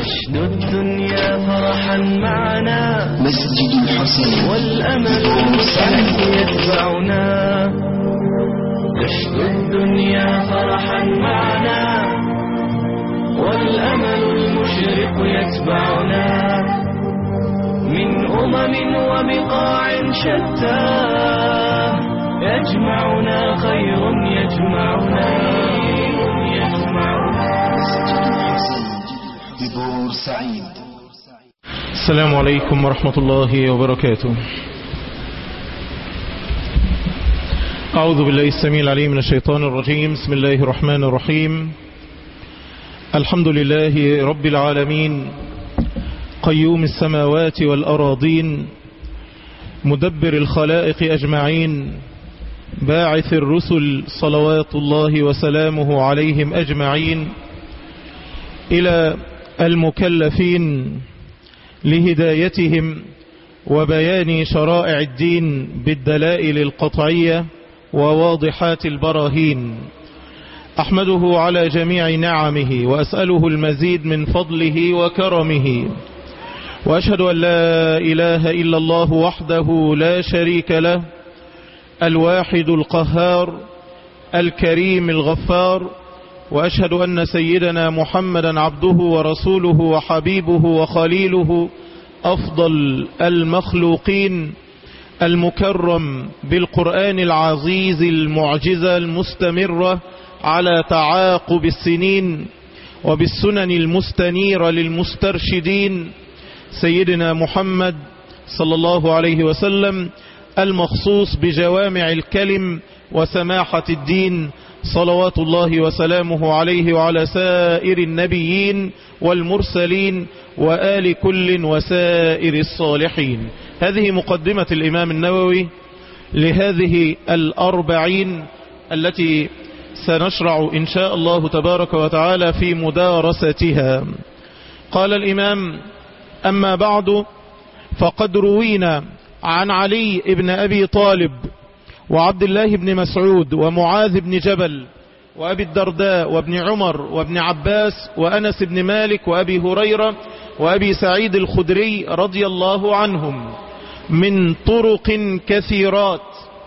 نشد الدنيا فرحا معنا مسجد الحسين والأمل المسعد يتبعنا نشد الدنيا فرحا معنا والأمل المشرق يتبعنا من أمم وبقاع شتى يجمعنا خير يجمعنا يجمعنا مسجد الحسين ببورسعيد السلام عليكم ورحمة الله وبركاته أعوذ بالله السميع العليم من الشيطان الرجيم بسم الله الرحمن الرحيم الحمد لله رب العالمين قيوم السماوات والأراضين مدبر الخلائق أجمعين باعث الرسل صلوات الله وسلامه عليهم أجمعين إلى المكلفين لهدايتهم وبيان شرائع الدين بالدلائل القطعية وواضحات البراهين أحمده على جميع نعمه وأسأله المزيد من فضله وكرمه وأشهد أن لا إله إلا الله وحده لا شريك له الواحد القهار الكريم الغفار وأشهد أن سيدنا محمدا عبده ورسوله وحبيبه وخليله أفضل المخلوقين المكرم بالقرآن العزيز المعجزة المستمرة على تعاقب السنين وبالسنن المستنيرة للمسترشدين سيدنا محمد صلى الله عليه وسلم المخصوص بجوامع الكلم وسماحة الدين صلوات الله وسلامه عليه وعلى سائر النبيين والمرسلين وآل كل وسائر الصالحين هذه مقدمة الإمام النووي لهذه الأربعين التي سنشرع إن شاء الله تبارك وتعالى في مدارستها قال الإمام أما بعد فقد روينا عن علي بن أبي طالب وعبد الله بن مسعود ومعاذ بن جبل وأبي الدرداء وابن عمر وابن عباس وأنس بن مالك وأبي هريرة وأبي سعيد الخدري رضي الله عنهم من طرق كثيرات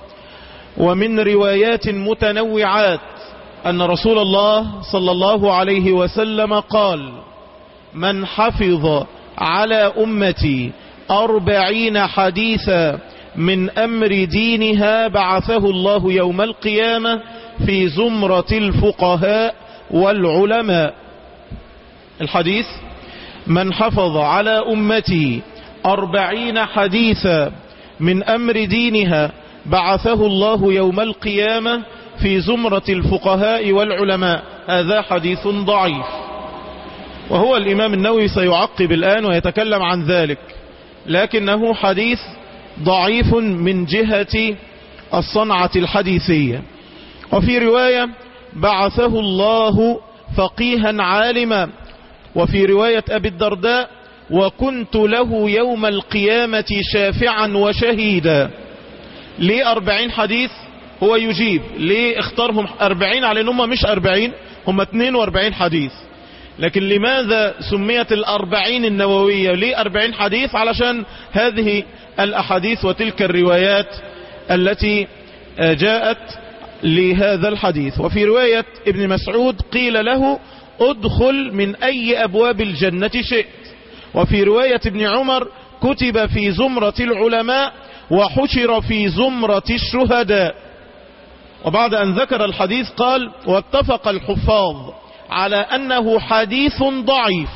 ومن روايات متنوعات أن رسول الله صلى الله عليه وسلم قال من حفظ على أمتي أربعين حديثا من أمر دينها بعثه الله يوم القيامة في زمرة الفقهاء والعلماء الحديث من حفظ على أمتي أربعين حديثا من أمر دينها بعثه الله يوم القيامة في زمرة الفقهاء والعلماء هذا حديث ضعيف وهو الإمام النووي سيعقب الآن ويتكلم عن ذلك لكنه حديث ضعيف من جهة الصنعة الحديثية وفي رواية بعثه الله فقيها عالما وفي رواية أبي الدرداء وكنت له يوم القيامة شافعا وشهيدا ليه أربعين حديث هو يجيب ليه اختارهم أربعين على انهم مش أربعين هم اتنين واربعين حديث لكن لماذا سميت الأربعين النووية ليه أربعين حديث علشان هذه الأحاديث وتلك الروايات التي جاءت لهذا الحديث وفي رواية ابن مسعود قيل له ادخل من أي أبواب الجنة شئت وفي رواية ابن عمر كتب في زمرة العلماء وحشر في زمرة الشهداء وبعد أن ذكر الحديث قال واتفق الحفاظ على أنه حديث ضعيف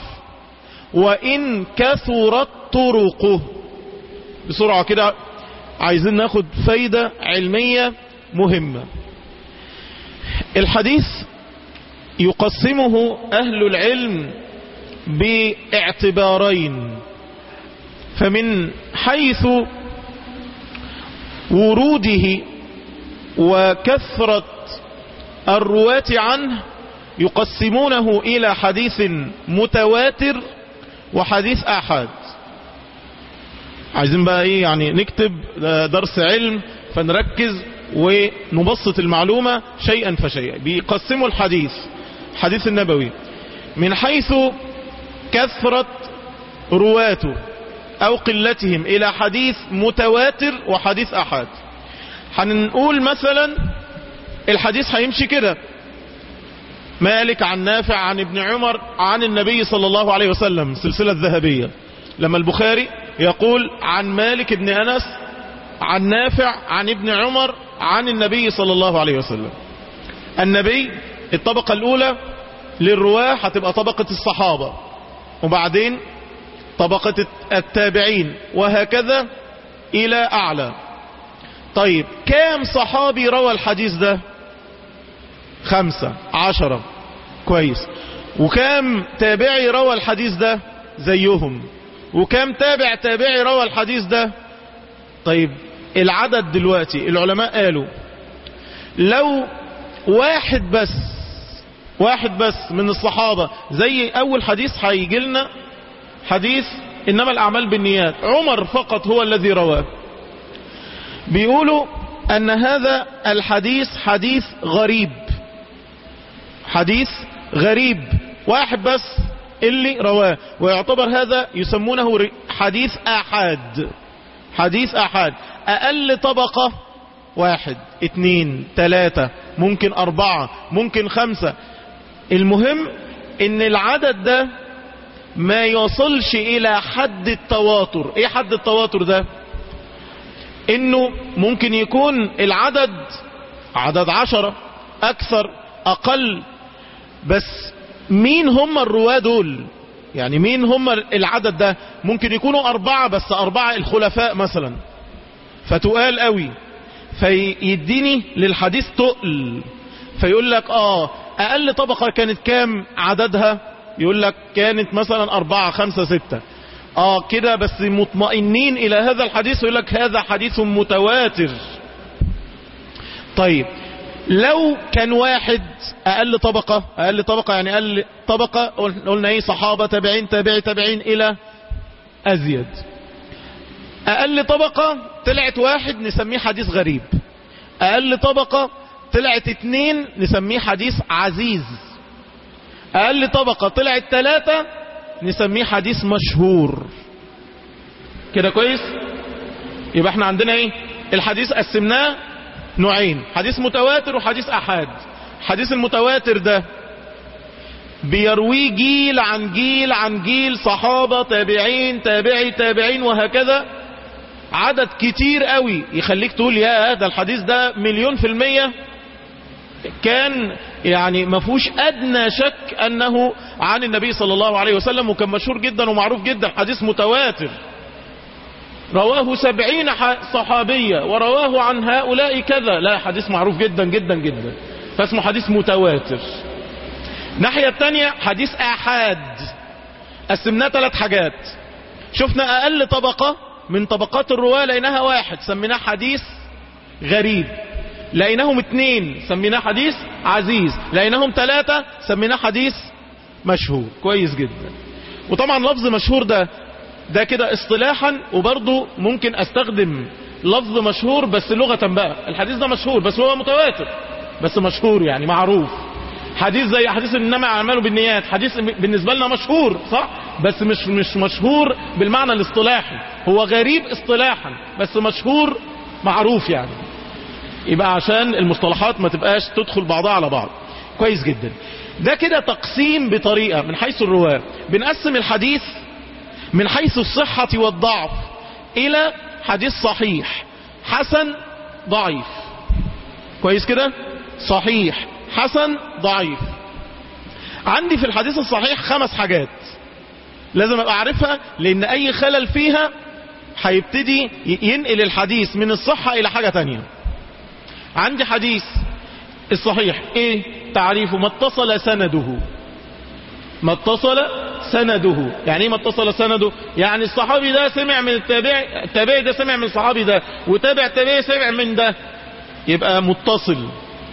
وإن كثرت طرقه بسرعة كده عايزين ناخد فايدة علمية مهمة الحديث يقسمه أهل العلم باعتبارين فمن حيث وروده وكثرة الرواة عنه يقسمونه إلى حديث متواتر وحديث أحد عايزين بقى ايه يعني نكتب درس علم فنركز ونبسط المعلومة شيئا فشيئا بيقسموا الحديث حديث النبوي من حيث كثرة رواته او قلتهم الى حديث متواتر وحديث احاد هنقول مثلا الحديث هيمشي كده مالك عن نافع عن ابن عمر عن النبي صلى الله عليه وسلم سلسلة ذهبية لما البخاري يقول عن مالك بن أنس عن نافع عن ابن عمر عن النبي صلى الله عليه وسلم النبي الطبقة الأولى للرواة هتبقى طبقة الصحابة وبعدين طبقة التابعين وهكذا إلى أعلى طيب كام صحابي روى الحديث ده خمسة عشرة كويس وكام تابعي روى الحديث ده زيهم وكام تابع تابعي روى الحديث ده طيب العدد دلوقتي العلماء قالوا لو واحد بس واحد بس من الصحابة زي اول حديث هيجي لنا حديث انما الاعمال بالنيات عمر فقط هو الذي رواه بيقولوا ان هذا الحديث حديث غريب حديث غريب واحد بس اللي رواه ويعتبر هذا يسمونه حديث احاد حديث احاد اقل طبقة واحد اتنين تلاتة ممكن اربعة ممكن خمسة المهم ان العدد ده ما يوصلش الى حد التواتر ايه حد التواتر ده انه ممكن يكون العدد عدد عشرة اكثر اقل بس مين هم الرواة دول يعني مين هم العدد ده ممكن يكونوا اربعة بس اربعة الخلفاء مثلا فتقال قوي فيديني للحديث تقل فيقول لك اه اقل طبقة كانت كام عددها يقول لك كانت مثلا اربعة خمسة ستة اه كده بس مطمئنين الى هذا الحديث يقول لك هذا حديث متواتر طيب لو كان واحد اقل طبقة اقل طبقة يعني اقل طبقة قلنا ايه صحابة تابعين تابعي تابعين الى ازيد اقل طبقة طلعت واحد نسميه حديث غريب اقل طبقة طلعت اتنين نسميه حديث عزيز اقل طبقة طلعت تلاتة نسميه حديث مشهور كده كويس يبقى احنا عندنا ايه الحديث قسمناه نوعين حديث متواتر وحديث احاد حديث المتواتر ده بيرويه جيل عن جيل عن جيل صحابة تابعين تابعي تابعين وهكذا عدد كتير قوي يخليك تقول يا هذا الحديث ده مليون في المية كان يعني ما فيهوش ادنى شك انه عن النبي صلى الله عليه وسلم وكان مشهور جدا ومعروف جدا حديث متواتر رواه سبعين صحابية ورواه عن هؤلاء كذا لا حديث معروف جدا جدا جدا فاسمه حديث متواتر ناحية التانية حديث احاد قسمناه ثلاث حاجات شفنا اقل طبقة من طبقات الرواة لقيناها واحد سميناه حديث غريب لقيناهم اتنين سميناه حديث عزيز لقيناهم ثلاثة سميناه حديث مشهور كويس جدا وطبعا لفظ مشهور ده ده كده اصطلاحا وبرضه ممكن استخدم لفظ مشهور بس لغة بقى الحديث ده مشهور بس هو متواتر بس مشهور يعني معروف حديث زي حديث انما اعماله بالنيات حديث بالنسبة لنا مشهور صح بس مش مش مشهور بالمعنى الاصطلاحي هو غريب اصطلاحا بس مشهور معروف يعني يبقى عشان المصطلحات ما تبقاش تدخل بعضها على بعض كويس جدا ده كده تقسيم بطريقة من حيث الرواة بنقسم الحديث من حيث الصحة والضعف الى حديث صحيح حسن ضعيف كويس كده صحيح حسن ضعيف عندي في الحديث الصحيح خمس حاجات لازم ابقى اعرفها لان اي خلل فيها هيبتدي ينقل الحديث من الصحة الى حاجة تانية عندي حديث الصحيح ايه تعريفه ما اتصل سنده ما اتصل سنده يعني ايه ما اتصل سنده يعني الصحابي ده سمع من التابعي التابعي ده سمع من الصحابي ده وتابع تابعي سمع من ده يبقى متصل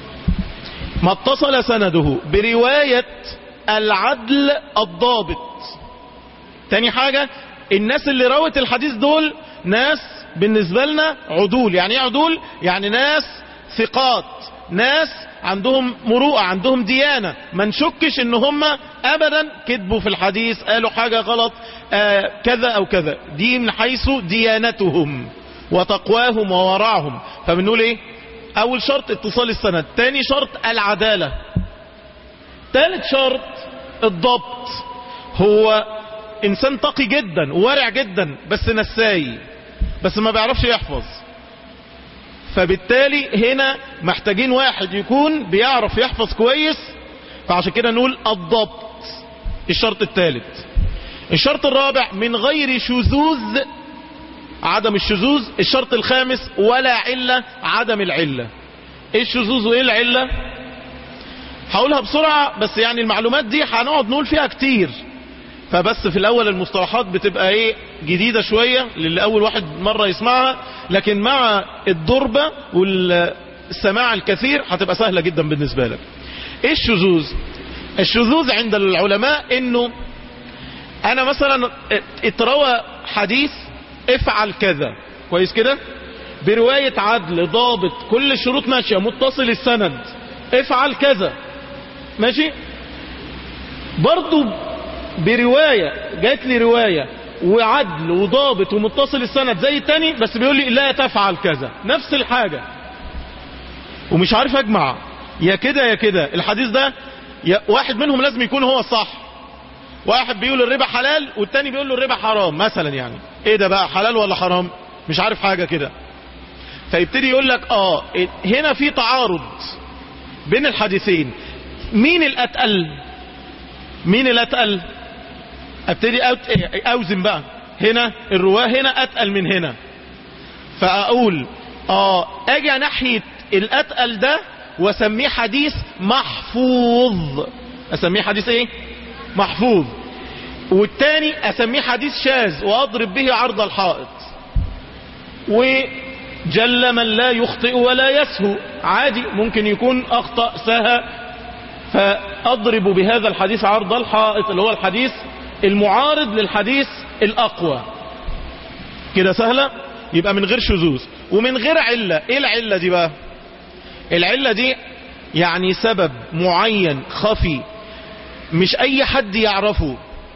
ما اتصل سنده برواية العدل الضابط تاني حاجة الناس اللي روت الحديث دول ناس بالنسبة لنا عدول يعني ايه عدول يعني ناس ثقات ناس عندهم مروءة عندهم ديانة ما نشكش ان هم ابدا كذبوا في الحديث قالوا حاجة غلط آه كذا او كذا دي من حيث ديانتهم وتقواهم وورعهم فبنقول ايه اول شرط اتصال السند تاني شرط العدالة تالت شرط الضبط هو انسان تقي جدا وورع جدا بس نساي بس ما بيعرفش يحفظ فبالتالي هنا محتاجين واحد يكون بيعرف يحفظ كويس فعشان كده نقول الضبط الشرط الثالث الشرط الرابع من غير شذوذ عدم الشذوذ الشرط الخامس ولا علة عدم العلة ايه الشذوذ وايه العلة هقولها بسرعة بس يعني المعلومات دي هنقعد نقول فيها كتير فبس في الاول المصطلحات بتبقى ايه جديدة شوية للي اول واحد مرة يسمعها لكن مع الضربة والسماع الكثير هتبقى سهلة جدا بالنسبة لك ايه الشذوذ الشذوذ عند العلماء انه انا مثلا اتروى حديث افعل كذا كويس كده برواية عدل ضابط كل الشروط ماشية متصل السند افعل كذا ماشي برضو برواية جات لي رواية وعدل وضابط ومتصل السند زي التاني بس بيقول لي لا تفعل كذا نفس الحاجة ومش عارف اجمع يا كده يا كده الحديث ده يا واحد منهم لازم يكون هو الصح واحد بيقول الربا حلال والتاني بيقول له الربا حرام مثلا يعني ايه ده بقى حلال ولا حرام مش عارف حاجة كده فيبتدي يقول لك اه هنا في تعارض بين الحديثين مين الاتقل مين الاتقل ابتدي اوزن بقى هنا الرواه هنا اتقل من هنا فاقول اه اجي ناحية الاتقل ده واسميه حديث محفوظ اسميه حديث ايه محفوظ والتاني اسميه حديث شاذ واضرب به عرض الحائط وجل من لا يخطئ ولا يسهو عادي ممكن يكون اخطأ سهى فاضرب بهذا الحديث عرض الحائط اللي هو الحديث المعارض للحديث الاقوى كده سهلة يبقى من غير شذوذ ومن غير علة ايه العلة دي بقى العلة دي يعني سبب معين خفي مش اي حد يعرفه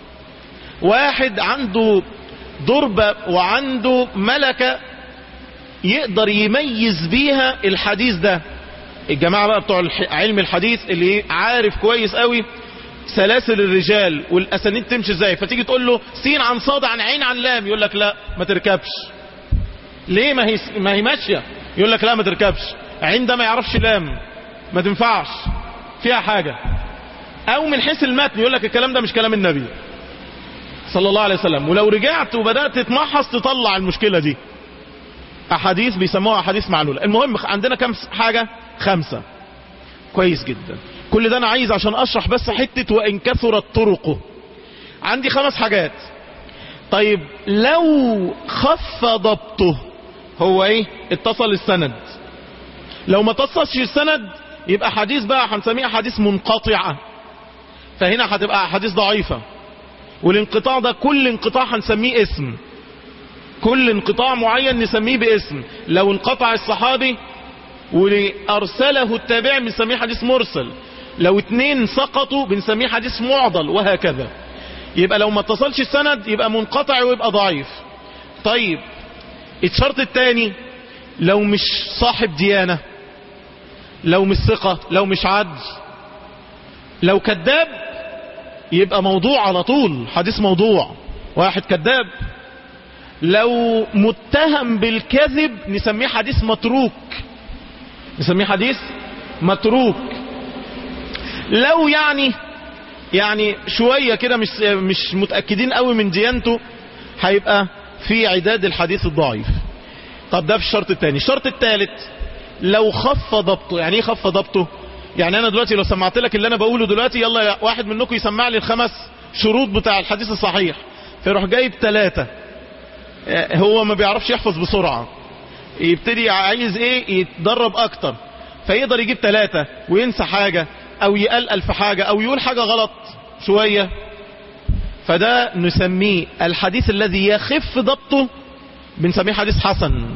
واحد عنده ضربة وعنده ملكة يقدر يميز بيها الحديث ده الجماعة بقى بتوع علم الحديث اللي عارف كويس قوي سلاسل الرجال والاسانيد تمشي ازاي فتيجي تقول له سين عن صاد عن عين عن لام يقول لك لا ما تركبش ليه ما هي ما هي ماشيه يقول لك لا ما تركبش عين ده ما يعرفش لام ما تنفعش فيها حاجة او من حيث المتن يقول لك الكلام ده مش كلام النبي صلى الله عليه وسلم ولو رجعت وبدأت تتمحص تطلع المشكلة دي احاديث بيسموها احاديث معلولة المهم عندنا كم حاجة خمسة كويس جدا كل ده انا عايز عشان اشرح بس حتة وان كثرت طرقه عندي خمس حاجات طيب لو خف ضبطه هو ايه اتصل السند لو ما اتصلش السند يبقى حديث بقى هنسميه حديث منقطعة فهنا هتبقى حديث ضعيفة والانقطاع ده كل انقطاع هنسميه اسم كل انقطاع معين نسميه باسم لو انقطع الصحابي وارسله التابع بنسميه حديث مرسل لو اتنين سقطوا بنسميه حديث معضل وهكذا يبقى لو ما اتصلش السند يبقى منقطع ويبقى ضعيف طيب الشرط الثاني لو مش صاحب ديانة لو مش ثقة لو مش عدل لو كذاب يبقى موضوع على طول حديث موضوع واحد كذاب لو متهم بالكذب نسميه حديث متروك نسميه حديث متروك لو يعني يعني شوية كده مش مش متأكدين قوي من ديانته هيبقى في عداد الحديث الضعيف طب ده في الشرط الثاني الشرط الثالث لو خف ضبطه يعني ايه خف ضبطه يعني انا دلوقتي لو سمعت لك اللي انا بقوله دلوقتي يلا يا واحد منكم يسمع لي الخمس شروط بتاع الحديث الصحيح فيروح جايب ثلاثة هو ما بيعرفش يحفظ بسرعة يبتدي عايز ايه يتدرب اكتر فيقدر يجيب ثلاثة وينسى حاجة او يقلقل في حاجة او يقول حاجة غلط شوية فده نسميه الحديث الذي يخف ضبطه بنسميه حديث حسن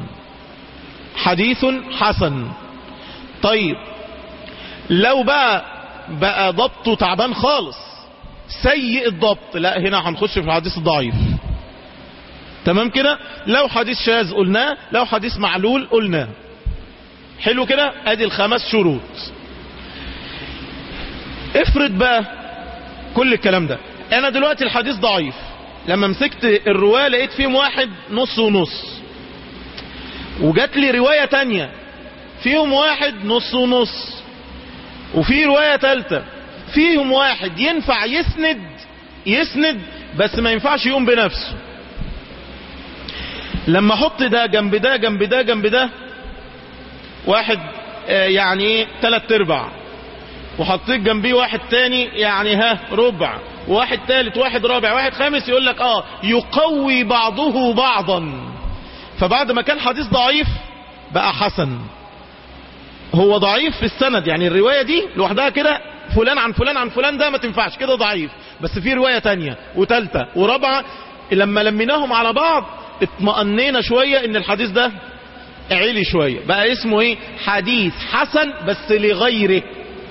حديث حسن طيب لو بقى بقى ضبطه تعبان خالص سيء الضبط لا هنا هنخش في الحديث الضعيف تمام كده لو حديث شاذ قلناه لو حديث معلول قلناه حلو كده ادي الخمس شروط افرض بقى كل الكلام ده انا دلوقتي الحديث ضعيف لما مسكت الرواية لقيت فيهم واحد نص ونص وجات لي رواية تانية فيهم واحد نص ونص وفي رواية تالتة فيهم واحد ينفع يسند يسند بس ما ينفعش يقوم بنفسه لما احط ده جنب ده جنب ده جنب ده واحد آه، يعني ايه تلات ارباع وحطيت جنبيه واحد تاني يعني ها ربع واحد تالت واحد رابع واحد خامس يقول لك اه يقوي بعضه بعضا فبعد ما كان حديث ضعيف بقى حسن هو ضعيف في السند يعني الرواية دي لوحدها كده فلان عن فلان عن فلان ده ما تنفعش كده ضعيف بس في رواية تانية وتالتة ورابعة لما لميناهم على بعض اطمأنينا شوية ان الحديث ده عالي شوية بقى اسمه ايه حديث حسن بس لغيره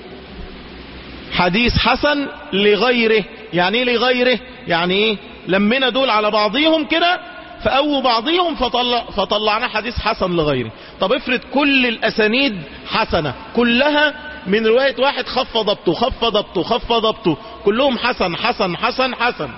حديث حسن لغيره يعني ايه لغيره يعني ايه لمينا دول على بعضيهم كده فأو بعضهم فطلع فطلعنا حديث حسن لغيره طب افرض كل الأسانيد حسنة كلها من رواية واحد خف ضبطه خف ضبطه خف ضبطه كلهم حسن حسن حسن حسن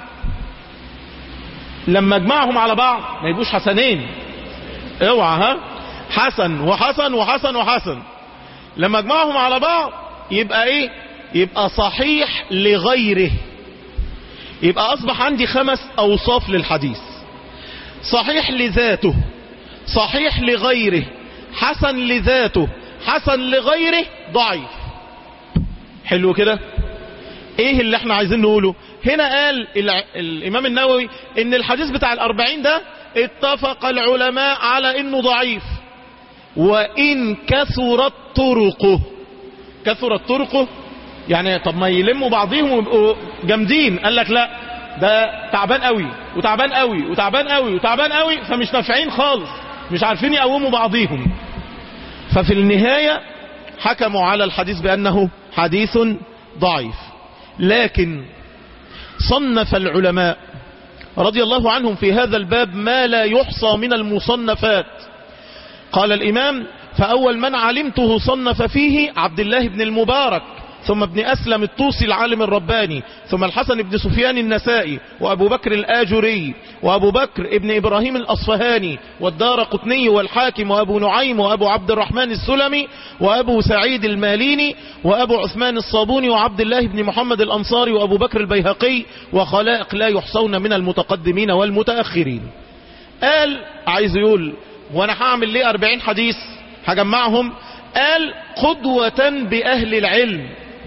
لما اجمعهم على بعض ما يبقوش حسنين اوعى ها حسن وحسن وحسن وحسن لما اجمعهم على بعض يبقى ايه يبقى صحيح لغيره يبقى اصبح عندي خمس اوصاف للحديث صحيح لذاته صحيح لغيره حسن لذاته حسن لغيره ضعيف حلو كده ايه اللي احنا عايزين نقوله هنا قال الع... الامام النووي ان الحديث بتاع الاربعين ده اتفق العلماء على انه ضعيف وان كثرت طرقه كثرت طرقه يعني طب ما يلموا بعضهم ويبقوا جامدين قال لك لا ده تعبان قوي وتعبان قوي وتعبان قوي وتعبان قوي فمش نافعين خالص مش عارفين يقوموا بعضيهم ففي النهاية حكموا على الحديث بأنه حديث ضعيف لكن صنف العلماء رضي الله عنهم في هذا الباب ما لا يحصى من المصنفات قال الإمام فأول من علمته صنف فيه عبد الله بن المبارك ثم ابن أسلم الطوسي العالم الرباني ثم الحسن بن سفيان النسائي وأبو بكر الآجري وأبو بكر ابن إبراهيم الأصفهاني والدار قطني والحاكم وأبو نعيم وأبو عبد الرحمن السلمي وأبو سعيد الماليني وأبو عثمان الصابوني وعبد الله بن محمد الأنصاري وأبو بكر البيهقي وخلائق لا يحصون من المتقدمين والمتأخرين قال عايز يقول وانا هعمل ليه 40 حديث هجمعهم قال قدوة بأهل العلم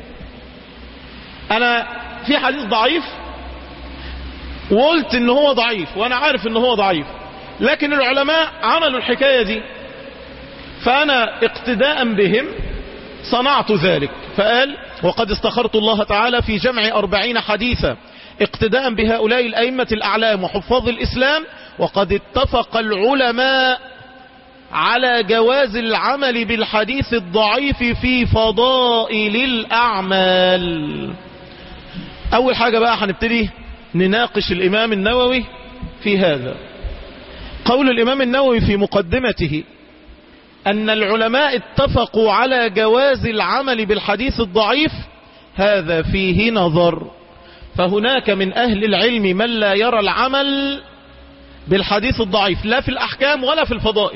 انا في حديث ضعيف وقلت ان هو ضعيف وانا عارف ان هو ضعيف لكن العلماء عملوا الحكاية دي فانا اقتداء بهم صنعت ذلك فقال وقد استخرت الله تعالى في جمع أربعين حديثا اقتداء بهؤلاء الأئمة الأعلام وحفاظ الإسلام وقد اتفق العلماء على جواز العمل بالحديث الضعيف في فضائل الأعمال أول حاجة بقى هنبتدي نناقش الإمام النووي في هذا قول الإمام النووي في مقدمته أن العلماء اتفقوا على جواز العمل بالحديث الضعيف هذا فيه نظر فهناك من أهل العلم من لا يرى العمل بالحديث الضعيف لا في الأحكام ولا في الفضائل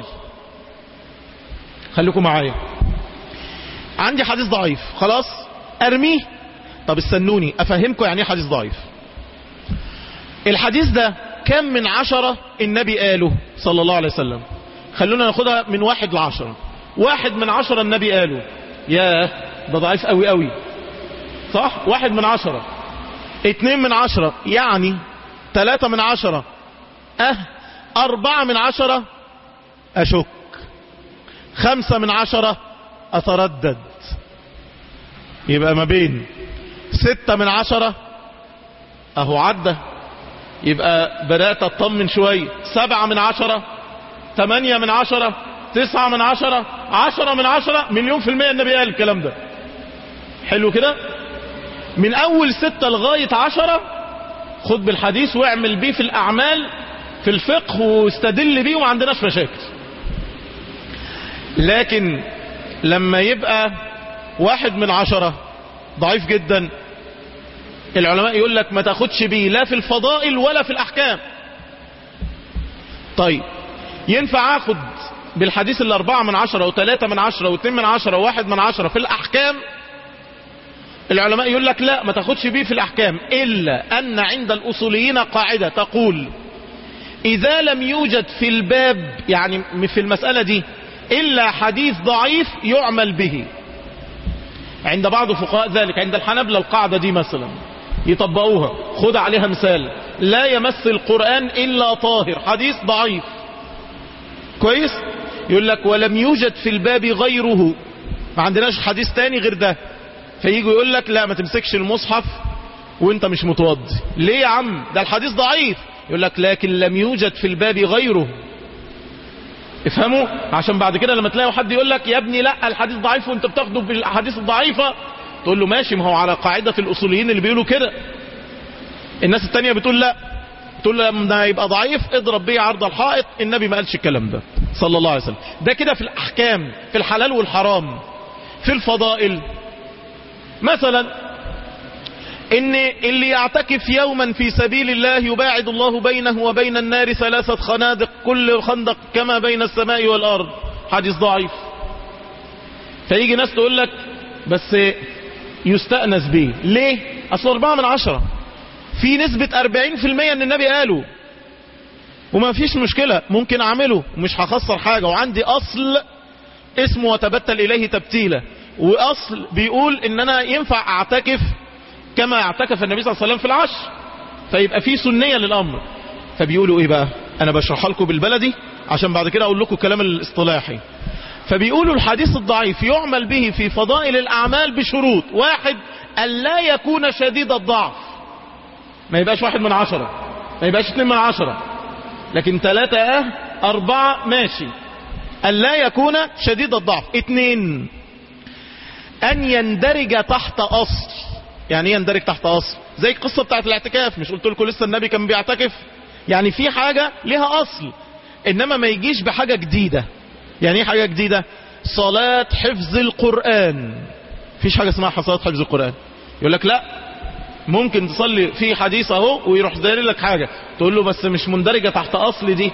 خليكم معايا عندي حديث ضعيف خلاص أرميه طب استنوني أفهمكم يعني ايه حديث ضعيف الحديث ده كم من عشرة النبي قاله صلى الله عليه وسلم خلونا ناخدها من واحد لعشرة واحد من عشرة النبي قاله ياه ده ضعيف قوي قوي صح واحد من عشرة اتنين من عشرة يعني تلاتة من عشرة اه اربعة من عشرة اشك خمسة من عشرة اتردد يبقى ما بين ستة من عشرة اهو عدى يبقى بدأت اطمن شوية سبعة من عشرة تمانية من عشرة تسعة من عشرة عشرة من عشرة مليون في المية النبي قال الكلام ده حلو كده من اول ستة لغاية عشرة خد بالحديث واعمل بيه في الاعمال في الفقه واستدل بيه وما عندناش مشاكل لكن لما يبقى واحد من عشرة ضعيف جدا العلماء يقول لك ما تاخدش بيه لا في الفضائل ولا في الاحكام طيب ينفع اخد بالحديث الاربعة من عشرة وثلاثة من عشرة واثنين من عشرة وواحد من عشرة في الاحكام العلماء يقول لك لا ما تاخدش بيه في الاحكام الا ان عند الاصوليين قاعدة تقول اذا لم يوجد في الباب يعني في المسألة دي الا حديث ضعيف يعمل به عند بعض فقهاء ذلك عند الحنبلة القاعدة دي مثلا يطبقوها خد عليها مثال لا يمس القرآن إلا طاهر حديث ضعيف كويس يقول لك ولم يوجد في الباب غيره ما عندناش حديث تاني غير ده فييجوا يقول لك لا ما تمسكش المصحف وانت مش متوضي ليه يا عم ده الحديث ضعيف يقول لك لكن لم يوجد في الباب غيره افهموا عشان بعد كده لما تلاقوا حد يقول لك يا ابني لا الحديث ضعيف وانت بتاخده بالاحاديث الضعيفة تقول له ماشي ما هو على قاعدة الاصوليين اللي بيقولوا كده الناس التانية بتقول لا تقول له لما يبقى ضعيف اضرب بيه عرض الحائط النبي ما قالش الكلام ده صلى الله عليه وسلم ده كده في الاحكام في الحلال والحرام في الفضائل مثلا ان اللي يعتكف يوما في سبيل الله يباعد الله بينه وبين النار ثلاثة خنادق كل خندق كما بين السماء والارض حديث ضعيف فيجي ناس تقول لك بس يستأنس به ليه اصل اربعة من عشرة في نسبة 40% ان النبي قاله وما فيش مشكلة ممكن اعمله ومش هخسر حاجة وعندي اصل اسمه وتبتل اليه تبتيلة واصل بيقول ان انا ينفع اعتكف كما اعتكف النبي صلى الله عليه وسلم في العشر فيبقى في سنية للامر فبيقولوا ايه بقى انا بشرحها لكم بالبلدي عشان بعد كده اقول لكم الكلام الاصطلاحي فبيقولوا الحديث الضعيف يعمل به في فضائل الاعمال بشروط واحد الا يكون شديد الضعف ما يبقاش واحد من عشرة ما يبقاش اتنين من عشرة لكن ثلاثة اه اربعة ماشي الا يكون شديد الضعف اتنين ان يندرج تحت اصل يعني ايه يندرج تحت اصل زي القصة بتاعت الاعتكاف مش قلت لكم لسه النبي كان بيعتكف يعني في حاجة لها اصل انما ما يجيش بحاجة جديدة يعني ايه حاجة جديدة صلاة حفظ القرآن فيش حاجة اسمها صلاة حفظ القرآن يقول لك لا ممكن تصلي في حديث اهو ويروح داري لك حاجة تقول له بس مش مندرجة تحت اصل دي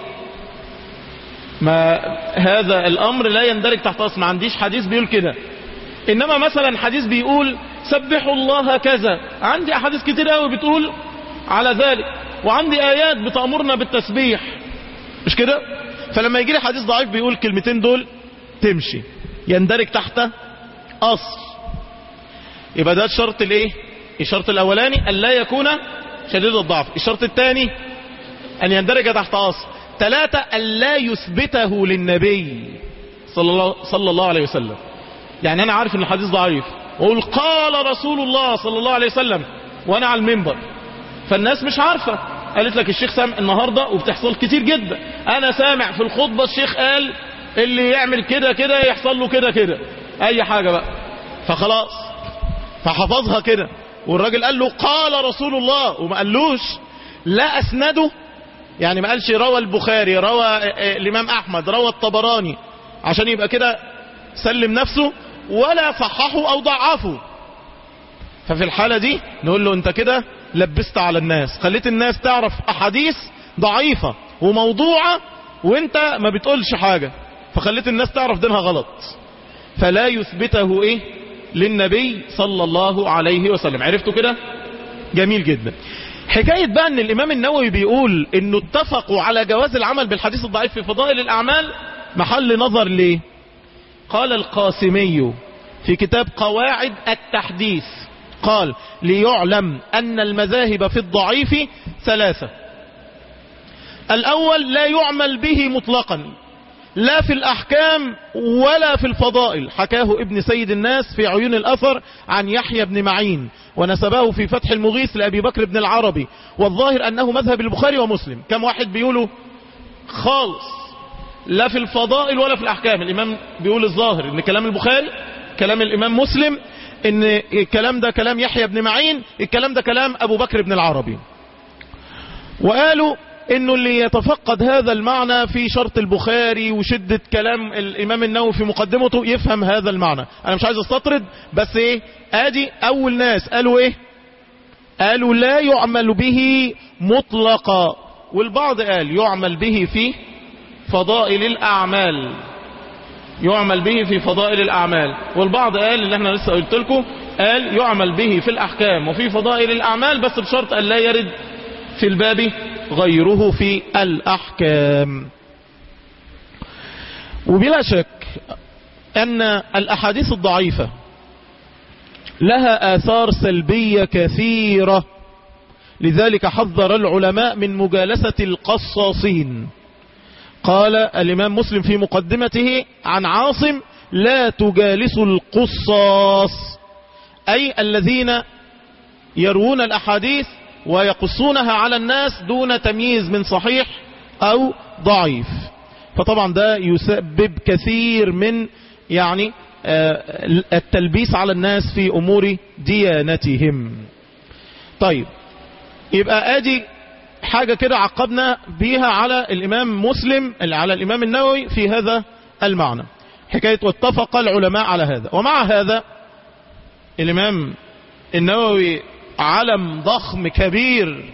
ما هذا الامر لا يندرج تحت اصل ما عنديش حديث بيقول كده انما مثلا حديث بيقول سبحوا الله كذا عندي احاديث كتير قوي بتقول على ذلك وعندي ايات بتأمرنا بالتسبيح مش كده فلما يجي لي حديث ضعيف بيقول كلمتين دول تمشي يندرج تحت اصل يبقى ده الشرط الايه الشرط الاولاني الا يكون شديد الضعف الشرط الثاني ان يندرج تحت اصل ثلاثة الا يثبته للنبي صلى الله, صلى الله عليه وسلم يعني انا عارف ان الحديث ضعيف واقول قال رسول الله صلى الله عليه وسلم وانا على المنبر فالناس مش عارفة قالت لك الشيخ سامع النهاردة وبتحصل كتير جدا انا سامع في الخطبة الشيخ قال اللي يعمل كده كده يحصل له كده كده اي حاجة بقى فخلاص فحفظها كده والراجل قال له قال رسول الله وما قالوش لا اسنده يعني ما قالش روى البخاري روى الامام احمد روى الطبراني عشان يبقى كده سلم نفسه ولا صححه او ضعفه ففي الحالة دي نقول له انت كده لبست على الناس خليت الناس تعرف احاديث ضعيفة وموضوعة وانت ما بتقولش حاجة فخليت الناس تعرف دينها غلط فلا يثبته ايه للنبي صلى الله عليه وسلم عرفتوا كده جميل جدا حكاية بقى ان الامام النووي بيقول انه اتفقوا على جواز العمل بالحديث الضعيف في فضائل الاعمال محل نظر ليه قال القاسمي في كتاب قواعد التحديث قال ليعلم أن المذاهب في الضعيف ثلاثة الأول لا يعمل به مطلقا لا في الأحكام ولا في الفضائل حكاه ابن سيد الناس في عيون الأثر عن يحيى بن معين ونسبه في فتح المغيث لأبي بكر بن العربي والظاهر أنه مذهب البخاري ومسلم كم واحد بيقولوا خالص لا في الفضائل ولا في الأحكام الإمام بيقول الظاهر ان كلام البخاري كلام الإمام مسلم ان الكلام ده كلام يحيى بن معين الكلام ده كلام ابو بكر بن العربي وقالوا انه اللي يتفقد هذا المعنى في شرط البخاري وشدة كلام الامام النووي في مقدمته يفهم هذا المعنى انا مش عايز استطرد بس ايه ادي اول ناس قالوا ايه قالوا لا يعمل به مطلقا والبعض قال يعمل به في فضائل الاعمال يعمل به في فضائل الاعمال والبعض قال اللي احنا لسه قلت لكم قال يعمل به في الاحكام وفي فضائل الاعمال بس بشرط ان لا يرد في الباب غيره في الأحكام وبلا شك أن الأحاديث الضعيفة لها آثار سلبية كثيرة لذلك حذر العلماء من مجالسة القصاصين قال الإمام مسلم في مقدمته عن عاصم لا تجالسوا القصاص أي الذين يروون الأحاديث ويقصونها على الناس دون تمييز من صحيح أو ضعيف فطبعا ده يسبب كثير من يعني التلبيس على الناس في أمور ديانتهم طيب يبقى ادي حاجة كده عقبنا بيها على الإمام مسلم على الإمام النووي في هذا المعنى حكاية واتفق العلماء على هذا ومع هذا الإمام النووي علم ضخم كبير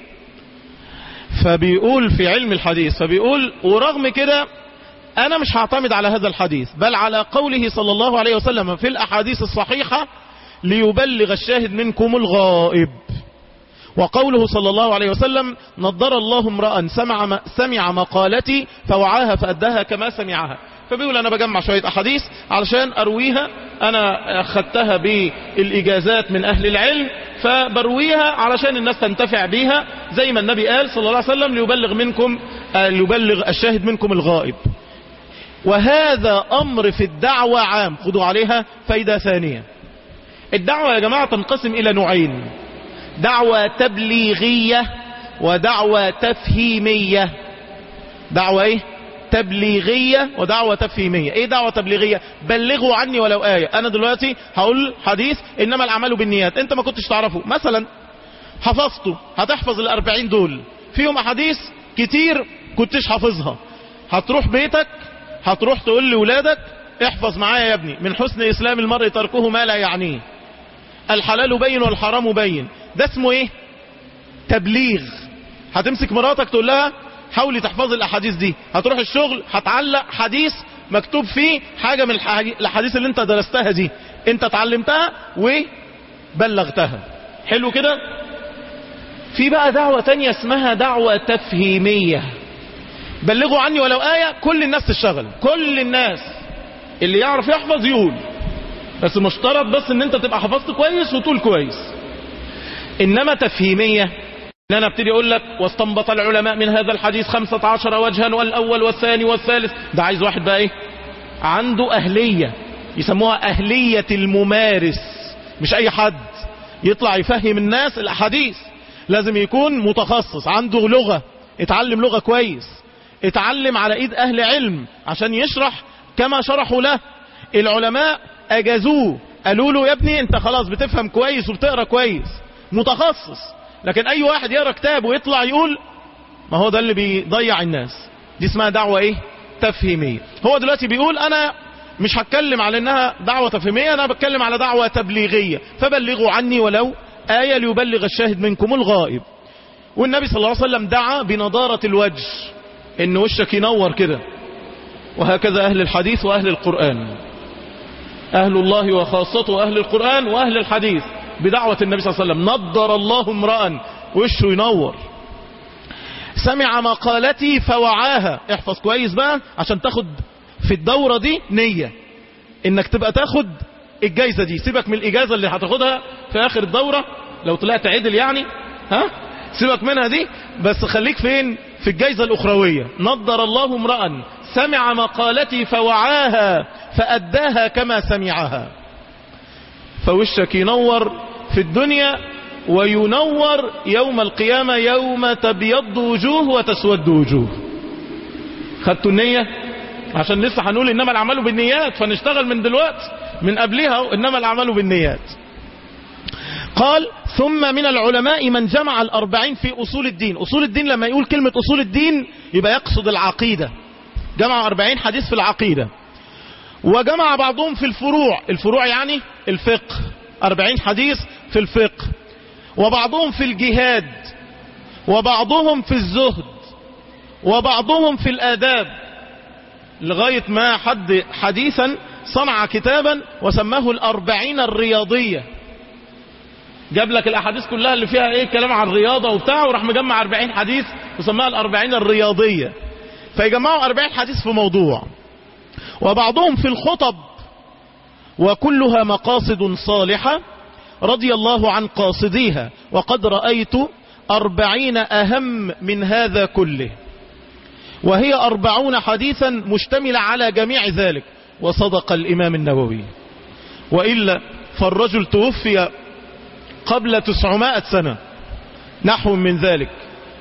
فبيقول في علم الحديث فبيقول ورغم كده أنا مش هعتمد على هذا الحديث بل على قوله صلى الله عليه وسلم في الأحاديث الصحيحة ليبلغ الشاهد منكم الغائب وقوله صلى الله عليه وسلم نضر الله امرأ سمع, سمع مقالتي فوعاها فأداها كما سمعها فبيقول أنا بجمع شوية أحاديث علشان أرويها أنا أخذتها بالإجازات من أهل العلم فبرويها علشان الناس تنتفع بيها زي ما النبي قال صلى الله عليه وسلم ليبلغ منكم ليبلغ الشاهد منكم الغائب وهذا أمر في الدعوة عام خذوا عليها فايدة ثانية الدعوة يا جماعة تنقسم إلى نوعين دعوة تبليغية ودعوة تفهيمية دعوة ايه تبليغية ودعوة تفهيمية ايه دعوة تبليغية بلغوا عني ولو آية انا دلوقتي هقول حديث انما الاعمال بالنيات انت ما كنتش تعرفه مثلا حفظته هتحفظ الاربعين دول فيهم احاديث كتير كنتش حافظها هتروح بيتك هتروح تقول لولادك احفظ معايا يا ابني من حسن اسلام المرء تركه ما لا يعنيه الحلال بين والحرام بين ده اسمه ايه تبليغ هتمسك مراتك تقول لها حاولي تحفظي الاحاديث دي هتروح الشغل هتعلق حديث مكتوب فيه حاجة من الاحاديث اللي انت درستها دي انت اتعلمتها وبلغتها حلو كده في بقى دعوة تانية اسمها دعوة تفهيمية بلغوا عني ولو آية كل الناس تشتغل كل الناس اللي يعرف يحفظ يقول بس مشترط بس ان انت تبقى حفظت كويس وتقول كويس انما تفهيمية ان انا ابتدي اقول لك واستنبط العلماء من هذا الحديث خمسة عشر وجها والاول والثاني والثالث ده عايز واحد بقى ايه عنده اهلية يسموها اهلية الممارس مش اي حد يطلع يفهم الناس الاحاديث لازم يكون متخصص عنده لغة اتعلم لغة كويس اتعلم على ايد اهل علم عشان يشرح كما شرحوا له العلماء اجازوه قالوا له يا ابني انت خلاص بتفهم كويس وبتقرا كويس متخصص لكن اي واحد يقرا كتاب ويطلع يقول ما هو ده اللي بيضيع الناس دي اسمها دعوة ايه تفهيمية هو دلوقتي بيقول انا مش هتكلم على انها دعوة تفهيمية انا بتكلم على دعوة تبليغية فبلغوا عني ولو آية ليبلغ الشاهد منكم الغائب والنبي صلى الله عليه وسلم دعا بنضارة الوجه ان وشك ينور كده وهكذا اهل الحديث واهل القرآن اهل الله وخاصته اهل القرآن واهل الحديث بدعوة النبي صلى الله عليه وسلم نضر الله امرأ وشه ينور سمع مقالتي فوعاها احفظ كويس بقى عشان تاخد في الدورة دي نية انك تبقى تاخد الجايزة دي سيبك من الاجازة اللي هتاخدها في اخر الدورة لو طلعت عدل يعني ها سيبك منها دي بس خليك فين في الجايزة الاخروية نضر الله امرأ سمع مقالتي فوعاها فأداها كما سمعها فوشك ينور في الدنيا وينور يوم القيامة يوم تبيض وجوه وتسود وجوه خدتوا النية عشان لسه هنقول انما الاعمال بالنيات فنشتغل من دلوقتي من قبلها انما الاعمال بالنيات قال ثم من العلماء من جمع الأربعين في أصول الدين أصول الدين لما يقول كلمة أصول الدين يبقى يقصد العقيدة جمع أربعين حديث في العقيدة وجمع بعضهم في الفروع الفروع يعني الفقه أربعين حديث في الفقه وبعضهم في الجهاد وبعضهم في الزهد وبعضهم في الآداب لغاية ما حد حديثا صنع كتابا وسماه الأربعين الرياضية جاب لك الأحاديث كلها اللي فيها ايه كلام عن الرياضة وبتاع وراح مجمع أربعين حديث وسماها الأربعين الرياضية فيجمعوا أربعين حديث في موضوع وبعضهم في الخطب وكلها مقاصد صالحة رضي الله عن قاصديها وقد رأيت أربعين أهم من هذا كله وهي أربعون حديثا مشتملة على جميع ذلك وصدق الإمام النووي وإلا فالرجل توفي قبل تسعمائة سنة نحو من ذلك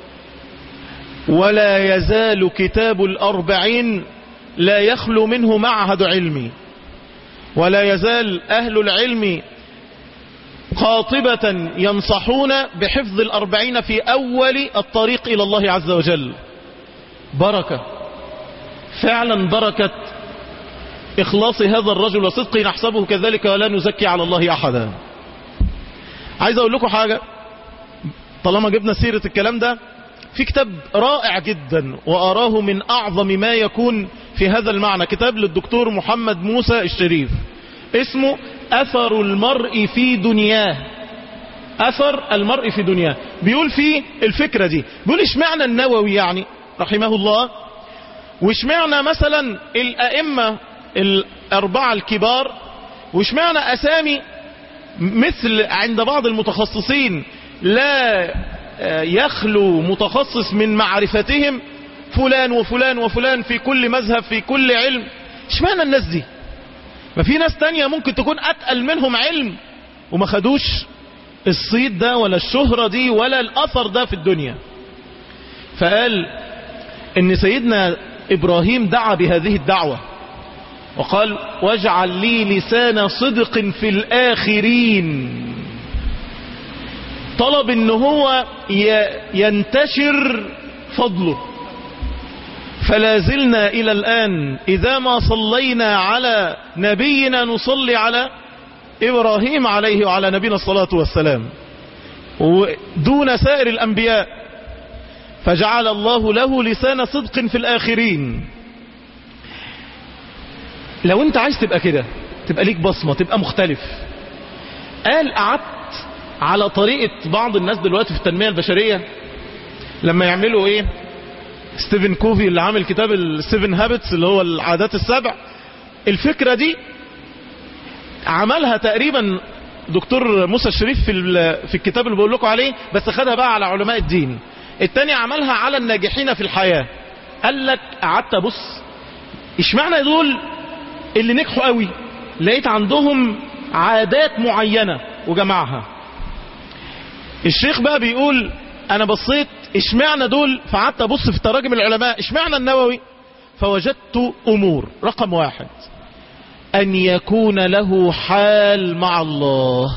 ولا يزال كتاب الأربعين لا يخلو منه معهد علمي ولا يزال أهل العلم قاطبة ينصحون بحفظ الأربعين في أول الطريق إلى الله عز وجل بركة فعلا بركة إخلاص هذا الرجل وصدقه نحسبه كذلك ولا نزكي على الله أحدا عايز أقول لكم حاجة طالما جبنا سيرة الكلام ده في كتاب رائع جدا وأراه من أعظم ما يكون في هذا المعنى كتاب للدكتور محمد موسى الشريف اسمه أثر المرء في دنياه أثر المرء في دنياه بيقول فيه الفكرة دي بيقول اشمعنى النووي يعني رحمه الله واشمعنى مثلا الأئمة الأربعة الكبار واشمعنى أسامي مثل عند بعض المتخصصين لا يخلو متخصص من معرفتهم فلان وفلان وفلان في كل مذهب في كل علم اشمعنى الناس دي ما في ناس تانية ممكن تكون أتقل منهم علم وما خدوش الصيت ده ولا الشهرة دي ولا الأثر ده في الدنيا فقال ان سيدنا إبراهيم دعا بهذه الدعوة وقال واجعل لي لسان صدق في الآخرين طلب ان هو ينتشر فضله فلا زلنا إلى الآن إذا ما صلينا على نبينا نصلي على إبراهيم عليه وعلى نبينا الصلاة والسلام دون سائر الأنبياء فجعل الله له لسان صدق في الآخرين لو انت عايز تبقى كده تبقى ليك بصمة تبقى مختلف قال قعدت على طريقة بعض الناس دلوقتي في التنمية البشرية لما يعملوا ايه ستيفن كوفي اللي عامل كتاب السيفن هابتس اللي هو العادات السبع الفكرة دي عملها تقريبا دكتور موسى الشريف في في الكتاب اللي بقول لكم عليه بس خدها بقى على علماء الدين التاني عملها على الناجحين في الحياة قال لك قعدت ابص اشمعنى دول اللي نجحوا قوي لقيت عندهم عادات معينة وجمعها الشيخ بقى بيقول انا بصيت اشمعنى دول فقعدت ابص في تراجم العلماء اشمعنى النووي فوجدت امور رقم واحد ان يكون له حال مع الله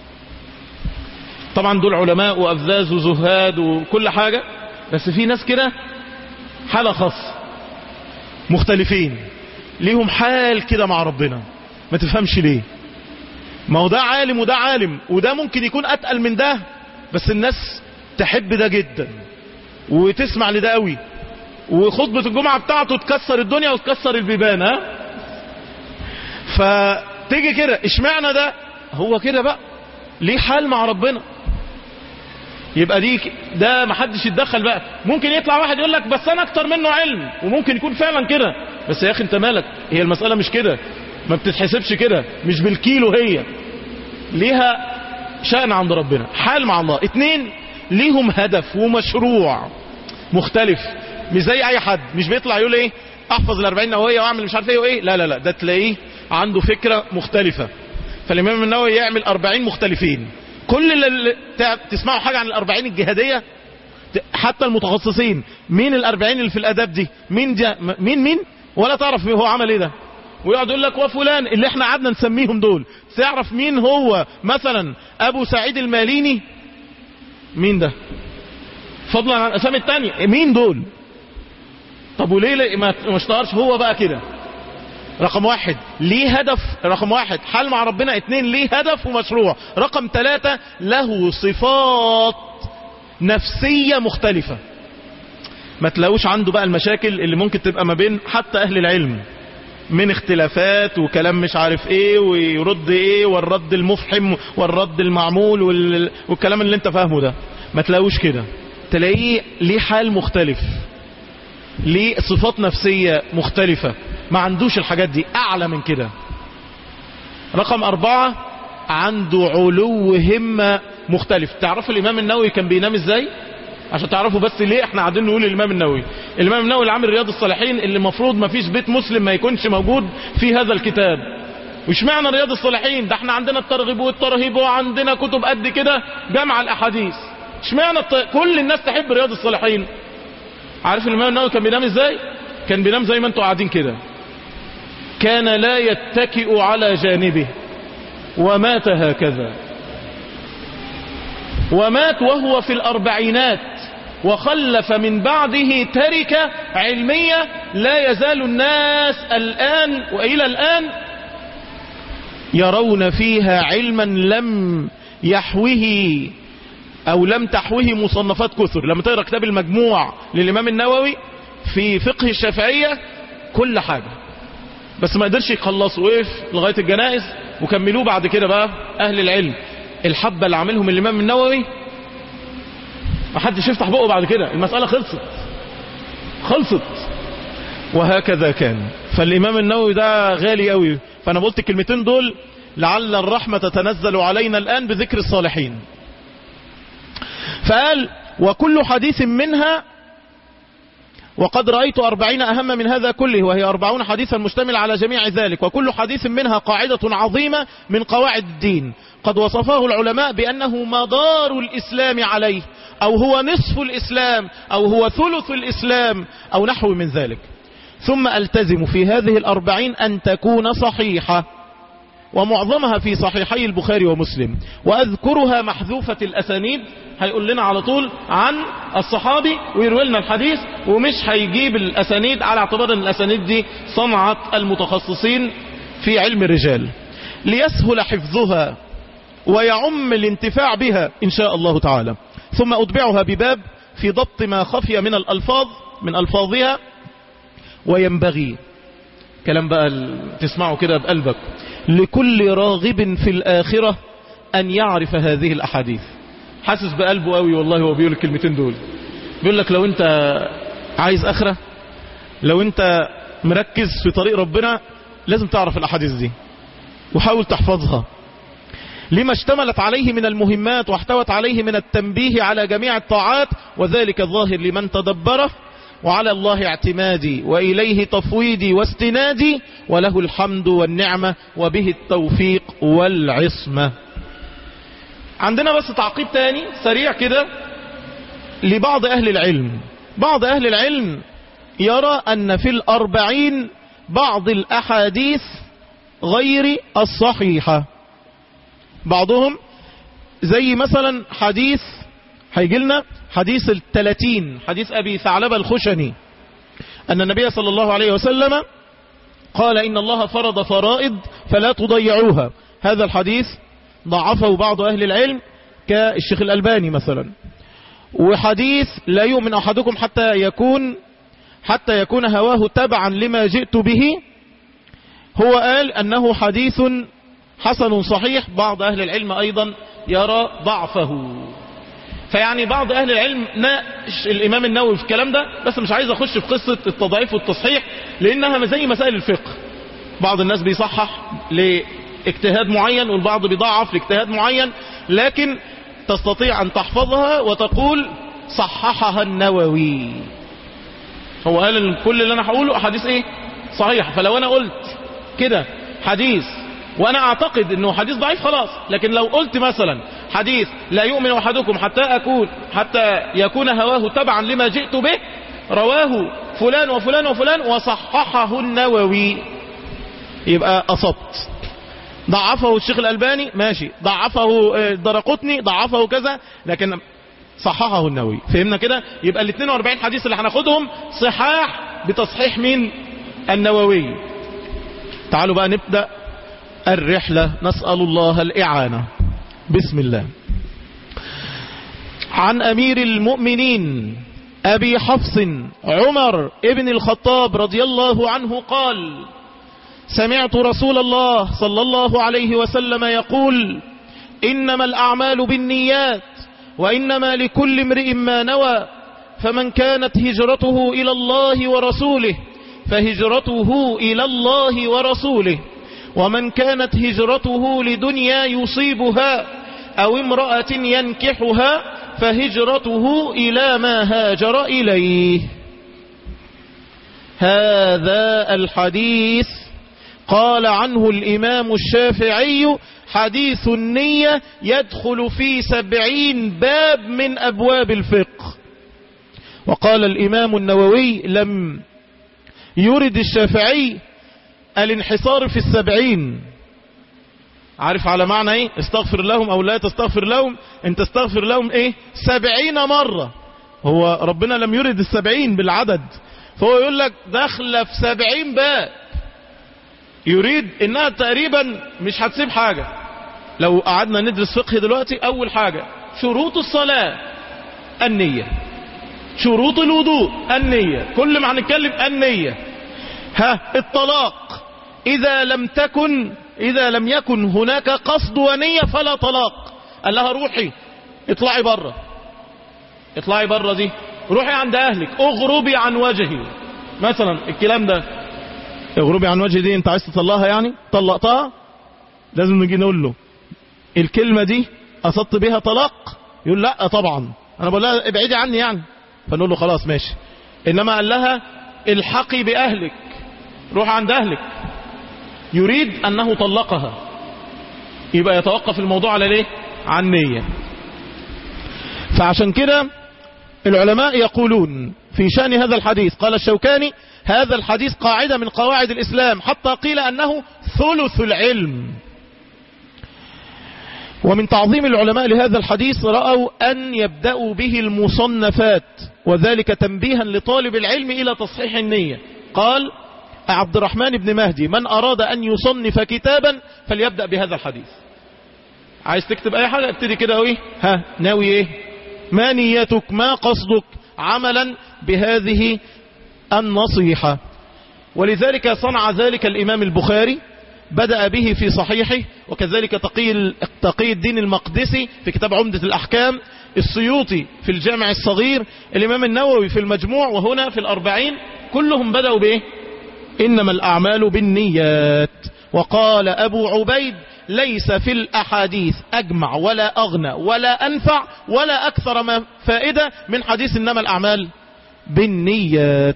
طبعا دول علماء وافذاذ وزهاد وكل حاجة بس في ناس كده حالة خاصة مختلفين ليهم حال كده مع ربنا ما تفهمش ليه ما هو ده عالم وده عالم وده ممكن يكون اتقل من ده بس الناس تحب ده جدا وتسمع لده قوي وخطبة الجمعة بتاعته تكسر الدنيا وتكسر البيبان ها فتيجي كده اشمعنى ده هو كده بقى ليه حال مع ربنا يبقى دي ده محدش يتدخل بقى ممكن يطلع واحد يقول لك بس انا اكتر منه علم وممكن يكون فعلا كده بس يا اخي انت مالك هي المسألة مش كده ما بتتحسبش كده مش بالكيلو هي ليها شأن عند ربنا حال مع الله اتنين ليهم هدف ومشروع مختلف مش زي اي حد مش بيطلع يقول ايه احفظ الاربعين نووية واعمل مش عارف ايه وايه لا لا لا ده تلاقيه عنده فكرة مختلفة فالامام النووي يعمل اربعين مختلفين كل اللي تسمعوا حاجة عن الاربعين الجهادية حتى المتخصصين مين الاربعين اللي في الاداب دي مين دي مين مين ولا تعرف هو عمل ايه ده ويقعد يقول لك وفلان اللي احنا قعدنا نسميهم دول تعرف مين هو مثلا ابو سعيد الماليني مين ده فضلا عن الاسامي التانية مين دول طب وليه ليه ما ما اشتهرش هو بقى كده رقم واحد ليه هدف رقم واحد حال مع ربنا اتنين ليه هدف ومشروع رقم ثلاثة له صفات نفسية مختلفة ما تلاقوش عنده بقى المشاكل اللي ممكن تبقى ما بين حتى اهل العلم من اختلافات وكلام مش عارف ايه ويرد ايه والرد المفحم والرد المعمول وال... والكلام اللي انت فاهمه ده ما تلاقوش كده تلاقيه ليه حال مختلف ليه صفات نفسية مختلفة ما عندوش الحاجات دي اعلى من كده رقم اربعة عنده علو همة مختلف تعرف الامام النووي كان بينام ازاي عشان تعرفوا بس ليه احنا قاعدين نقول الامام النووي الامام النووي اللي عامل رياض الصالحين اللي المفروض ما فيش بيت مسلم ما يكونش موجود في هذا الكتاب وش معنى رياض الصالحين ده احنا عندنا الترغيب والترهيب وعندنا كتب قد كده جمع الاحاديث اشمعنى الت... كل الناس تحب رياض الصالحين عارف الامام النووي كان بينام ازاي كان بينام زي ما انتوا قاعدين كده كان لا يتكئ على جانبه ومات هكذا ومات وهو في الأربعينات وخلف من بعده تركة علمية لا يزال الناس الآن وإلى الآن يرون فيها علما لم يحوه أو لم تحوه مصنفات كثر لما تقرأ كتاب المجموع للإمام النووي في فقه الشافعية كل حاجة بس ما قدرش يخلصوا وقف لغاية الجنائز وكملوه بعد كده بقى أهل العلم الحبة اللي عاملهم الإمام النووي ما حدش يفتح بقه بعد كده المسألة خلصت خلصت وهكذا كان فالإمام النووي ده غالي قوي فأنا قلت الكلمتين دول لعل الرحمة تتنزل علينا الآن بذكر الصالحين فقال وكل حديث منها وقد رأيت أربعين أهم من هذا كله وهي أربعون حديثا مشتمل على جميع ذلك وكل حديث منها قاعدة عظيمة من قواعد الدين قد وصفه العلماء بأنه مدار الإسلام عليه أو هو نصف الإسلام أو هو ثلث الإسلام أو نحو من ذلك ثم ألتزم في هذه الأربعين أن تكون صحيحة ومعظمها في صحيحي البخاري ومسلم وأذكرها محذوفة الأسانيد هيقول لنا على طول عن الصحابي ويروي لنا الحديث ومش هيجيب الأسانيد على اعتبار أن الأسانيد دي صنعة المتخصصين في علم الرجال ليسهل حفظها ويعم الانتفاع بها إن شاء الله تعالى ثم أتبعها بباب في ضبط ما خفي من الألفاظ من ألفاظها وينبغي كلام بقى تسمعه كده بقلبك لكل راغب في الآخرة أن يعرف هذه الأحاديث حاسس بقلبه قوي والله هو بيقول الكلمتين دول بيقول لك لو انت عايز آخرة لو انت مركز في طريق ربنا لازم تعرف الأحاديث دي وحاول تحفظها لما اشتملت عليه من المهمات واحتوت عليه من التنبيه على جميع الطاعات وذلك الظاهر لمن تدبره وعلى الله اعتمادي وإليه تفويدي واستنادي وله الحمد والنعمة وبه التوفيق والعصمة عندنا بس تعقيب تاني سريع كده لبعض أهل العلم بعض أهل العلم يرى أن في الأربعين بعض الأحاديث غير الصحيحة بعضهم زي مثلا حديث هيجي لنا حديث التلاتين حديث أبي ثعلبة الخشني أن النبي صلى الله عليه وسلم قال إن الله فرض فرائض فلا تضيعوها هذا الحديث ضعفه بعض أهل العلم كالشيخ الألباني مثلا وحديث لا يؤمن أحدكم حتى يكون حتى يكون هواه تبعا لما جئت به هو قال أنه حديث حسن صحيح بعض أهل العلم أيضا يرى ضعفه فيعني بعض أهل العلم ناقش الإمام النووي في الكلام ده بس مش عايز أخش في قصة التضعيف والتصحيح لأنها زي مسائل الفقه بعض الناس بيصحح لاجتهاد معين والبعض بيضعف لاجتهاد معين لكن تستطيع أن تحفظها وتقول صححها النووي هو قال إن كل اللي أنا هقوله أحاديث إيه صحيح فلو أنا قلت كده حديث وانا اعتقد انه حديث ضعيف خلاص لكن لو قلت مثلا حديث لا يؤمن احدكم حتى اكون حتى يكون هواه تبعا لما جئت به رواه فلان وفلان وفلان وصححه النووي يبقى أصبت ضعفه الشيخ الألباني ماشي ضعفه الدرقطني ضعفه كذا لكن صححه النووي فهمنا كده يبقى ال 42 حديث اللي هناخدهم صحاح بتصحيح مين النووي تعالوا بقى نبدأ الرحلة نسأل الله الإعانة بسم الله عن أمير المؤمنين أبي حفص عمر ابن الخطاب رضي الله عنه قال سمعت رسول الله صلى الله عليه وسلم يقول إنما الأعمال بالنيات وإنما لكل امرئ ما نوى فمن كانت هجرته إلى الله ورسوله فهجرته إلى الله ورسوله ومن كانت هجرته لدنيا يصيبها أو امرأة ينكحها فهجرته إلى ما هاجر إليه هذا الحديث قال عنه الإمام الشافعي حديث النية يدخل في سبعين باب من أبواب الفقه وقال الإمام النووي لم يرد الشافعي الانحصار في السبعين عارف على معنى ايه استغفر لهم او لا تستغفر لهم ان تستغفر لهم ايه سبعين مرة هو ربنا لم يرد السبعين بالعدد فهو يقول لك داخله في سبعين باب يريد انها تقريبا مش هتسيب حاجة لو قعدنا ندرس فقه دلوقتي اول حاجة شروط الصلاة النية شروط الوضوء النية كل ما هنتكلم النية ها الطلاق اذا لم تكن اذا لم يكن هناك قصد ونية فلا طلاق قال لها روحي اطلعي بره اطلعي بره دي روحي عند اهلك اغربي عن وجهي مثلا الكلام ده اغربي عن وجهي دي انت عايز تطلقها يعني طلقتها لازم نجي نقول له الكلمة دي قصدت بها طلاق يقول لا طبعا انا بقول لها ابعدي عني يعني فنقول له خلاص ماشي انما قال لها الحقي باهلك روح عند اهلك يريد انه طلقها يبقى يتوقف الموضوع على ليه عن نية فعشان كده العلماء يقولون في شأن هذا الحديث قال الشوكاني هذا الحديث قاعدة من قواعد الإسلام حتى قيل أنه ثلث العلم ومن تعظيم العلماء لهذا الحديث رأوا أن يبدأوا به المصنفات وذلك تنبيها لطالب العلم إلى تصحيح النية قال عبد الرحمن بن مهدي من أراد أن يصنف كتابا فليبدأ بهذا الحديث عايز تكتب أي حاجة ابتدي كده ايه ها ناوي ايه ما نيتك ما قصدك عملا بهذه النصيحة ولذلك صنع ذلك الإمام البخاري بدأ به في صحيحه وكذلك تقي تقي الدين المقدسي في كتاب عمدة الأحكام السيوطي في الجامع الصغير الإمام النووي في المجموع وهنا في الأربعين كلهم بدأوا بإيه إنما الأعمال بالنيات وقال أبو عبيد ليس في الأحاديث أجمع ولا أغنى ولا أنفع ولا أكثر ما فائدة من حديث إنما الأعمال بالنيات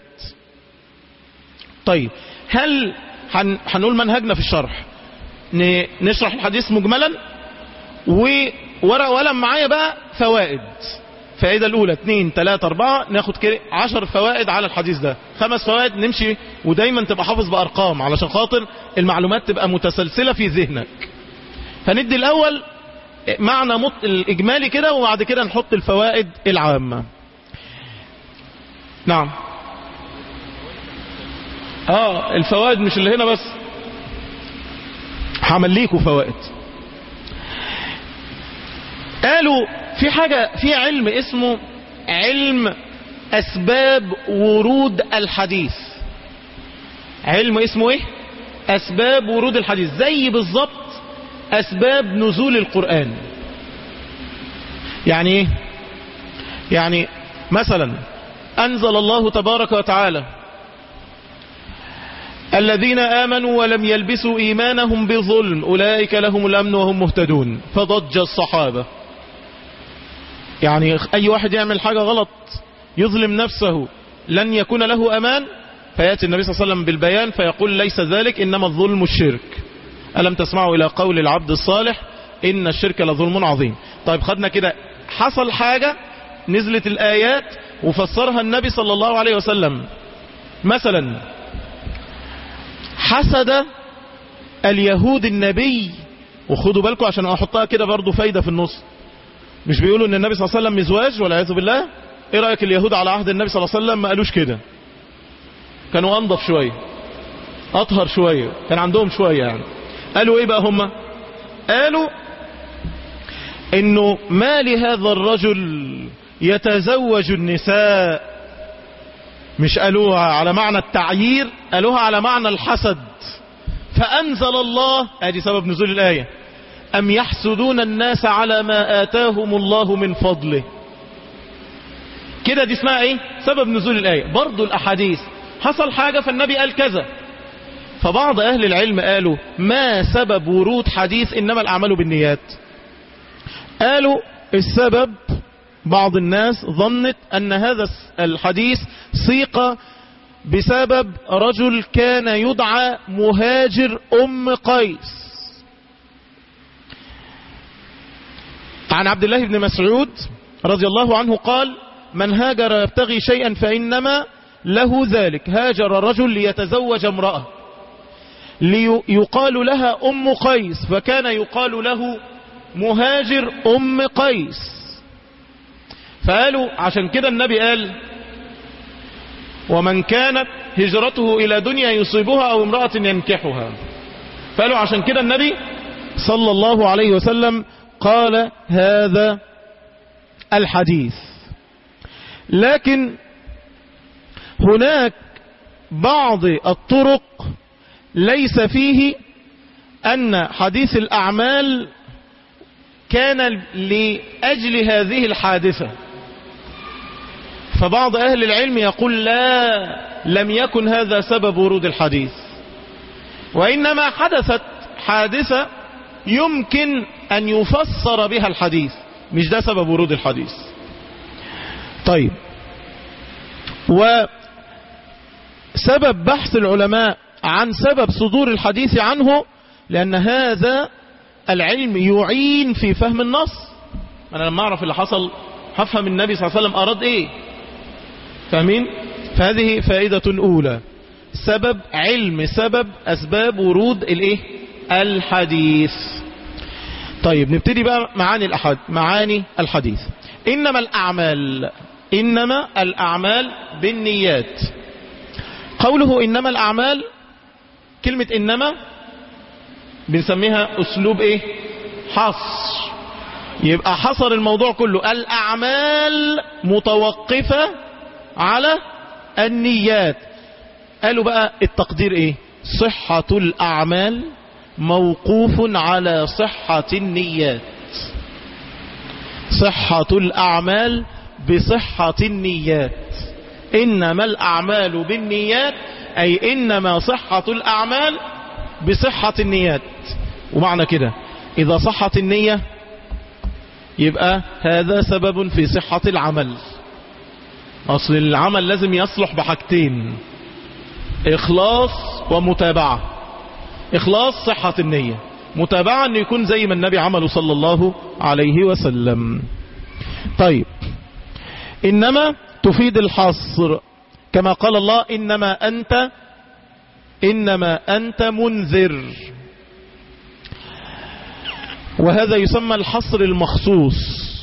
طيب هل هنقول منهجنا في الشرح نشرح الحديث مجملا وورق وقلم معايا بقى فوائد فائدة الأولى اثنين ثلاثة أربعة ناخد كده عشر فوائد على الحديث ده خمس فوائد نمشي ودايما تبقى حافظ بأرقام علشان خاطر المعلومات تبقى متسلسلة في ذهنك فندي الأول معنى مط... الإجمالي كده وبعد كده نحط الفوائد العامة نعم اه الفوائد مش اللي هنا بس همليكوا فوائد قالوا في حاجة في علم اسمه علم أسباب ورود الحديث علم اسمه ايه أسباب ورود الحديث زي بالظبط أسباب نزول القرآن يعني ايه يعني مثلا أنزل الله تبارك وتعالى الذين آمنوا ولم يلبسوا إيمانهم بظلم أولئك لهم الأمن وهم مهتدون فضج الصحابة يعني أي واحد يعمل حاجة غلط يظلم نفسه لن يكون له أمان فيأتي النبي صلى الله عليه وسلم بالبيان فيقول ليس ذلك إنما الظلم الشرك ألم تسمعوا إلى قول العبد الصالح إن الشرك لظلم عظيم طيب خدنا كده حصل حاجة نزلت الآيات وفسرها النبي صلى الله عليه وسلم مثلا حسد اليهود النبي وخدوا بالكم عشان احطها كده برضو فايدة في النص مش بيقولوا ان النبي صلى الله عليه وسلم مزواج والعياذ بالله ايه رأيك اليهود على عهد النبي صلى الله عليه وسلم ما قالوش كده كانوا انضف شوية اطهر شوية كان عندهم شوية يعني قالوا ايه بقى هم قالوا انه ما لهذا الرجل يتزوج النساء مش قالوها على معنى التعيير قالوها على معنى الحسد فأنزل الله ادي سبب نزول الآية أم يحسدون الناس على ما آتاهم الله من فضله كده دي اسمها ايه سبب نزول الآية برضو الأحاديث حصل حاجة فالنبي قال كذا فبعض أهل العلم قالوا ما سبب ورود حديث إنما الأعمال بالنيات قالوا السبب بعض الناس ظنت أن هذا الحديث سيق بسبب رجل كان يدعى مهاجر أم قيس عن عبد الله بن مسعود رضي الله عنه قال من هاجر يبتغي شيئا فإنما له ذلك هاجر رجل ليتزوج امرأة ليقال لها أم قيس فكان يقال له مهاجر أم قيس فقالوا عشان كده النبي قال ومن كانت هجرته إلى دنيا يصيبها أو امرأة ينكحها فقالوا عشان كده النبي صلى الله عليه وسلم قال هذا الحديث لكن هناك بعض الطرق ليس فيه أن حديث الأعمال كان لأجل هذه الحادثة فبعض أهل العلم يقول لا لم يكن هذا سبب ورود الحديث وإنما حدثت حادثة يمكن أن يفسر بها الحديث مش ده سبب ورود الحديث طيب وسبب بحث العلماء عن سبب صدور الحديث عنه لأن هذا العلم يعين في فهم النص أنا لما أعرف اللي حصل هفهم النبي صلى الله عليه وسلم أراد إيه فاهمين فهذه فائدة أولى سبب علم سبب أسباب ورود الإيه الحديث طيب نبتدي بقى معاني الأحد معاني الحديث إنما الأعمال إنما الأعمال بالنيات قوله إنما الأعمال كلمة إنما بنسميها أسلوب إيه حصر يبقى حصر الموضوع كله الأعمال متوقفة على النيات قالوا بقى التقدير إيه صحة الأعمال موقوف على صحة النيات صحة الأعمال بصحة النيات إنما الأعمال بالنيات أي إنما صحة الأعمال بصحة النيات ومعنى كده إذا صحت النية يبقى هذا سبب في صحة العمل أصل العمل لازم يصلح بحاجتين إخلاص ومتابعة إخلاص صحة النية متابعة أن يكون زي ما النبي عمله صلى الله عليه وسلم طيب إنما تفيد الحصر كما قال الله إنما أنت إنما أنت منذر وهذا يسمى الحصر المخصوص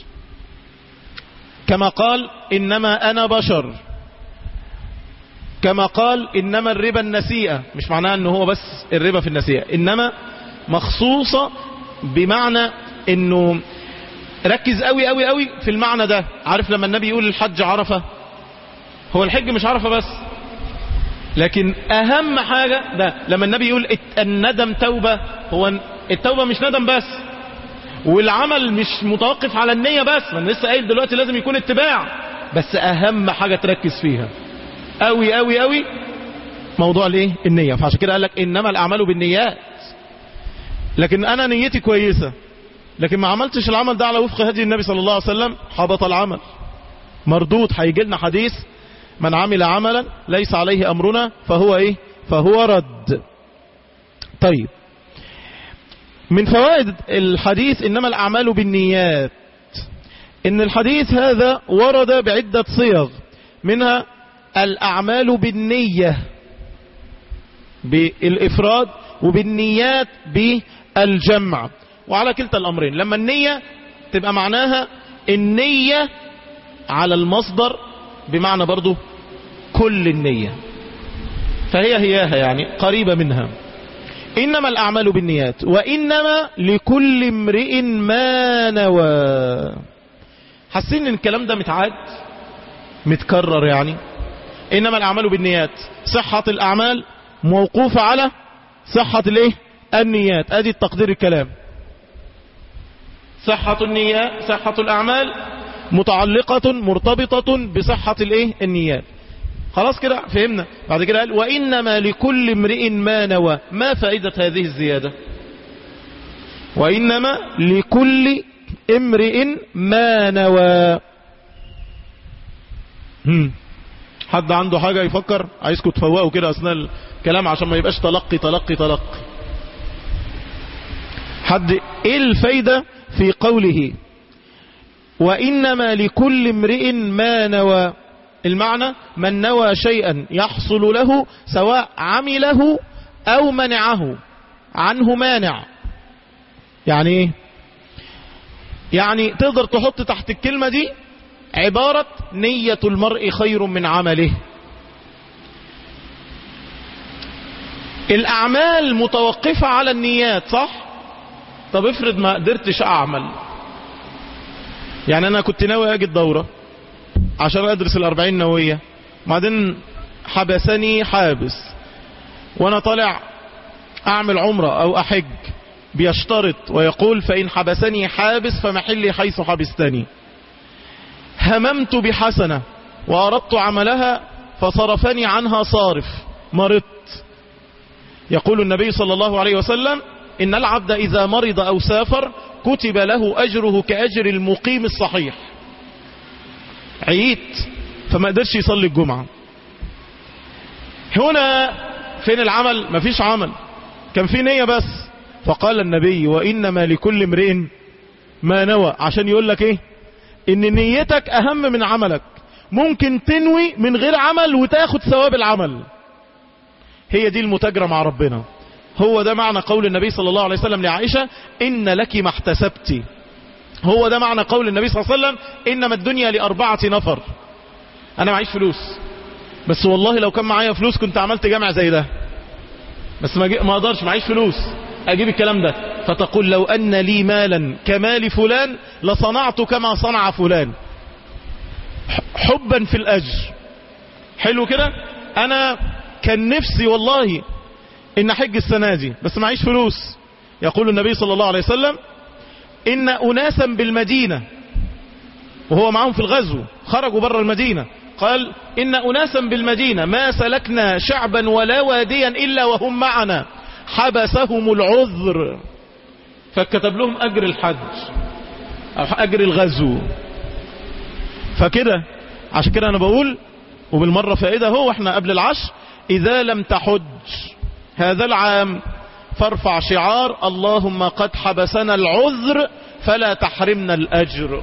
كما قال إنما أنا بشر كما قال إنما الربا النسيئة مش معناه أنه هو بس الربا في النسيئة إنما مخصوصة بمعنى أنه ركز قوي قوي قوي في المعنى ده عارف لما النبي يقول الحج عرفة هو الحج مش عرفة بس لكن أهم حاجة ده لما النبي يقول الندم توبة هو التوبة مش ندم بس والعمل مش متوقف على النية بس ما أنا لسه قايل دلوقتي لازم يكون اتباع بس أهم حاجة تركز فيها قوي قوي قوي موضوع الايه النية فعشان كده قال لك إنما الأعمال بالنيات لكن أنا نيتي كويسة لكن ما عملتش العمل ده على وفق هدي النبي صلى الله عليه وسلم حبط العمل مردود هيجي لنا حديث من عمل عملا ليس عليه أمرنا فهو إيه فهو رد طيب من فوائد الحديث إنما الأعمال بالنيات إن الحديث هذا ورد بعدة صيغ منها الأعمال بالنية بالإفراد وبالنيات بالجمع وعلى كلتا الأمرين لما النية تبقى معناها النية على المصدر بمعنى برضو كل النية فهي هياها يعني قريبة منها إنما الأعمال بالنيات وإنما لكل امرئ ما نوى حاسين ان الكلام ده متعاد متكرر يعني إنما الأعمال بالنيات صحة الأعمال موقوفة على صحة الايه النيات ادي التقدير الكلام صحة النيات صحة الأعمال متعلقة مرتبطة بصحة الايه النيات خلاص كده فهمنا بعد كده قال وإنما لكل امرئ ما نوى ما فائدة هذه الزيادة وإنما لكل امرئ ما نوى هم. حد عنده حاجة يفكر عايزكم تفوقوا كده أثناء الكلام عشان ما يبقاش تلقي تلقي تلقي حد ايه الفايدة في قوله وإنما لكل امرئ ما نوى المعنى من نوى شيئا يحصل له سواء عمله أو منعه عنه مانع يعني ايه يعني تقدر تحط تحت الكلمة دي عبارة نية المرء خير من عمله الأعمال متوقفة على النيات صح طب افرض ما قدرتش أعمل يعني أنا كنت ناوي أجي الدورة عشان أدرس الأربعين نووية بعدين حبسني حابس وأنا طالع أعمل عمرة أو أحج بيشترط ويقول فإن حبسني حابس فمحلي حيث حبستني هممت بحسنة وأردت عملها فصرفني عنها صارف مرضت يقول النبي صلى الله عليه وسلم إن العبد إذا مرض أو سافر كتب له أجره كأجر المقيم الصحيح عييت فما قدرش يصلي الجمعة هنا فين العمل مفيش عمل كان في نية بس فقال النبي وإنما لكل امرئ ما نوى عشان يقول لك ايه ان نيتك اهم من عملك ممكن تنوي من غير عمل وتاخد ثواب العمل هي دي المتاجرة مع ربنا هو ده معنى قول النبي صلى الله عليه وسلم لعائشة إن لك ما احتسبت هو ده معنى قول النبي صلى الله عليه وسلم إنما الدنيا لأربعة نفر أنا معيش فلوس بس والله لو كان معايا فلوس كنت عملت جامع زي ده بس ما, ما اقدرش معيش فلوس اجيب الكلام ده فتقول لو ان لي مالا كمال فلان لصنعت كما صنع فلان حبا في الاجر حلو كده انا كان نفسي والله ان احج السنة دي بس معيش فلوس يقول النبي صلى الله عليه وسلم ان اناسا بالمدينة وهو معهم في الغزو خرجوا بره المدينة قال إن أناسا بالمدينة ما سلكنا شعبا ولا واديا إلا وهم معنا حبسهم العذر فكتب لهم أجر الحج أو أجر الغزو فكده عشان كده أنا بقول وبالمرة فائدة هو احنا قبل العشر إذا لم تحج هذا العام فارفع شعار اللهم قد حبسنا العذر فلا تحرمنا الأجر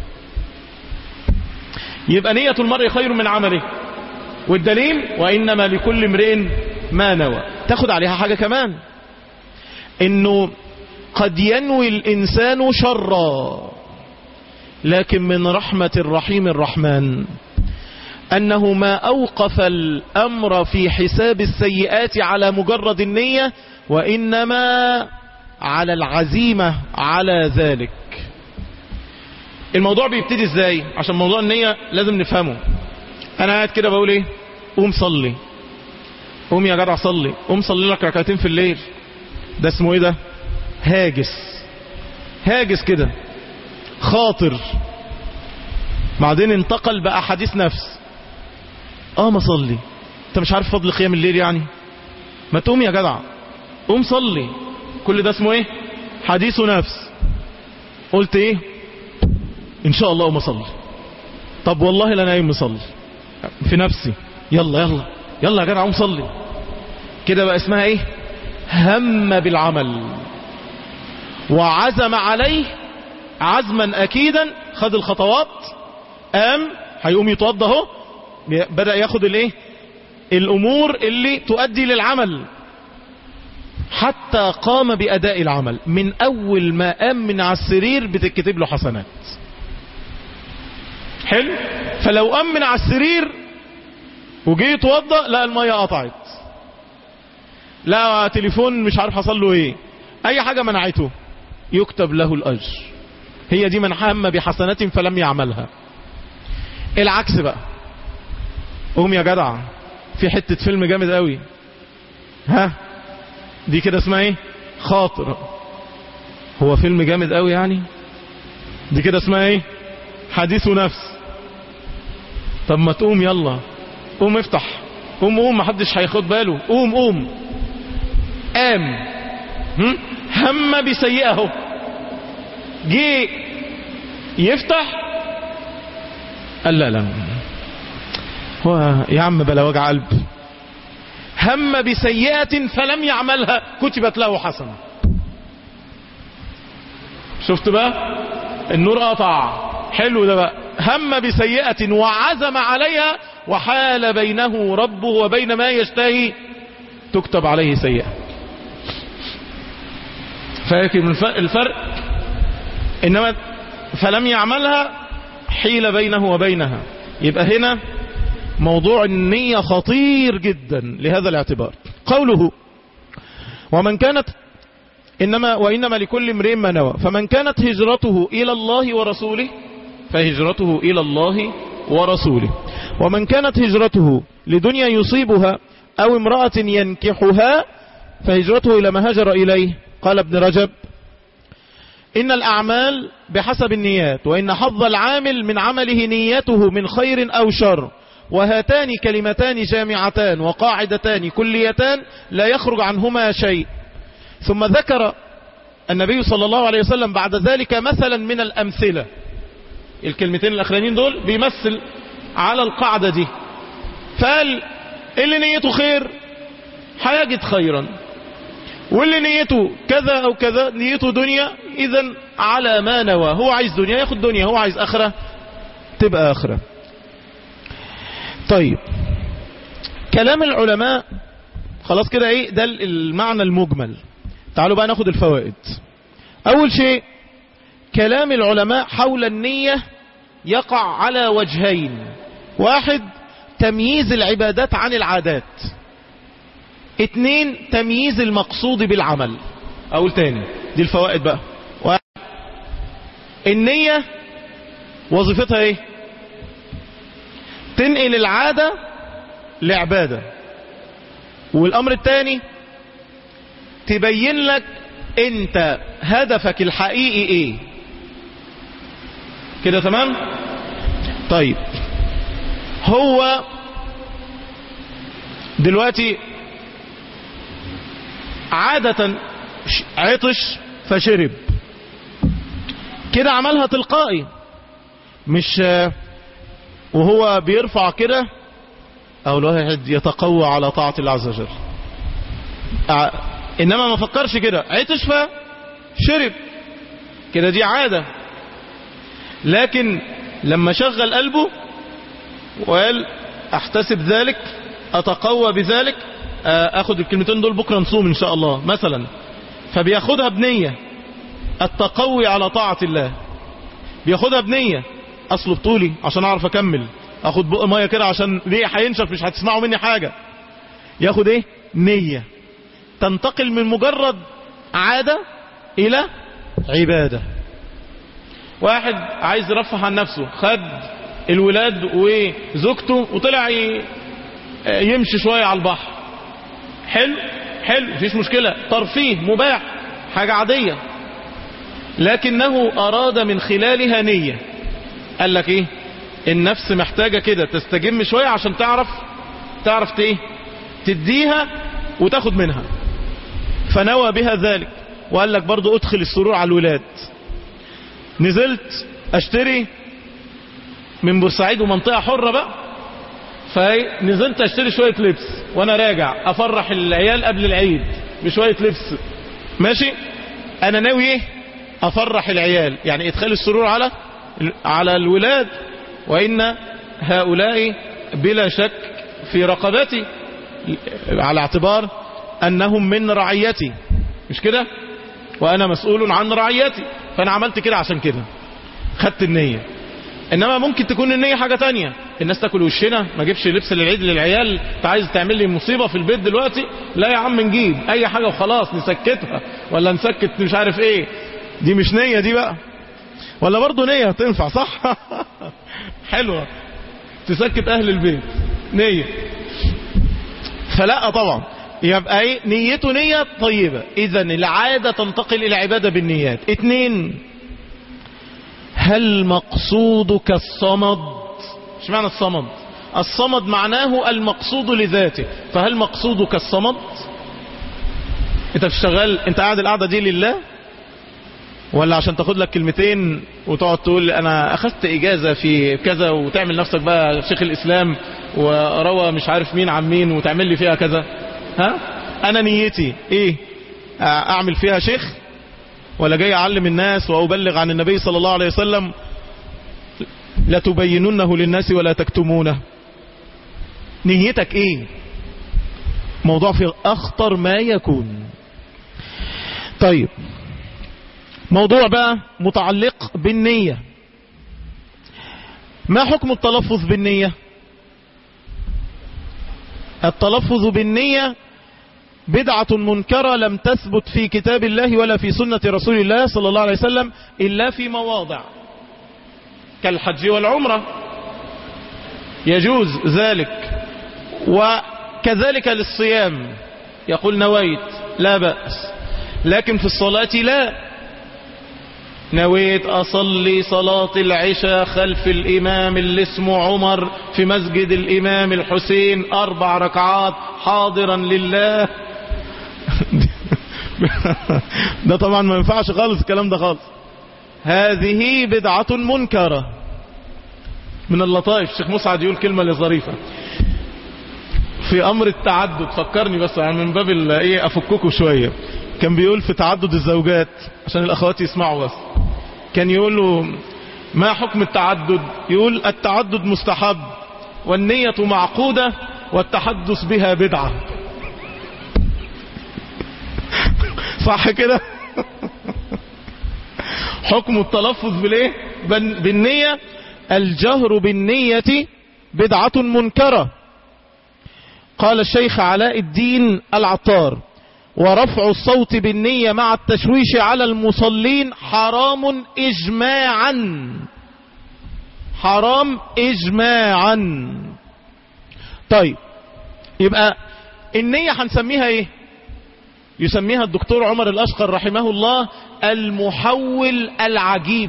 يبقى نية المرء خير من عمله والدليل وإنما لكل امرئ ما نوى تاخد عليها حاجة كمان انه قد ينوي الانسان شرا لكن من رحمة الرحيم الرحمن انه ما اوقف الامر في حساب السيئات على مجرد النية وانما على العزيمة على ذلك الموضوع بيبتدي ازاي عشان موضوع النية لازم نفهمه انا قاعد كده بقول ايه قوم صلي قوم يا جدع صلي قوم صلي لك ركعتين في الليل ده اسمه ايه ده هاجس هاجس كده خاطر بعدين انتقل بقى حديث نفس اه ما صلي انت مش عارف فضل قيام الليل يعني ما تقوم يا جدع قوم صلي كل ده اسمه ايه حديث نفس قلت ايه ان شاء الله قوم اصلي طب والله لا نايم مصلي في نفسي يلا يلا يلا يا جدع قوم صلي كده بقى اسمها ايه هم بالعمل وعزم عليه عزما اكيدا خد الخطوات قام هيقوم يتوضى اهو بدأ ياخد الايه الامور اللي تؤدي للعمل حتى قام بأداء العمل من أول ما قام من على السرير بتتكتب له حسنات حلو فلو قام من على السرير وجي يتوضا لا الميه قطعت لا تليفون مش عارف حصل له ايه اي حاجه منعته يكتب له الاجر هي دي من هم بحسنة فلم يعملها العكس بقى قوم يا جدع في حتة فيلم جامد قوي ها دي كده اسمها ايه خاطر هو فيلم جامد قوي يعني دي كده اسمها ايه حديث نفس طب ما تقوم يلا قوم افتح قوم قوم محدش هياخد باله قوم قوم قام هم؟ هم بسيئة اهو جه يفتح قال لا لا هو يا عم بلا وجع قلب هم بسيئة فلم يعملها كتبت له حسنة شفت بقى النور قطع حلو ده بقى هم بسيئة وعزم عليها وحال بينه ربه وبين ما يشتهي تكتب عليه سيئة فاكر الفرق انما فلم يعملها حيل بينه وبينها يبقى هنا موضوع النية خطير جدا لهذا الاعتبار قوله ومن كانت إنما وإنما لكل امرئ ما نوى فمن كانت هجرته إلى الله ورسوله فهجرته إلى الله ورسوله ومن كانت هجرته لدنيا يصيبها أو امرأة ينكحها فهجرته إلى ما هجر إليه قال ابن رجب إن الأعمال بحسب النيات وإن حظ العامل من عمله نيته من خير أو شر وهاتان كلمتان جامعتان وقاعدتان كليتان لا يخرج عنهما شيء ثم ذكر النبي صلى الله عليه وسلم بعد ذلك مثلا من الأمثلة الكلمتين الأخرانيين دول بيمثل على القاعدة دي فقال اللي نيته خير هيجد خيرا واللي نيته كذا أو كذا نيته دنيا إذا على ما نوى هو عايز دنيا ياخد دنيا هو عايز آخرة تبقى آخرة طيب كلام العلماء خلاص كده ايه ده المعنى المجمل تعالوا بقى ناخد الفوائد اول شيء كلام العلماء حول النية يقع على وجهين واحد تمييز العبادات عن العادات اتنين تمييز المقصود بالعمل اقول تاني دي الفوائد بقى واحد النية وظيفتها ايه تنقل العادة لعبادة والامر الثاني تبين لك انت هدفك الحقيقي ايه كده تمام طيب هو دلوقتي عادة عطش فشرب كده عملها تلقائي مش وهو بيرفع كده او الواحد يتقوى على طاعة الله عز وجل انما ما فكرش كده عطش فشرب كده دي عادة لكن لما شغل قلبه وقال احتسب ذلك اتقوى بذلك اخد الكلمتين دول بكرة نصوم ان شاء الله مثلا فبياخدها بنية التقوي على طاعة الله بياخدها بنية اصله بطولي عشان اعرف اكمل اخد بق ميه كده عشان ليه هينشف مش هتسمعوا مني حاجة ياخد ايه نية تنتقل من مجرد عادة الى عبادة واحد عايز يرفه عن نفسه خد الولاد وزوجته وطلع يمشي شوية على البحر حلو حلو مفيش مشكلة ترفيه مباح حاجة عادية لكنه أراد من خلالها نية قال لك ايه النفس محتاجة كده تستجم شوية عشان تعرف تعرف ايه تديها وتاخد منها فنوى بها ذلك وقال لك برضو ادخل السرور على الولاد نزلت اشتري من بورسعيد ومنطقة حرة بقى فنزلت اشتري شوية لبس وانا راجع افرح العيال قبل العيد بشوية لبس ماشي انا ناوي ايه افرح العيال يعني ادخال السرور على على الولاد وان هؤلاء بلا شك في رقبتي على اعتبار أنهم من رعيتي مش كده وأنا مسؤول عن رعيتي فأنا عملت كده عشان كده خدت النية انما ممكن تكون النية حاجة تانية الناس تاكل وشنا ما جيبش لبس للعيد للعيال انت عايز تعمل لي مصيبة في البيت دلوقتي لا يا عم نجيب اي حاجة وخلاص نسكتها ولا نسكت مش عارف ايه دي مش نية دي بقى ولا برضه نية تنفع صح حلوة تسكت اهل البيت نية فلا طبعا يبقى ايه نيته نية طيبة اذا العادة تنتقل الى عبادة بالنيات اتنين هل مقصودك الصمد مش معنى الصمد الصمد معناه المقصود لذاته فهل مقصودك الصمد انت بتشتغل انت قاعد القعدة دي لله ولا عشان تاخد لك كلمتين وتقعد تقول انا اخذت اجازة في كذا وتعمل نفسك بقى شيخ الاسلام وروى مش عارف مين عن مين وتعمل لي فيها كذا ها انا نيتي ايه اعمل فيها شيخ ولا جاي اعلم الناس وابلغ عن النبي صلى الله عليه وسلم لتبيننه للناس ولا تكتمونه نيتك ايه موضوع في اخطر ما يكون طيب موضوع بقى متعلق بالنية ما حكم التلفظ بالنية التلفظ بالنية بدعة منكرة لم تثبت في كتاب الله ولا في سنة رسول الله صلى الله عليه وسلم إلا في مواضع كالحج والعمرة يجوز ذلك وكذلك للصيام يقول نويت لا بأس لكن في الصلاة لا نويت أصلي صلاة العشاء خلف الإمام اللي اسمه عمر في مسجد الإمام الحسين أربع ركعات حاضرا لله ده طبعا ما ينفعش خالص الكلام ده خالص هذه بدعة منكرة من اللطائف الشيخ مسعد يقول كلمة لظريفة في أمر التعدد فكرني بس يعني من باب ايه أفككوا شوية كان بيقول في تعدد الزوجات عشان الأخوات يسمعوا بس كان يقول له ما حكم التعدد يقول التعدد مستحب والنية معقودة والتحدث بها بدعة صح كده حكم التلفظ بالايه بالنية الجهر بالنية بدعة منكرة قال الشيخ علاء الدين العطار ورفع الصوت بالنية مع التشويش على المصلين حرام اجماعا حرام اجماعا طيب يبقى النية هنسميها ايه يسميها الدكتور عمر الاشقر رحمه الله المحول العجيب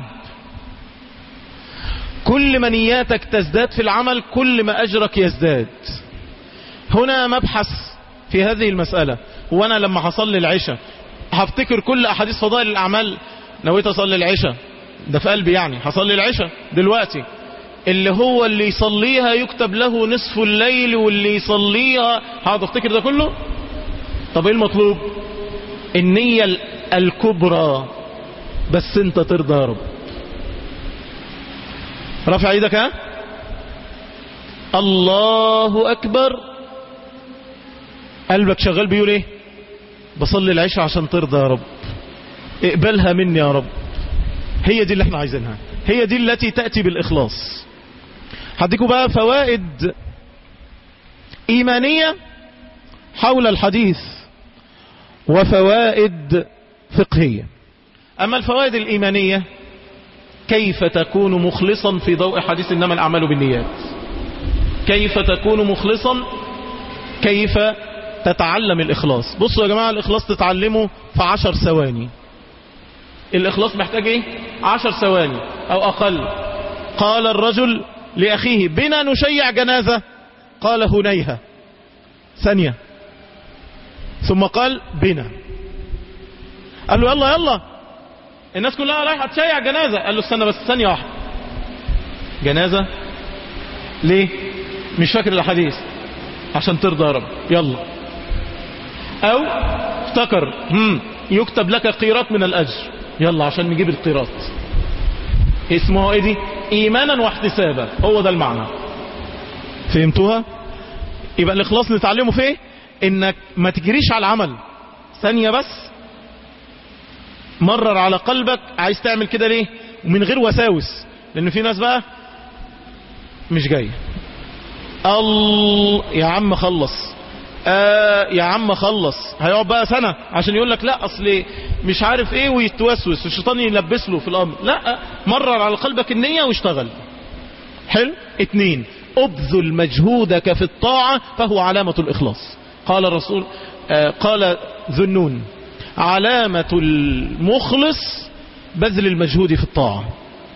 كل ما نياتك تزداد في العمل كل ما اجرك يزداد هنا مبحث في هذه المسألة وانا لما هصلي العشاء هفتكر كل احاديث فضائل الاعمال نويت اصلي العشاء ده في قلبي يعني هصلي العشاء دلوقتي اللي هو اللي يصليها يكتب له نصف الليل واللي يصليها هقعد افتكر ده كله طب ايه المطلوب النية الكبرى بس انت ترضى يا رب رفع ايدك ها الله اكبر قلبك شغال بيقول ايه بصلي العشاء عشان ترضى يا رب اقبلها مني يا رب هي دي اللي احنا عايزينها هي دي التي تأتي بالإخلاص هديكوا بقى فوائد إيمانية حول الحديث وفوائد فقهية أما الفوائد الإيمانية كيف تكون مخلصا في ضوء حديث إنما الأعمال بالنيات كيف تكون مخلصا كيف تتعلم الإخلاص بصوا يا جماعة الإخلاص تتعلمه في عشر ثواني الإخلاص محتاج إيه عشر ثواني أو أقل قال الرجل لأخيه بنا نشيع جنازة قال هنيها ثانية ثم قال بنا قال له يلا يلا الناس كلها رايحة تشيع جنازة قال له استنى بس ثانية واحدة جنازة ليه مش فاكر الحديث عشان ترضى يا رب يلا او افتكر هم يكتب لك قيراط من الاجر يلا عشان نجيب القيراط اسمه ايه دي ايمانا واحتسابا هو ده المعنى فهمتوها يبقى الاخلاص نتعلمه في ايه انك ما تجريش على العمل ثانية بس مرر على قلبك عايز تعمل كده ليه ومن غير وساوس لان في ناس بقى مش جاي الله يا عم خلص آه يا عم خلص هيقعد بقى سنة عشان يقول لك لا اصل مش عارف ايه ويتوسوس الشيطان يلبس له في الامر لا مرر على قلبك النية واشتغل حلو اتنين ابذل مجهودك في الطاعة فهو علامة الاخلاص قال الرسول آه قال ذنون علامة المخلص بذل المجهود في الطاعة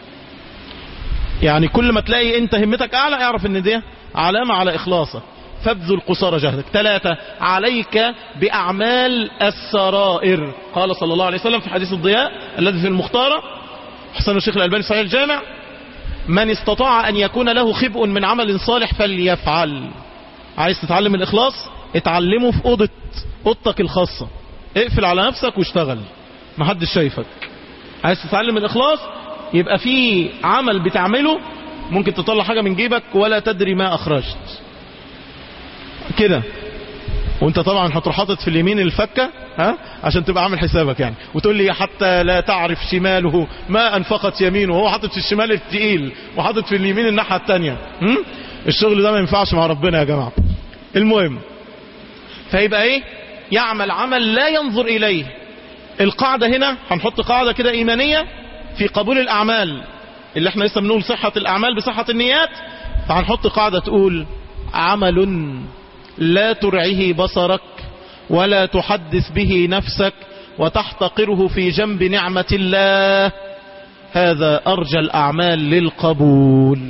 يعني كل ما تلاقي انت همتك اعلى اعرف ان دي علامة على اخلاصك فابذل قصارى جهدك ثلاثة عليك بأعمال السرائر قال صلى الله عليه وسلم في حديث الضياء الذي في المختارة حسن الشيخ الألباني صحيح الجامع من استطاع أن يكون له خبء من عمل صالح فليفعل عايز تتعلم الإخلاص اتعلمه في أوضة أوضتك الخاصة اقفل على نفسك واشتغل محدش شايفك عايز تتعلم الإخلاص يبقى في عمل بتعمله ممكن تطلع حاجة من جيبك ولا تدري ما أخرجت كده وانت طبعا هتروح حاطط في اليمين الفكة ها عشان تبقى عامل حسابك يعني وتقول لي حتى لا تعرف شماله ما انفقت يمينه وهو حاطط في الشمال التقيل وحاطط في اليمين الناحية التانية هم؟ الشغل ده ما ينفعش مع ربنا يا جماعة المهم فيبقى ايه يعمل عمل لا ينظر اليه القاعدة هنا هنحط قاعدة كده ايمانية في قبول الاعمال اللي احنا لسه بنقول صحة الاعمال بصحة النيات فهنحط قاعدة تقول عمل لا ترعه بصرك ولا تحدث به نفسك وتحتقره في جنب نعمة الله هذا أرجى الأعمال للقبول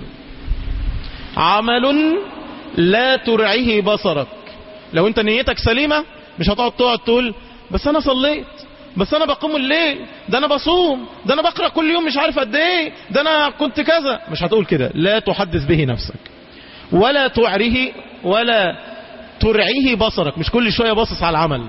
عمل لا ترعه بصرك لو انت نيتك سليمة مش هتقعد تقعد تقول بس انا صليت بس انا بقوم الليل ده انا بصوم ده انا بقرأ كل يوم مش عارف قد ايه ده انا كنت كذا مش هتقول كده لا تحدث به نفسك ولا تعره ولا ترعيه بصرك مش كل شوية باصص على العمل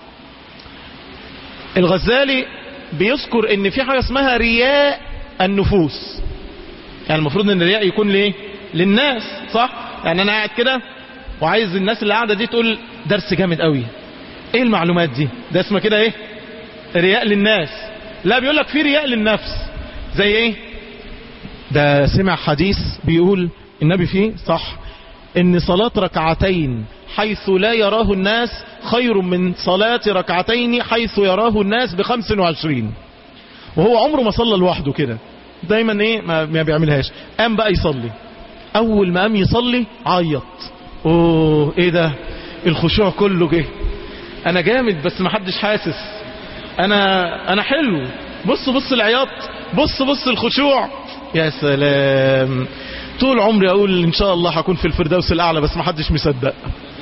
الغزالي بيذكر ان في حاجة اسمها رياء النفوس يعني المفروض ان الرياء يكون ليه للناس صح يعني انا قاعد كده وعايز الناس اللي قاعدة دي تقول درس جامد قوي ايه المعلومات دي ده اسمه كده ايه رياء للناس لا بيقول لك في رياء للنفس زي ايه ده سمع حديث بيقول النبي فيه صح ان صلاة ركعتين حيث لا يراه الناس خير من صلاة ركعتين حيث يراه الناس بخمس وعشرين وهو عمره ما صلى لوحده كده دايما ايه ما, ما بيعملهاش قام بقى يصلي اول ما قام يصلي عيط اوه ايه ده الخشوع كله جه انا جامد بس ما حدش حاسس انا انا حلو بص بص العياط بص بص الخشوع يا سلام طول عمري اقول ان شاء الله هكون في الفردوس الاعلى بس ما حدش مصدق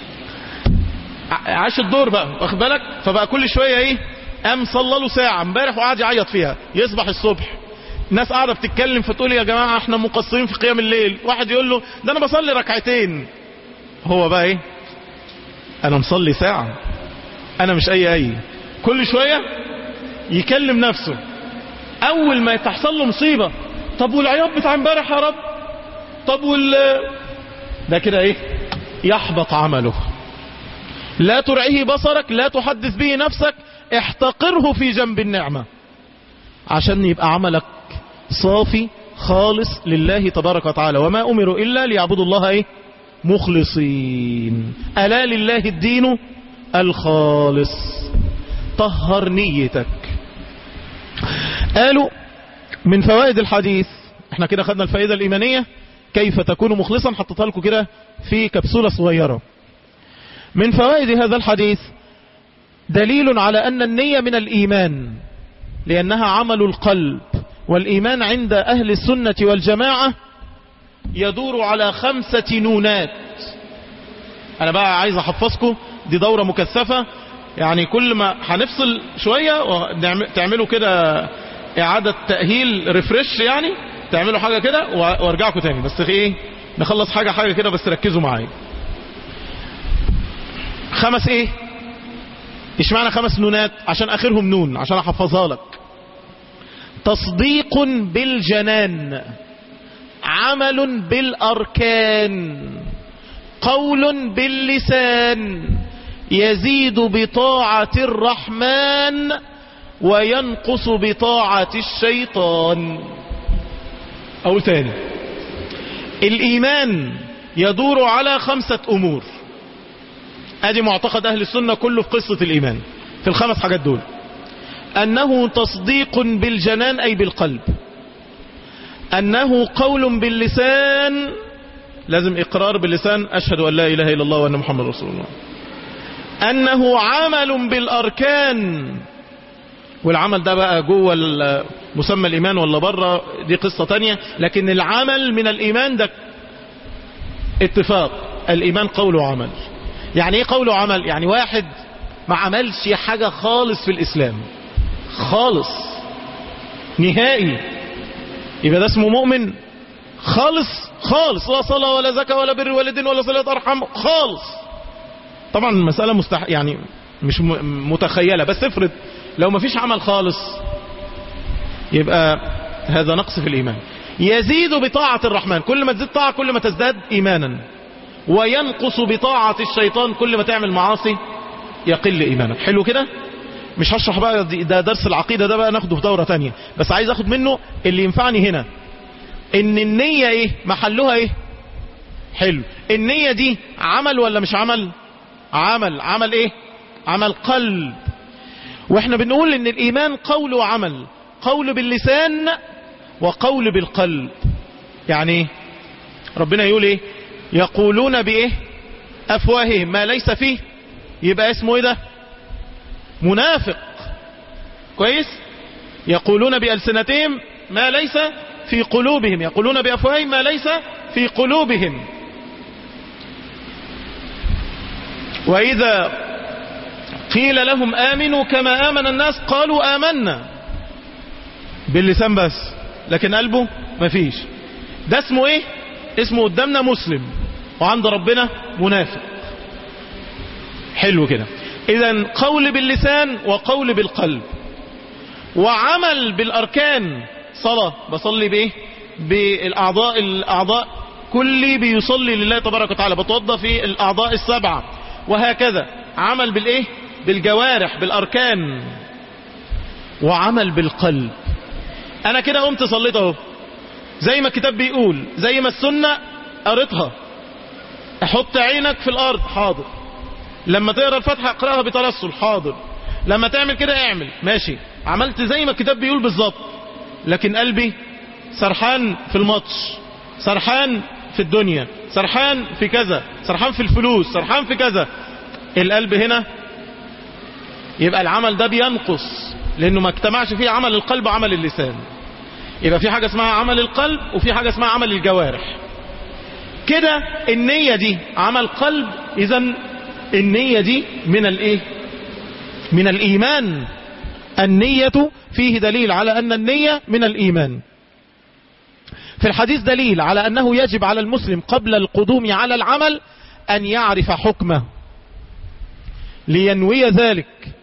عاش الدور بقى واخد بالك فبقى كل شويه ايه قام صلى له ساعه امبارح وقعد يعيط فيها يصبح الصبح ناس قاعده بتتكلم فتقول يا جماعه احنا مقصرين في قيام الليل واحد يقول له ده انا بصلي ركعتين هو بقى ايه انا مصلي ساعه انا مش اي اي كل شويه يكلم نفسه اول ما تحصل له مصيبه طب والعياط بتاع امبارح يا رب طب وال ده كده ايه يحبط عمله لا ترعيه بصرك لا تحدث به نفسك احتقره في جنب النعمة عشان يبقى عملك صافي خالص لله تبارك وتعالى وما أمروا إلا ليعبدوا الله ايه مخلصين ألا لله الدين الخالص طهر نيتك قالوا من فوائد الحديث احنا كده خدنا الفائدة الإيمانية كيف تكون مخلصا حطيتها لكم كده في كبسولة صغيرة من فوائد هذا الحديث دليل على أن النية من الإيمان لأنها عمل القلب والإيمان عند أهل السنة والجماعة يدور على خمسة نونات أنا بقى عايز أحفظكم دي دورة مكثفة يعني كل ما هنفصل شوية تعملوا كده إعادة تأهيل ريفرش يعني تعملوا حاجة كده وارجعكم تاني بس ايه نخلص حاجة حاجة كده بس ركزوا معايا خمس ايه اشمعنى خمس نونات عشان اخرهم نون عشان احفظها لك تصديق بالجنان عمل بالاركان قول باللسان يزيد بطاعة الرحمن وينقص بطاعة الشيطان أو ثاني الإيمان يدور على خمسة أمور ادي معتقد اهل السنة كله في قصة الايمان في الخمس حاجات دول انه تصديق بالجنان اي بالقلب انه قول باللسان لازم اقرار باللسان اشهد ان لا اله الا الله وان محمد رسول الله انه عمل بالاركان والعمل ده بقى جوه مسمى الايمان ولا بره دي قصة تانية لكن العمل من الايمان ده اتفاق الايمان قول وعمل يعني ايه قول وعمل يعني واحد ما عملش حاجة خالص في الاسلام خالص نهائي يبقى ده اسمه مؤمن خالص خالص لا صلاة ولا زكاة ولا بر والدين ولا صلاة ارحم خالص طبعا المسألة مستح يعني مش م- متخيلة بس افرض لو ما فيش عمل خالص يبقى هذا نقص في الإيمان يزيد بطاعة الرحمن كل ما تزيد طاعة كل ما تزداد إيمانا وينقص بطاعة الشيطان كل ما تعمل معاصي يقل إيمانك حلو كده مش هشرح بقى دي- ده درس العقيدة ده بقى ناخده في دورة تانية بس عايز اخد منه اللي ينفعني هنا ان النية ايه محلها ايه حلو النية دي عمل ولا مش عمل عمل عمل ايه عمل قلب واحنا بنقول ان الايمان قول وعمل قول باللسان وقول بالقلب يعني ايه ربنا يقول ايه يقولون بايه افواههم ما ليس فيه يبقى اسمه ايه ده منافق كويس يقولون بألسنتهم ما ليس في قلوبهم يقولون بأفواههم ما ليس في قلوبهم وإذا قيل لهم آمنوا كما آمن الناس قالوا آمنا باللسان بس لكن قلبه مفيش ده اسمه ايه اسمه قدامنا مسلم وعند ربنا منافق حلو كده اذا قول باللسان وقول بالقلب وعمل بالاركان صلاة بصلي بايه بالاعضاء الاعضاء كلي بيصلي لله تبارك وتعالى بتوضى في الاعضاء السبعة وهكذا عمل بالايه بالجوارح بالاركان وعمل بالقلب انا كده قمت صليت اهو زي ما الكتاب بيقول زي ما السنة قريتها احط عينك في الارض حاضر لما تقرا الفاتحه اقراها بترسل حاضر لما تعمل كده اعمل ماشي عملت زي ما الكتاب بيقول بالظبط لكن قلبي سرحان في الماتش سرحان في الدنيا سرحان في كذا سرحان في الفلوس سرحان في كذا القلب هنا يبقى العمل ده بينقص لانه ما اجتمعش فيه عمل القلب وعمل اللسان يبقى في حاجة اسمها عمل القلب وفي حاجة اسمها عمل الجوارح كده النية دي عمل قلب اذا النية دي من الايه من الايمان النية فيه دليل على ان النية من الايمان في الحديث دليل على انه يجب على المسلم قبل القدوم على العمل ان يعرف حكمه لينوي ذلك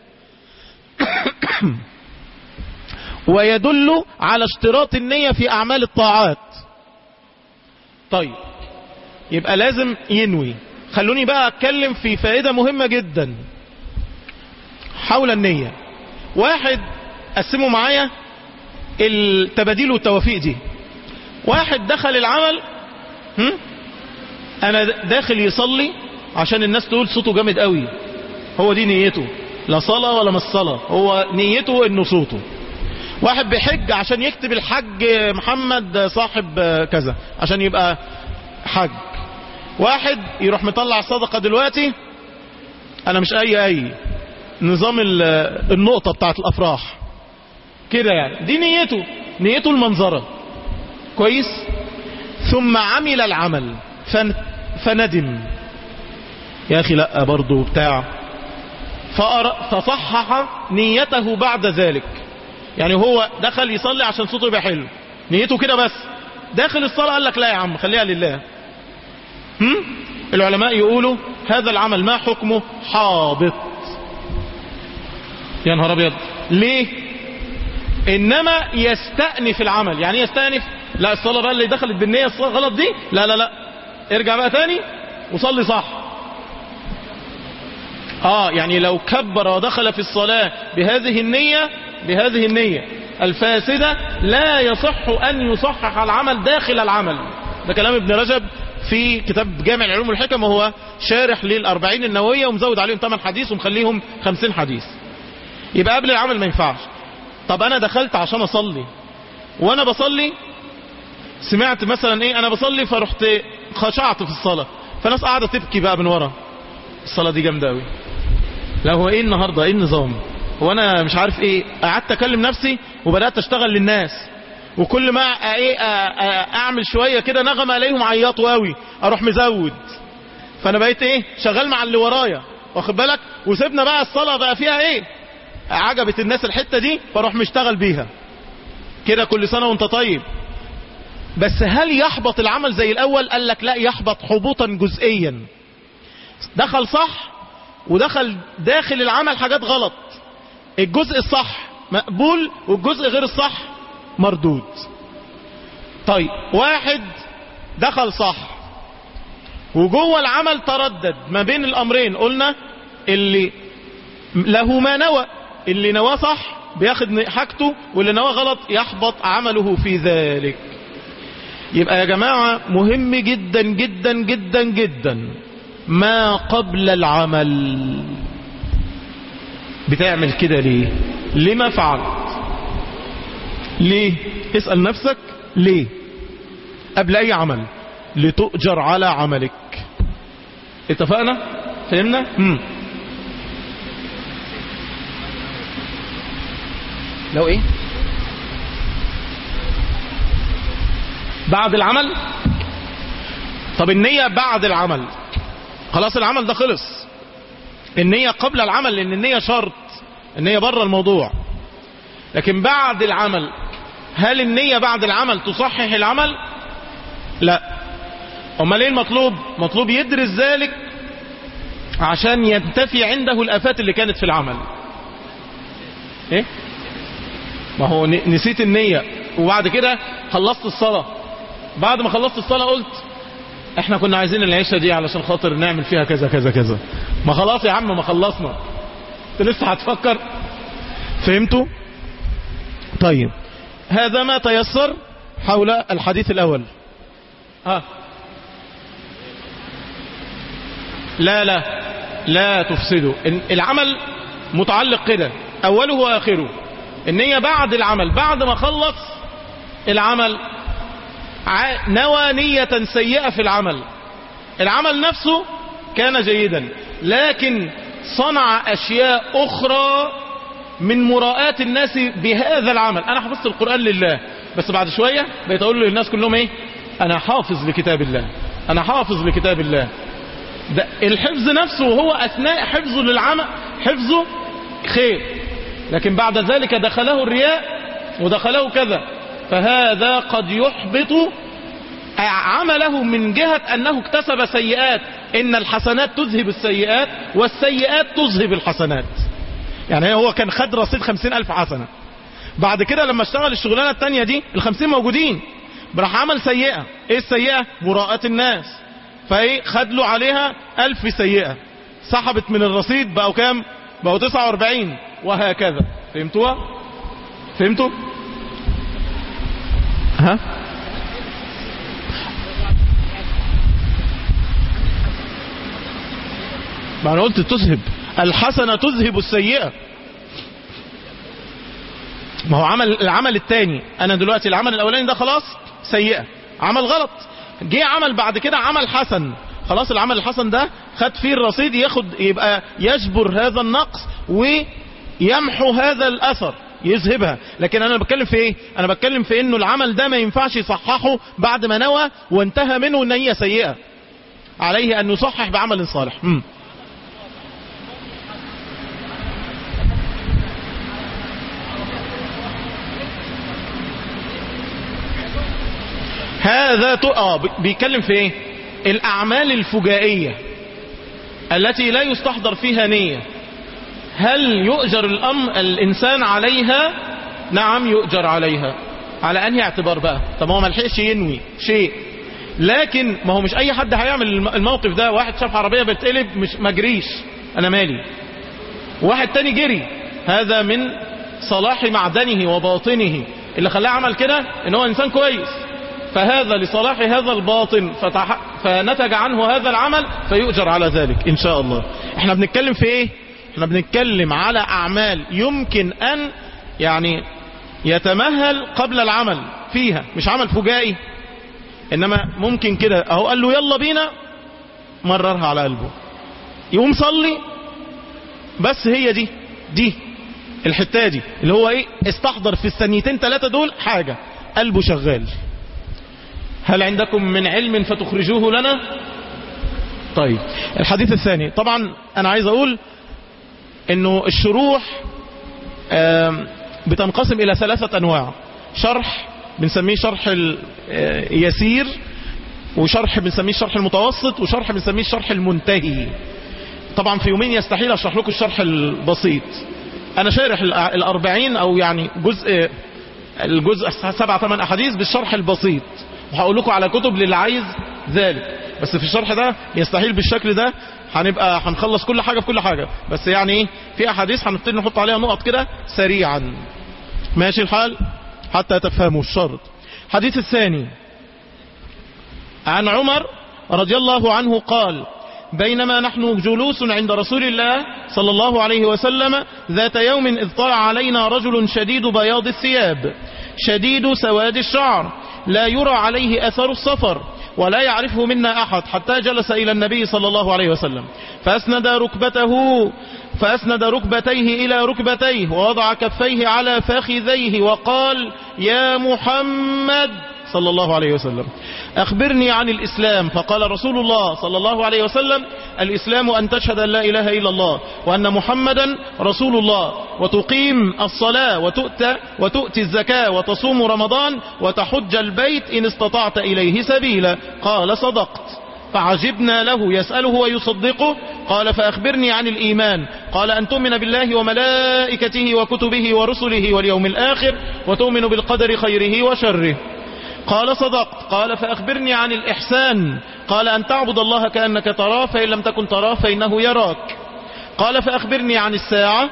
ويدل على اشتراط النية في اعمال الطاعات طيب يبقى لازم ينوي خلوني بقى اتكلم في فائدة مهمة جدا حول النية واحد قسموا معايا التباديل والتوافيق دي واحد دخل العمل هم؟ انا داخل يصلي عشان الناس تقول صوته جامد قوي هو دي نيته لا صلاة ولا مش صلاة هو نيته انه صوته واحد بيحج عشان يكتب الحج محمد صاحب كذا عشان يبقى حج واحد يروح مطلع صدقة دلوقتي انا مش اي اي نظام ال- النقطة بتاعت الافراح كده يعني دي نيته نيته المنظرة كويس ثم عمل العمل فن فندم يا اخي لا برضه بتاع فأر- فصحح نيته بعد ذلك يعني هو دخل يصلي عشان صوته يبقى حلو نيته كده بس داخل الصلاة قال لك لا يا عم خليها لله هم؟ العلماء يقولوا هذا العمل ما حكمه حابط يا نهار ابيض ليه انما يستأنف العمل يعني إيه يستأنف لا الصلاة بقى اللي دخلت بالنية الصلاة غلط دي لا لا لا ارجع بقى تاني وصلي صح اه يعني لو كبر ودخل في الصلاة بهذه النية بهذه النية الفاسدة لا يصح ان يصحح العمل داخل العمل ده كلام ابن رجب في كتاب جامع العلوم والحكم وهو شارح للأربعين النووية ومزود عليهم 8 حديث ومخليهم 50 حديث يبقى قبل العمل ما ينفعش طب انا دخلت عشان اصلي وانا بصلي سمعت مثلا ايه انا بصلي فرحت خشعت في الصلاة فناس قاعدة تبكي بقى من ورا الصلاة دي جامدة قوي لا هو ايه النهاردة ايه النظام هو انا مش عارف ايه قعدت اكلم نفسي وبدأت اشتغل للناس وكل ما ايه اعمل شوية كده نغمة الاقيهم عيطوا قوي اروح مزود فانا بقيت ايه شغال مع اللي ورايا واخد بالك وسيبنا بقى الصلاة بقى فيها ايه عجبت الناس الحتة دي فاروح مشتغل بيها كده كل سنة وانت طيب بس هل يحبط العمل زي الاول قال لك لا يحبط حبوطا جزئيا دخل صح ودخل داخل العمل حاجات غلط الجزء الصح مقبول والجزء غير الصح مردود طيب واحد دخل صح وجوه العمل تردد ما بين الامرين قلنا اللي له ما نوى اللي نواه صح بياخد حاجته واللي نواه غلط يحبط عمله في ذلك يبقى يا جماعة مهم جدا جدا جدا جدا ما قبل العمل بتعمل كده ليه لما فعلت ليه اسأل نفسك ليه قبل اي عمل لتؤجر على عملك اتفقنا فهمنا مم. لو ايه بعد العمل طب النية بعد العمل خلاص العمل ده خلص النية قبل العمل لان النية شرط النية بره الموضوع لكن بعد العمل هل النية بعد العمل تصحح العمل لا امال ايه المطلوب مطلوب يدرس ذلك عشان ينتفي عنده الافات اللي كانت في العمل ايه ما هو نسيت النية وبعد كده خلصت الصلاة بعد ما خلصت الصلاة قلت احنا كنا عايزين العيشة دي علشان خاطر نعمل فيها كذا كذا كذا ما خلاص يا عم ما خلصنا انت لسه هتفكر فهمتوا طيب هذا ما تيسر حول الحديث الاول ها لا لا لا تفسدوا العمل متعلق كده اوله واخره النية بعد العمل بعد ما خلص العمل نوى نية سيئة في العمل العمل نفسه كان جيدا لكن صنع أشياء أخرى من مراءاة الناس بهذا العمل أنا حفظت القرآن لله بس بعد شوية بقيت أقول للناس كلهم إيه أنا حافظ لكتاب الله أنا حافظ لكتاب الله ده الحفظ نفسه هو أثناء حفظه للعمل حفظه خير لكن بعد ذلك دخله الرياء ودخله كذا فهذا قد يحبط عمله من جهة أنه اكتسب سيئات إن الحسنات تذهب السيئات والسيئات تذهب الحسنات يعني هو كان خد رصيد خمسين ألف حسنة بعد كده لما اشتغل الشغلانة التانية دي الخمسين موجودين براح عمل سيئة ايه السيئة مراءة الناس فايه خد له عليها ألف سيئة سحبت من الرصيد بقوا كام بقوا تسعة واربعين وهكذا فهمتوها فهمتوا ها ما انا قلت تذهب الحسنة تذهب السيئة ما هو عمل العمل الثاني انا دلوقتي العمل الاولاني ده خلاص سيئة عمل غلط جه عمل بعد كده عمل حسن خلاص العمل الحسن ده خد فيه الرصيد ياخد يبقى يجبر هذا النقص ويمحو هذا الاثر يذهبها لكن انا بتكلم في ايه انا بتكلم في انه العمل ده ما ينفعش يصححه بعد ما نوى وانتهى منه نية سيئة عليه ان يصحح بعمل صالح مم. هذا ت... اه بيتكلم في ايه الاعمال الفجائية التي لا يستحضر فيها نية هل يؤجر الأم الإنسان عليها نعم يؤجر عليها على أنهي اعتبار بقى طب هو ملحقش ينوي شيء لكن ما هو مش أي حد هيعمل الموقف ده واحد شاف عربية بتقلب مش مجريش انا مالي واحد تاني جري هذا من صلاح معدنه وباطنه اللي خلاه عمل كده ان هو انسان كويس فهذا لصلاح هذا الباطن فتح فنتج عنه هذا العمل فيؤجر على ذلك ان شاء الله احنا بنتكلم في ايه احنا بنتكلم على اعمال يمكن ان يعني يتمهل قبل العمل فيها مش عمل فجائي انما ممكن كده اهو قال له يلا بينا مررها على قلبه يقوم صلي بس هي دي دي الحتة دي اللي هو ايه استحضر في الثانيتين ثلاثة دول حاجة قلبه شغال هل عندكم من علم فتخرجوه لنا طيب الحديث الثاني طبعا انا عايز اقول انه الشروح آم، بتنقسم الى ثلاثة انواع شرح بنسميه شرح اليسير وشرح بنسميه الشرح المتوسط وشرح بنسميه الشرح المنتهي طبعا في يومين يستحيل اشرح لكم الشرح البسيط انا شارح الأ- الاربعين او يعني جزء الجزء سبع ثمان احاديث بالشرح البسيط وهقول لكم على كتب للي عايز ذلك بس في الشرح ده يستحيل بالشكل ده هنبقى هنخلص كل حاجة في كل حاجة بس يعني ايه في احاديث هنبتدي نحط عليها نقط كده سريعا ماشي الحال حتى تفهموا الشرط حديث الثاني عن عمر رضي الله عنه قال بينما نحن جلوس عند رسول الله صلى الله عليه وسلم ذات يوم إذ طلع علينا رجل شديد بياض الثياب شديد سواد الشعر لا يرى عليه أثر السفر ولا يعرفه منا أحد حتى جلس إلى النبي صلى الله عليه وسلم فأسند ركبته فأسند ركبتيه إلى ركبتيه ووضع كفيه على فخذيه وقال يا محمد صلى الله عليه وسلم أخبرني عن الإسلام فقال رسول الله صلى الله عليه وسلم الإسلام أن تشهد أن لا إله إلا الله وأن محمدا رسول الله وتقيم الصلاة وتؤتى, وتؤتي الزكاة وتصوم رمضان وتحج البيت إن استطعت إليه سبيلا قال صدقت فعجبنا له يسأله ويصدقه قال فأخبرني عن الإيمان قال أن تؤمن بالله وملائكته وكتبه ورسله واليوم الآخر وتؤمن بالقدر خيره وشره قال صدقت قال فأخبرني عن الإحسان قال أن تعبد الله كأنك تراه فإن لم تكن تراه فإنه يراك قال فأخبرني عن الساعة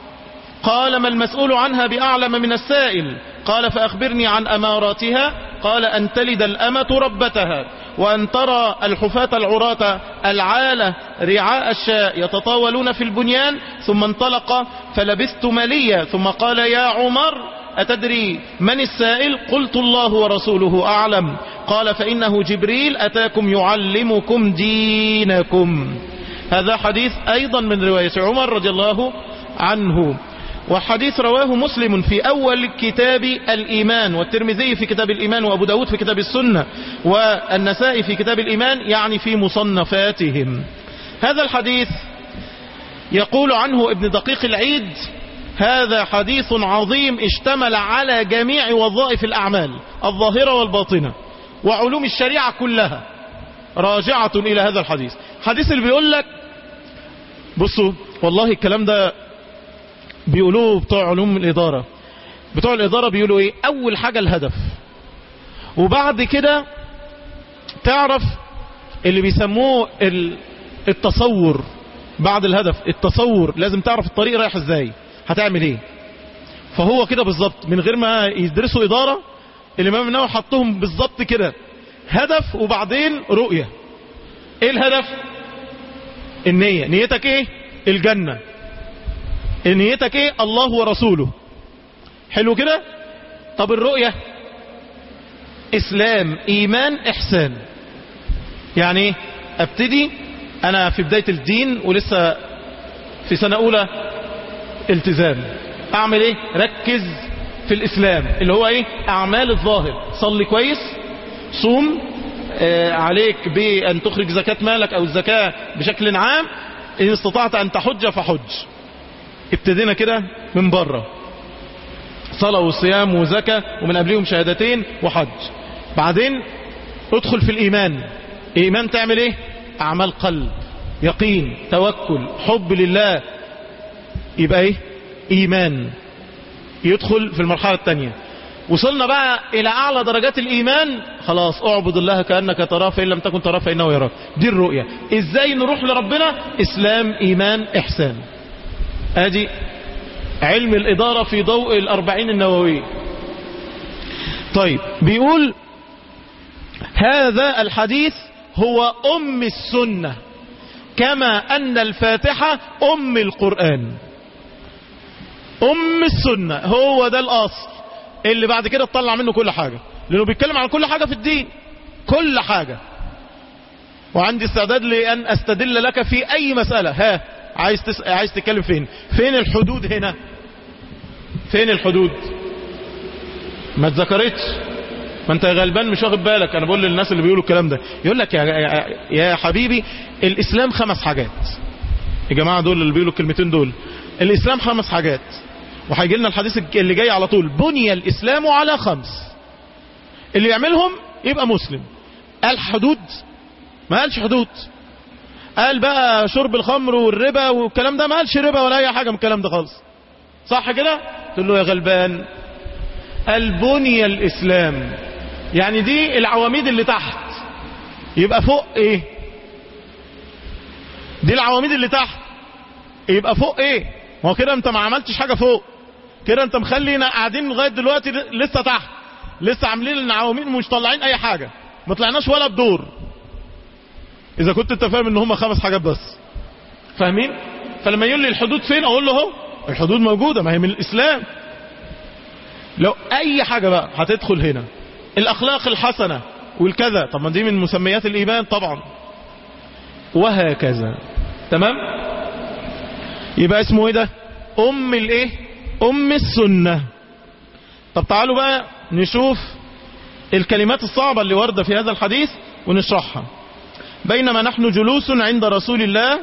قال ما المسؤول عنها بأعلم من السائل قال فأخبرني عن أماراتها قال أن تلد الأمة ربتها وأن ترى الحفاة العراة العالة رعاء الشاء يتطاولون في البنيان ثم انطلق فلبثت مليا ثم قال يا عمر أتدري من السائل قلت الله ورسوله أعلم قال فإنه جبريل أتاكم يعلمكم دينكم هذا حديث أيضا من رواية عمر رضي الله عنه وحديث رواه مسلم في أول كتاب الإيمان والترمذي في كتاب الإيمان وأبو داود في كتاب السنة والنسائي في كتاب الإيمان يعني في مصنفاتهم هذا الحديث يقول عنه ابن دقيق العيد هذا حديث عظيم اشتمل على جميع وظائف الأعمال الظاهرة والباطنة وعلوم الشريعة كلها راجعة إلى هذا الحديث حديث اللي بيقول لك بصوا والله الكلام ده بيقولوه بتوع علوم الإدارة بتوع الإدارة بيقولوا إيه أول حاجة الهدف وبعد كده تعرف اللي بيسموه ال- التصور بعد الهدف التصور لازم تعرف الطريق رايح ازاي هتعمل ايه فهو كده بالظبط من غير ما يدرسوا إدارة الإمام النووي حطهم بالظبط كده هدف وبعدين رؤية ايه الهدف النية نيتك ايه الجنة نيتك ايه الله ورسوله حلو كده طب الرؤية اسلام ايمان احسان يعني ايه ابتدي انا في بداية الدين ولسه في سنة اولى التزام اعمل ايه ركز في الاسلام اللي هو ايه اعمال الظاهر صلي كويس صوم آه عليك بان تخرج زكاة مالك او الزكاة بشكل عام ان استطعت ان تحج فحج ابتدينا كده من بره صلاة وصيام وزكاة ومن قبلهم شهادتين وحج بعدين ادخل في الإيمان إيمان تعمل إيه أعمال قلب يقين توكل حب لله يبقى إيه إيمان يدخل في المرحلة الثانية وصلنا بقى الى اعلى درجات الايمان خلاص اعبد الله كانك تراه فان لم تكن تراه فانه يراك دي الرؤيه ازاي نروح لربنا اسلام ايمان احسان ادي علم الاداره في ضوء الاربعين النوويه طيب بيقول هذا الحديث هو ام السنه كما ان الفاتحه ام القران ام السنه هو ده الاصل اللي بعد كده تطلع منه كل حاجة لانه بيتكلم عن كل حاجة في الدين كل حاجة وعندي استعداد لان استدل لك في اي مسألة ها عايز تس... عايز تتكلم فين فين الحدود هنا فين الحدود ما اتذكرتش ما انت غلبان مش واخد بالك انا بقول للناس اللي بيقولوا الكلام ده يقول لك يا, يا, يا حبيبي الاسلام خمس حاجات يا جماعة دول اللي بيقولوا الكلمتين دول الاسلام خمس حاجات وهيجي لنا الحديث اللي جاي على طول بني الإسلام على خمس اللي يعملهم يبقى مسلم قال حدود ما قالش حدود قال بقى شرب الخمر والربا والكلام ده ما قالش ربا ولا أي حاجة من الكلام ده خالص صح كده تقول له يا غلبان قال بني الإسلام يعني دي العواميد اللي تحت يبقى فوق ايه دي العواميد اللي تحت يبقى فوق ايه ما هو كده انت ما عملتش حاجة فوق كده انت مخلينا قاعدين لغايه دلوقتي لسه تحت لسه عاملين لنا عواميد مش طالعين اي حاجه ما طلعناش ولا بدور اذا كنت انت فاهم ان هم خمس حاجات بس فاهمين فلما يقول لي الحدود فين اقول له اهو الحدود موجوده ما هي من الاسلام لو اي حاجه بقى هتدخل هنا الاخلاق الحسنه والكذا طب ما دي من مسميات الايمان طبعا وهكذا تمام يبقى اسمه ايه ده ام الايه ام السنة طب تعالوا بقى نشوف الكلمات الصعبة اللي واردة في هذا الحديث ونشرحها بينما نحن جلوس عند رسول الله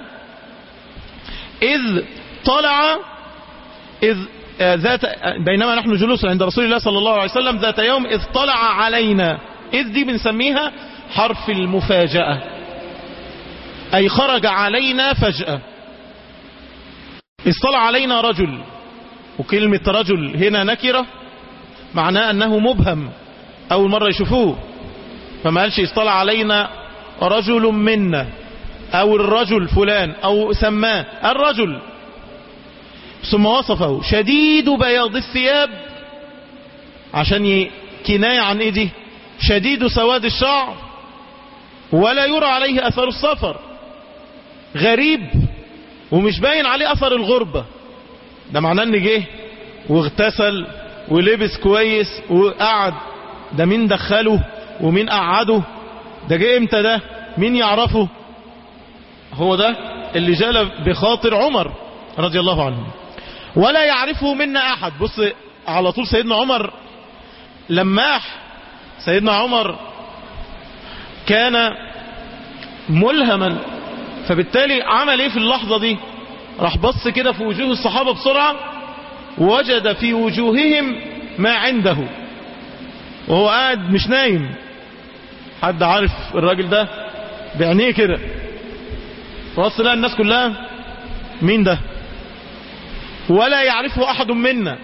إذ طلع إذ ذات بينما نحن جلوس عند رسول الله صلى الله عليه وسلم ذات يوم إذ طلع علينا إذ دي بنسميها حرف المفاجأة أي خرج علينا فجأة إذ طلع علينا رجل وكلمة رجل هنا نكرة معناه أنه مبهم أول مرة يشوفوه فما قالش اصطلع علينا رجل منا أو الرجل فلان أو سماه الرجل ثم وصفه شديد بياض الثياب عشان ي- كناية عن ايه دي شديد سواد الشعر ولا يرى عليه أثر السفر غريب ومش باين عليه أثر الغربة ده معناه ان جه واغتسل ولبس كويس وقعد ده مين دخله ومين قعده ده جه امتى ده مين يعرفه هو ده اللي جال بخاطر عمر رضي الله عنه ولا يعرفه منا احد بص على طول سيدنا عمر لماح سيدنا عمر كان ملهما فبالتالي عمل ايه في اللحظة دي راح بص كده في وجوه الصحابة بسرعة وجد في وجوههم ما عنده وهو قاعد مش نايم حد عارف الراجل ده بعينيه كده فبص لقى الناس كلها مين ده ولا يعرفه احد منا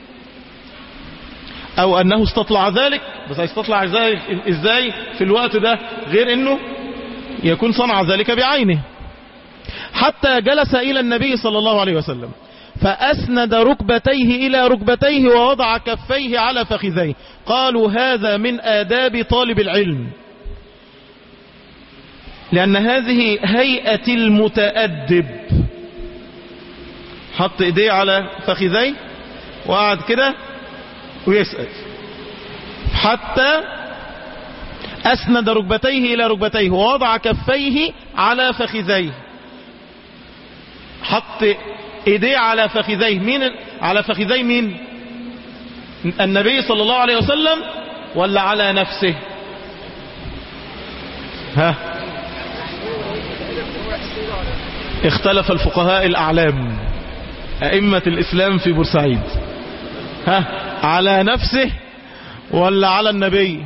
او انه استطلع ذلك بس هيستطلع ازاي ازاي في الوقت ده غير انه يكون صنع ذلك بعينه حتى جلس الى النبي صلى الله عليه وسلم فأسند ركبتيه إلى ركبتيه ووضع كفيه على فخذيه قالوا هذا من آداب طالب العلم لأن هذه هيئة المتأدب حط ايديه على فخذيه وقعد كده ويسأل حتى أسند ركبتيه إلى ركبتيه ووضع كفيه على فخذيه حط ايديه على فخذيه مين على فخذي مين النبي صلى الله عليه وسلم ولا على نفسه ها اختلف الفقهاء الأعلام أئمة الإسلام في بورسعيد ها على نفسه ولا على النبي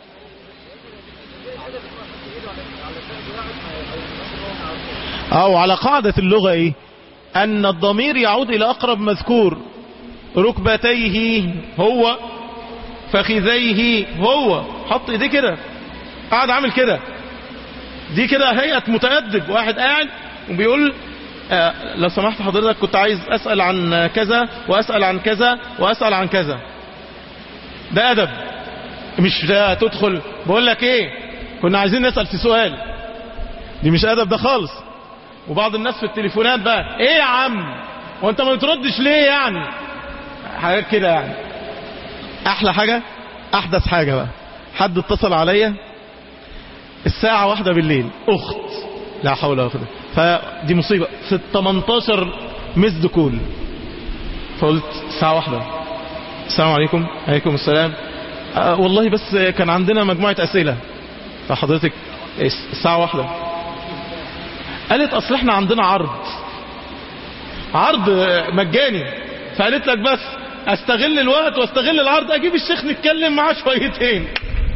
أو على قاعدة اللغة إيه أن الضمير يعود إلى أقرب مذكور ركبتيه هو فخذيه هو حط ايديه كده قاعد عامل كده دي كده هيئة متأدب واحد قاعد وبيقول آه لو سمحت حضرتك كنت عايز أسأل عن كذا وأسأل عن كذا وأسأل عن كذا ده أدب مش ده تدخل بقول لك ايه كنا عايزين نسأل في سؤال دي مش أدب ده خالص وبعض الناس في التليفونات بقى ايه يا عم وانت ما بتردش ليه يعني حاجات كده يعني احلى حاجة احدث حاجة بقى حد اتصل عليا الساعة واحدة بالليل اخت لا حول ولا قوة فدي مصيبة في 18 مسد كول فقلت الساعة واحدة السلام عليكم عليكم السلام أه والله بس كان عندنا مجموعة اسئلة فحضرتك الساعة واحدة قالت اصل احنا عندنا عرض عرض مجاني فقالت لك بس استغل الوقت واستغل العرض اجيب الشيخ نتكلم معاه شويتين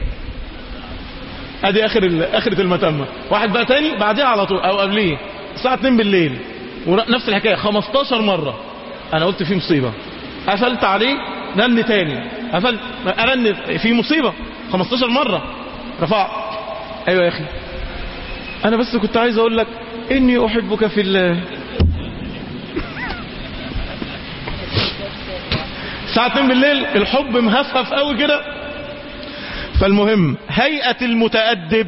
ادي اخر اخرة المتمة واحد بقى تاني بعدها على طول او قبليه الساعة 2 بالليل ونفس الحكاية 15 مرة انا قلت في مصيبة قفلت عليه رن تاني قفلت ارن في مصيبة 15 مرة رفعت ايوه يا اخي انا بس كنت عايز اقول لك اني احبك في الله الساعة 2 بالليل الحب مهفهف قوي كده فالمهم هيئة المتأدب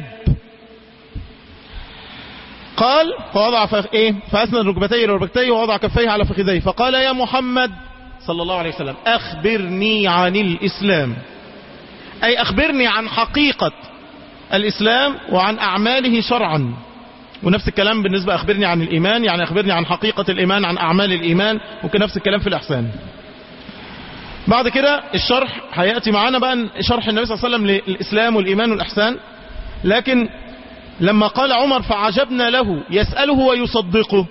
قال فوضع فخ... ايه فاسند ركبتيه ركبتيه ووضع كفيه على فخذيه فقال يا محمد صلى الله عليه وسلم اخبرني عن الاسلام اي اخبرني عن حقيقة الاسلام وعن اعماله شرعا ونفس الكلام بالنسبة اخبرني عن الايمان يعني اخبرني عن حقيقة الايمان عن اعمال الايمان ممكن نفس الكلام في الاحسان بعد كده الشرح هيأتي معانا بقى شرح النبي صلى الله عليه وسلم للإسلام والإيمان والإحسان لكن لما قال عمر فعجبنا له يسأله ويصدقه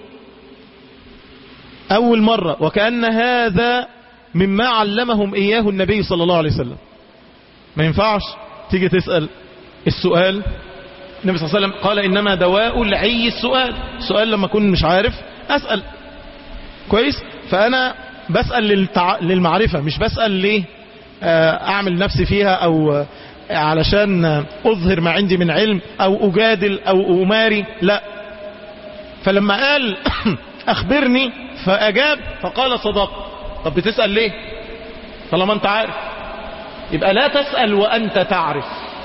أول مرة وكأن هذا مما علمهم إياه النبي صلى الله عليه وسلم ما ينفعش تيجي تسأل السؤال النبي صلى الله عليه وسلم قال إنما دواء العي السؤال السؤال لما أكون مش عارف أسأل كويس فأنا بسأل للتع... للمعرفة مش بسأل ليه أعمل نفسي فيها أو علشان أظهر ما عندي من علم أو أجادل أو أماري لا فلما قال أخبرني فأجاب فقال صدق طب بتسأل ليه طالما أنت عارف يبقى لا تسأل وأنت تعرف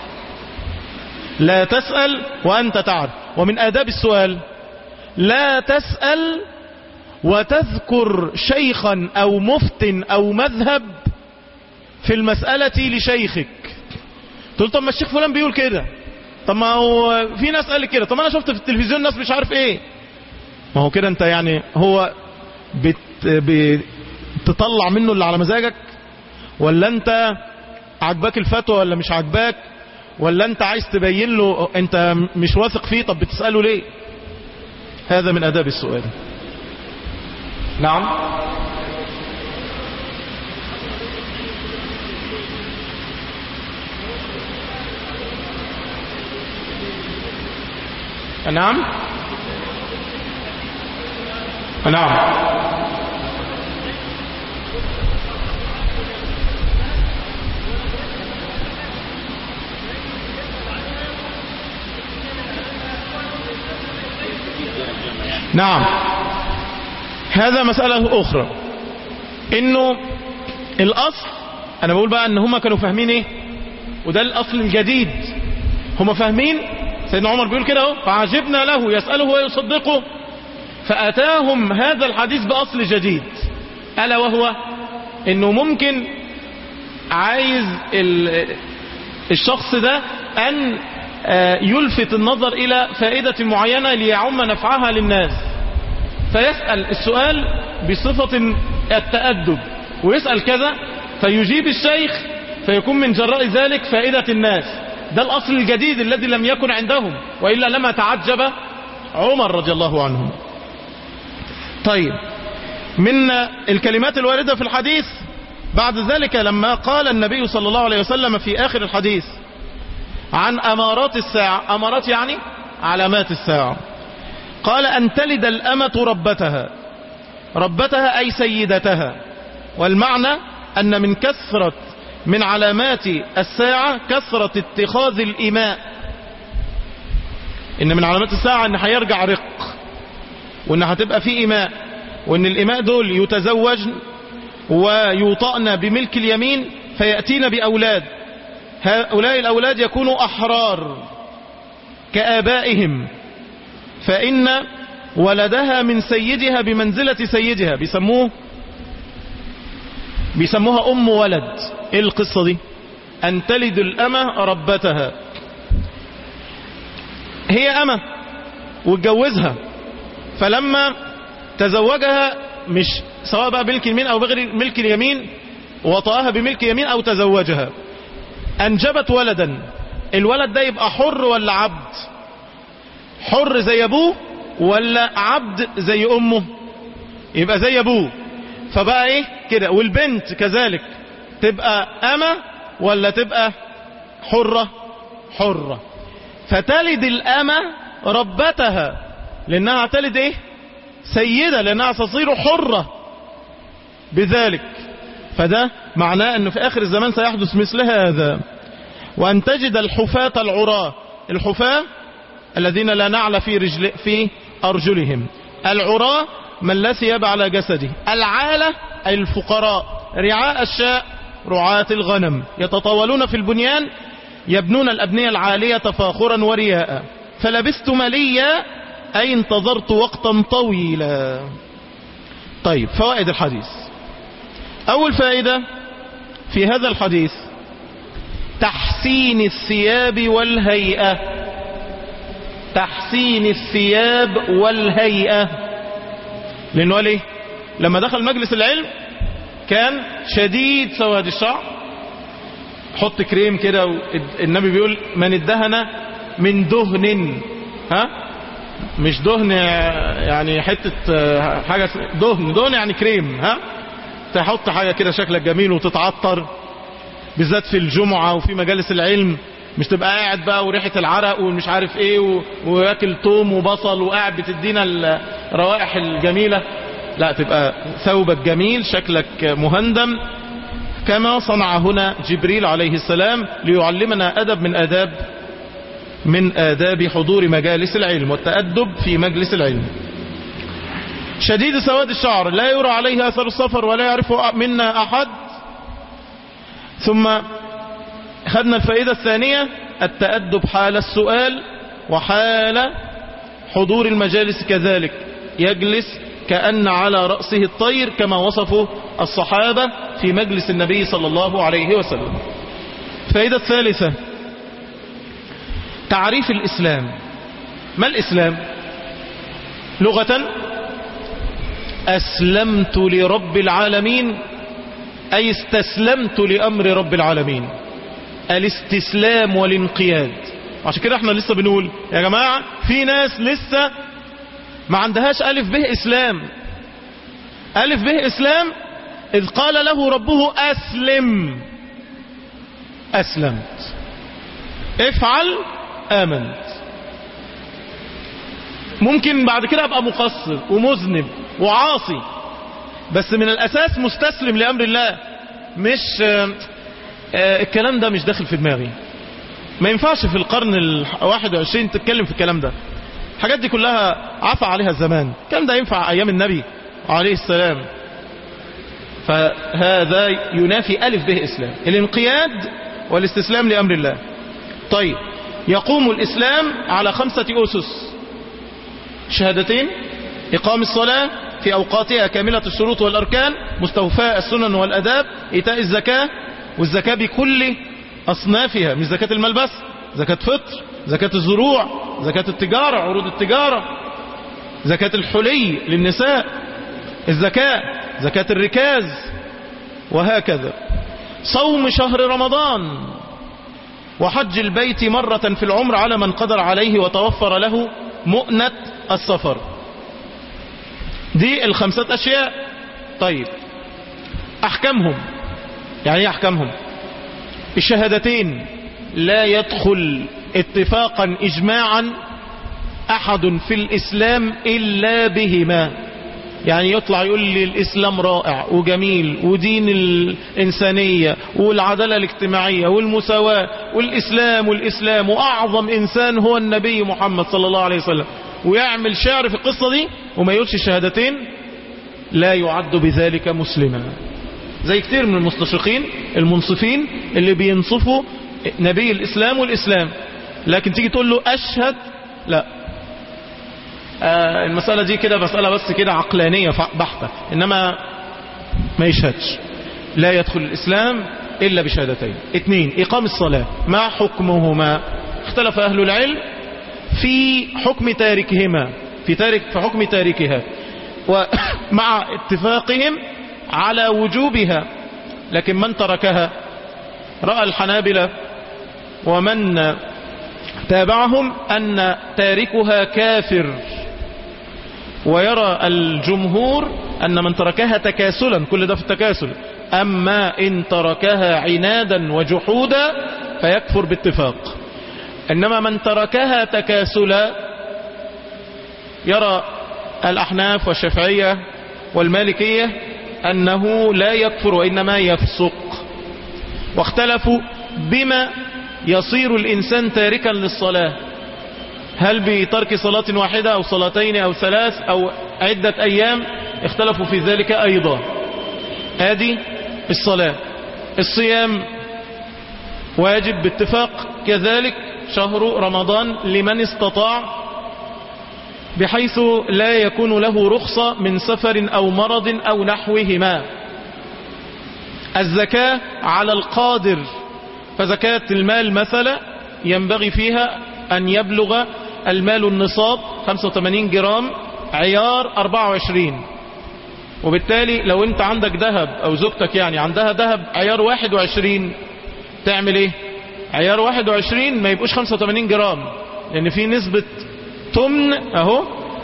لا تسأل وأنت تعرف ومن آداب السؤال لا تسأل وتذكر شيخا او مفت او مذهب في المسألة لشيخك تقول طب ما الشيخ فلان بيقول كده طب ما هو في ناس قال كده طب انا شفت في التلفزيون ناس مش عارف ايه ما هو كده انت يعني هو بت بتطلع منه اللي على مزاجك ولا انت عجباك الفتوى ولا مش عجباك ولا انت عايز تبين له انت مش واثق فيه طب بتسأله ليه هذا من اداب السؤال نعم نعم نعم نعم هذا مسألة أخرى إنه الأصل أنا بقول بقى إن هما كانوا فاهمين إيه وده الأصل الجديد هما فاهمين سيدنا عمر بيقول كده اهو فعجبنا له يسأله ويصدقه فأتاهم هذا الحديث بأصل جديد ألا وهو إنه ممكن عايز الشخص ده أن يلفت النظر إلى فائدة معينة ليعم نفعها للناس فيسأل السؤال بصفة التأدب ويسأل كذا فيجيب الشيخ فيكون من جراء ذلك فائدة الناس ده الأصل الجديد الذي لم يكن عندهم وإلا لما تعجب عمر رضي الله عنه طيب من الكلمات الواردة في الحديث بعد ذلك لما قال النبي صلى الله عليه وسلم في آخر الحديث عن أمارات الساعة أمارات يعني علامات الساعة قال أن تلد الأمة ربتها ربتها أي سيدتها والمعنى أن من كثرة من علامات الساعة كثرة اتخاذ الإماء إن من علامات الساعة إن هيرجع رق وإن هتبقى في إماء وإن الإماء دول يتزوجن ويوطأن بملك اليمين فيأتين بأولاد هؤلاء الأولاد يكونوا أحرار كآبائهم فإن ولدها من سيدها بمنزلة سيدها بيسموه بيسموها أم ولد إيه القصة دي أن تلد الأمة ربتها هي أمة واتجوزها فلما تزوجها مش سواء بقى ملك اليمين أو بغير ملك اليمين وطأها بملك يمين أو تزوجها أنجبت ولدا الولد ده يبقى حر ولا عبد حر زي أبوه ولا عبد زي أمه يبقى زي أبوه فبقى إيه كده والبنت كذلك تبقى أمة ولا تبقى حرة حرة فتلد الأمة ربتها لأنها تلد إيه سيدة لأنها تصير حرة بذلك فده معناه أنه في آخر الزمان سيحدث مثل هذا وأن تجد الحفاة العراة الحفاة الذين لا نعل في, رجل في أرجلهم العراة من لا ثياب على جسده العالة أي الفقراء رعاء الشاء رعاة الغنم يتطاولون في البنيان يبنون الأبنية العالية تفاخرا ورياء فلبست مليا أي انتظرت وقتا طويلا طيب فوائد الحديث أول فائدة في هذا الحديث تحسين الثياب والهيئة تحسين الثياب والهيئة لأنه قال ايه لما دخل مجلس العلم كان شديد سواد الشعر حط كريم كده النبي بيقول من ادهن من دهن ها مش دهن يعني حتة حاجة دهن دهن يعني كريم ها تحط حاجة كده شكلك جميل وتتعطر بالذات في الجمعة وفي مجالس العلم مش تبقى قاعد بقى وريحة العرق ومش عارف ايه و... وياكل توم وبصل وقاعد بتدينا الروائح الجميلة لا تبقى ثوبك جميل شكلك مهندم كما صنع هنا جبريل عليه السلام ليعلمنا أدب من آداب من آداب حضور مجالس العلم والتأدب في مجلس العلم شديد سواد الشعر لا يرى عليه أثر السفر ولا يعرف منا أحد ثم خدنا الفائدة الثانية التأدب حال السؤال وحال حضور المجالس كذلك يجلس كأن على رأسه الطير كما وصفه الصحابة في مجلس النبي صلى الله عليه وسلم الفائدة الثالثة تعريف الإسلام ما الإسلام لغة أسلمت لرب العالمين أي استسلمت لأمر رب العالمين الاستسلام والانقياد عشان كده احنا لسه بنقول يا جماعة في ناس لسه ما عندهاش ألف به إسلام ألف به إسلام إذ قال له ربه أسلم أسلمت افعل آمنت ممكن بعد كده أبقى مقصر ومذنب وعاصي بس من الأساس مستسلم لأمر الله مش آه آه الكلام ده مش داخل في دماغي ما ينفعش في القرن الواحد وعشرين تتكلم في الكلام ده الحاجات دي كلها عفى عليها الزمان الكلام ده ينفع أيام النبي عليه السلام فهذا ينافي ألف به إسلام الانقياد والاستسلام لأمر الله طيب يقوم الإسلام على خمسة أسس شهادتين إقام الصلاة في أوقاتها كاملة الشروط والأركان مستوفاء السنن والأداب إيتاء الزكاة والزكاة بكل أصنافها مش زكاة المال بس زكاة فطر زكاة الزروع زكاة التجارة عروض التجارة زكاة الحلي للنساء الزكاة زكاة الركاز وهكذا صوم شهر رمضان وحج البيت مرة في العمر على من قدر عليه وتوفر له مؤنة السفر دي الخمسة أشياء طيب أحكامهم يعني ايه أحكامهم الشهادتين لا يدخل اتفاقا إجماعا أحد في الإسلام إلا بهما يعني يطلع يقول لي الإسلام رائع وجميل ودين الإنسانية والعدالة الاجتماعية والمساواة والإسلام والإسلام وأعظم إنسان هو النبي محمد صلى الله عليه وسلم ويعمل شعر في القصة دي وما يقولش الشهادتين لا يعد بذلك مسلما زي كتير من المستشرقين المنصفين اللي بينصفوا نبي الإسلام والإسلام لكن تيجي تقول له أشهد لا آه المسألة دي كده مسألة بس كده عقلانية بحتة إنما ما يشهدش لا يدخل الإسلام إلا بشهادتين اثنين إقام الصلاة ما حكمهما اختلف أهل العلم في حكم تاركهما في تارك في حكم تاركها ومع اتفاقهم على وجوبها لكن من تركها رأى الحنابلة ومن تابعهم أن تاركها كافر ويرى الجمهور أن من تركها تكاسلا كل ده في التكاسل أما إن تركها عنادا وجحودا فيكفر باتفاق إنما من تركها تكاسلا يرى الأحناف والشافعية والمالكية أنه لا يكفر وإنما يفسق واختلفوا بما يصير الإنسان تاركا للصلاة هل بترك صلاة واحدة أو صلاتين أو ثلاث أو عدة أيام اختلفوا في ذلك أيضا هذه الصلاة الصيام واجب باتفاق كذلك شهر رمضان لمن استطاع بحيث لا يكون له رخصة من سفر أو مرض أو نحوهما الزكاة على القادر فزكاة المال مثلا ينبغي فيها أن يبلغ المال النصاب 85 جرام عيار 24 وبالتالي لو انت عندك ذهب او زوجتك يعني عندها ذهب عيار 21 تعمل ايه عيار 21 ما يبقوش 85 جرام لان في نسبة تمن اهو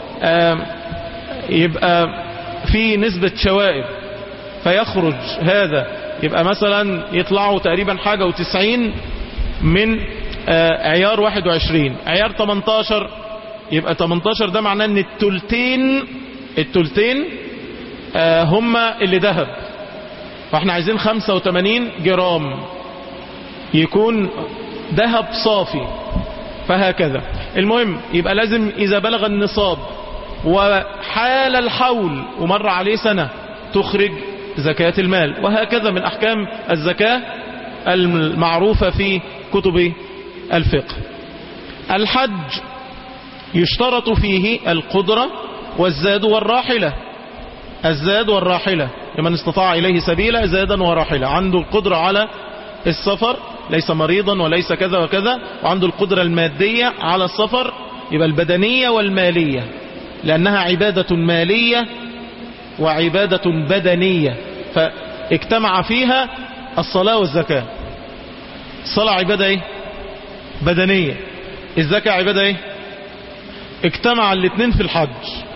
يبقى في نسبة شوائب فيخرج هذا يبقى مثلا يطلعوا تقريبا حاجة وتسعين من عيار 21 عيار 18 يبقى 18 ده معناه ان التلتين التلتين هم اللي ذهب فاحنا عايزين 85 جرام يكون ذهب صافي فهكذا المهم يبقى لازم اذا بلغ النصاب وحال الحول ومر عليه سنة تخرج زكاة المال وهكذا من احكام الزكاة المعروفة في كتب الفقه الحج يشترط فيه القدرة والزاد والراحلة الزاد والراحلة لمن استطاع إليه سبيلا زادا وراحلة عنده القدرة على السفر ليس مريضا وليس كذا وكذا وعنده القدرة المادية على السفر يبقى البدنية والمالية لأنها عبادة مالية وعبادة بدنية فاجتمع فيها الصلاة والزكاة الصلاة عبادة ايه بدنية الزكاة عبادة ايه اجتمع الاثنين في الحج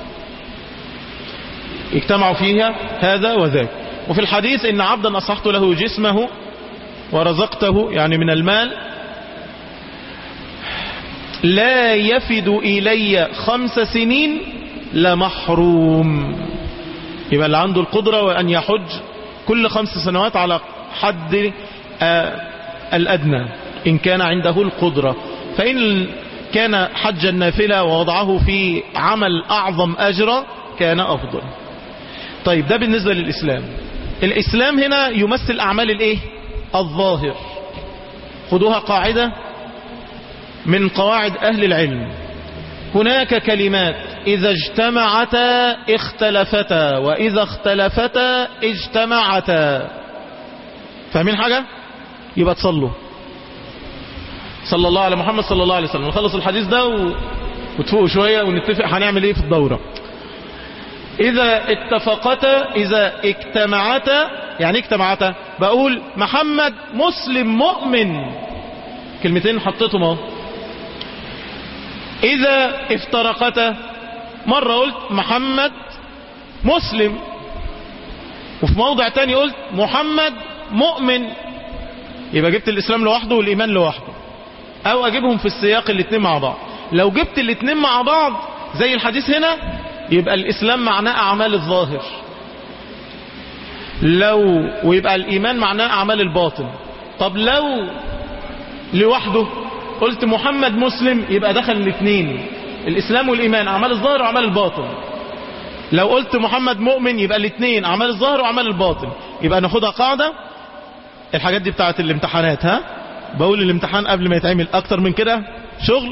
اجتمعوا فيها هذا وذاك وفي الحديث ان عبدا اصحت له جسمه ورزقته يعني من المال لا يفد الي خمس سنين لمحروم يبقى اللي عنده القدرة وان يحج كل خمس سنوات على حد آه الادنى ان كان عنده القدرة فان كان حجا نافلة ووضعه في عمل اعظم اجرا كان افضل طيب ده بالنسبة للإسلام الإسلام هنا يمثل أعمال الإيه الظاهر خدوها قاعدة من قواعد أهل العلم هناك كلمات إذا اجتمعتا اختلفتا وإذا اختلفتا اجتمعتا فاهمين حاجة يبقى تصلوا صلى الله على محمد صلى الله عليه وسلم نخلص الحديث ده و... وتفوقوا شوية ونتفق هنعمل ايه في الدورة إذا اتفقتا إذا اجتمعتا يعني اجتمعتا بقول محمد مسلم مؤمن كلمتين حطيتهم اهو إذا افترقتا مرة قلت محمد مسلم وفي موضع تاني قلت محمد مؤمن يبقى جبت الإسلام لوحده والإيمان لوحده أو أجيبهم في السياق الاتنين مع بعض لو جبت الاتنين مع بعض زي الحديث هنا يبقى الإسلام معناه أعمال الظاهر لو ويبقى الإيمان معناه أعمال الباطن طب لو لوحده قلت محمد مسلم يبقى دخل الاثنين الإسلام والإيمان أعمال الظاهر وأعمال الباطن لو قلت محمد مؤمن يبقى الاثنين أعمال الظاهر وأعمال الباطن يبقى ناخدها قاعدة الحاجات دي بتاعت الامتحانات ها بقول الامتحان قبل ما يتعمل أكتر من كده شغل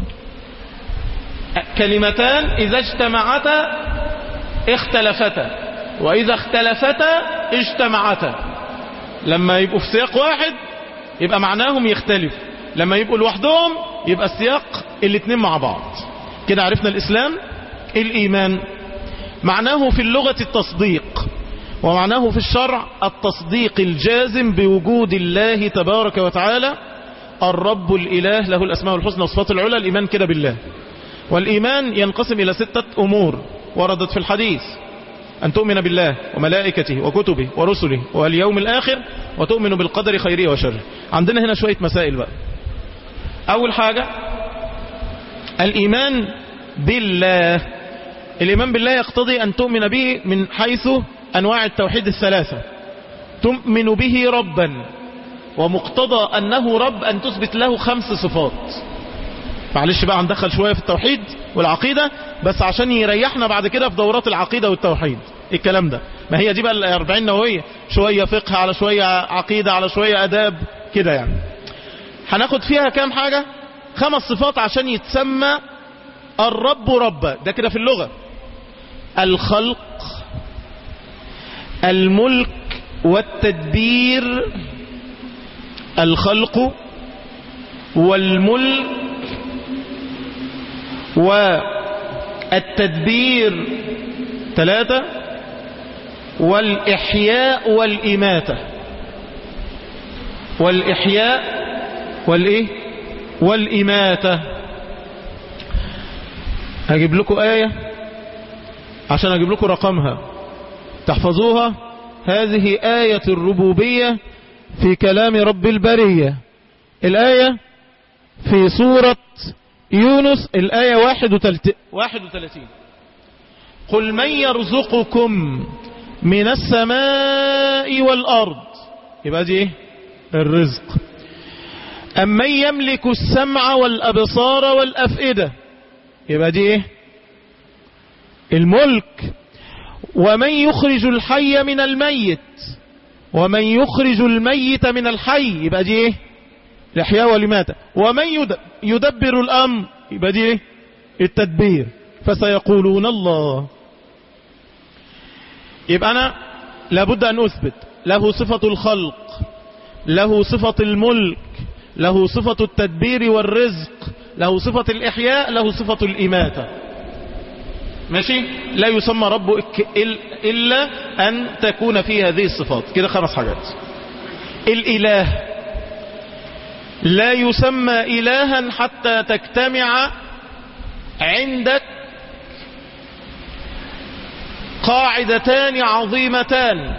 كلمتان إذا اجتمعتا اختلفتا وإذا اختلفتا اجتمعتا لما يبقوا في سياق واحد يبقى معناهم يختلف لما يبقوا لوحدهم يبقى السياق الاتنين مع بعض كده عرفنا الإسلام الإيمان معناه في اللغة التصديق ومعناه في الشرع التصديق الجازم بوجود الله تبارك وتعالى الرب الإله له الأسماء الحسنى والصفات العلى الإيمان كده بالله والإيمان ينقسم إلى ستة أمور وردت في الحديث أن تؤمن بالله وملائكته وكتبه ورسله واليوم الآخر وتؤمن بالقدر خيره وشره عندنا هنا شوية مسائل بقى أول حاجة الإيمان بالله الإيمان بالله يقتضي أن تؤمن به من حيث أنواع التوحيد الثلاثة تؤمن به ربا ومقتضى أنه رب أن تثبت له خمس صفات معلش بقى هندخل شوية في التوحيد والعقيدة بس عشان يريحنا بعد كده في دورات العقيدة والتوحيد الكلام ده ما هي دي بقى الأربعين نووية شوية فقه على شوية عقيدة على شوية أداب كده يعني هناخد فيها كام حاجة خمس صفات عشان يتسمى الرب ربا ده كده في اللغة الخلق الملك والتدبير الخلق والملك والتدبير ثلاثة والإحياء والإماتة والإحياء والإيه والإماتة هجيب لكم آية عشان أجيب لكم رقمها تحفظوها هذه آية الربوبية في كلام رب البرية الآية في سورة يونس الآية 31 قل من يرزقكم من السماء والأرض يبقى دي ايه الرزق أمن يملك السمع والأبصار والأفئدة يبقى دي ايه الملك ومن يخرج الحي من الميت ومن يخرج الميت من الحي يبقى دي ايه الإحياء والإماتة ومن يدبر الأمر يبقى دي ايه التدبير فسيقولون الله يبقى أنا لابد أن أثبت له صفة الخلق له صفة الملك له صفة التدبير والرزق له صفة الإحياء له صفة الإماتة ماشي لا يسمى ربك إلا أن تكون فيه هذه الصفات كده خمس حاجات الإله لا يسمى إلها حتى تجتمع عندك قاعدتان عظيمتان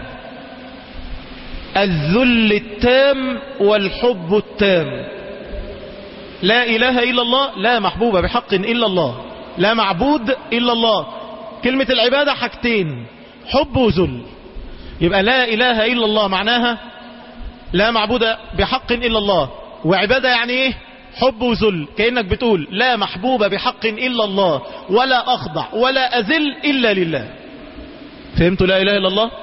الذل التام والحب التام لا إله إلا الله لا محبوب بحق إلا الله لا معبود إلا الله كلمة العبادة حاجتين حب وذل يبقى لا إله إلا الله معناها لا معبود بحق إلا الله وعبادة يعني إيه حب وذل كأنك بتقول لا محبوب بحق إلا الله ولا أخضع ولا أذل إلا لله فهمتوا لا إله إلا الله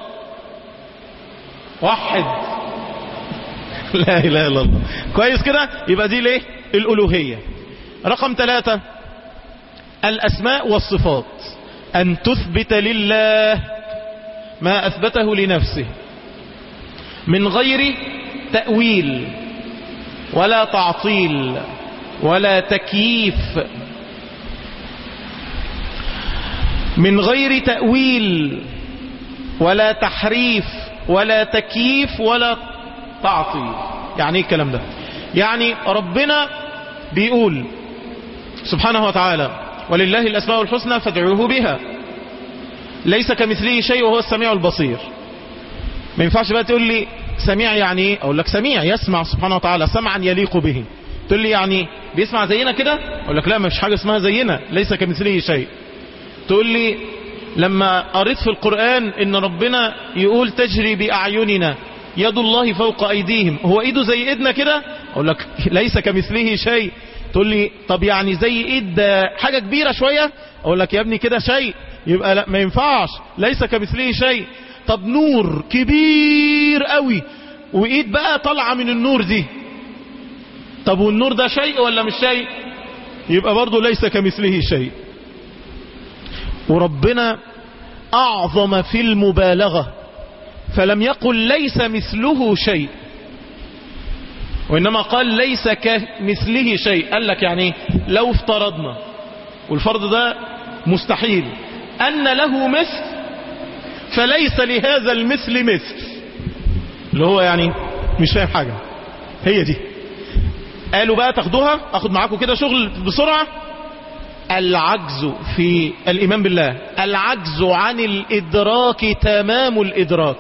وحد لا إله إلا الله كويس كده يبقى دي ليه الألوهية رقم ثلاثة الأسماء والصفات أن تثبت لله ما أثبته لنفسه من غير تأويل ولا تعطيل ولا تكييف من غير تأويل ولا تحريف ولا تكييف ولا تعطيل يعني ايه الكلام ده يعني ربنا بيقول سبحانه وتعالى ولله الأسماء الحسنى فادعوه بها ليس كمثله شيء وهو السميع البصير ما ينفعش بقى تقول لي سميع يعني ايه اقول لك سميع يسمع سبحانه وتعالى سمعا يليق به تقول لي يعني بيسمع زينا كده اقول لك لا ما فيش حاجه اسمها زينا ليس كمثله شيء تقول لي لما قريت في القرآن ان ربنا يقول تجري بأعيننا يد الله فوق ايديهم هو ايده زي ايدنا كده اقول لك ليس كمثله شيء تقول لي طب يعني زي ايد ده حاجة كبيرة شوية اقول لك يا ابني كده شيء يبقى لا ما ينفعش ليس كمثله شيء طب نور كبير قوي وايد بقى طالعة من النور دي طب والنور ده شيء ولا مش شيء يبقى برضه ليس كمثله شيء وربنا أعظم في المبالغة فلم يقل ليس مثله شيء وإنما قال ليس كمثله شيء قال لك يعني لو افترضنا والفرض ده مستحيل أن له مثل فليس لهذا المثل مثل اللي هو يعني مش فاهم حاجة هي دي قالوا بقى تاخدوها اخد معاكم كده شغل بسرعة العجز في الإيمان بالله العجز عن الإدراك تمام الإدراك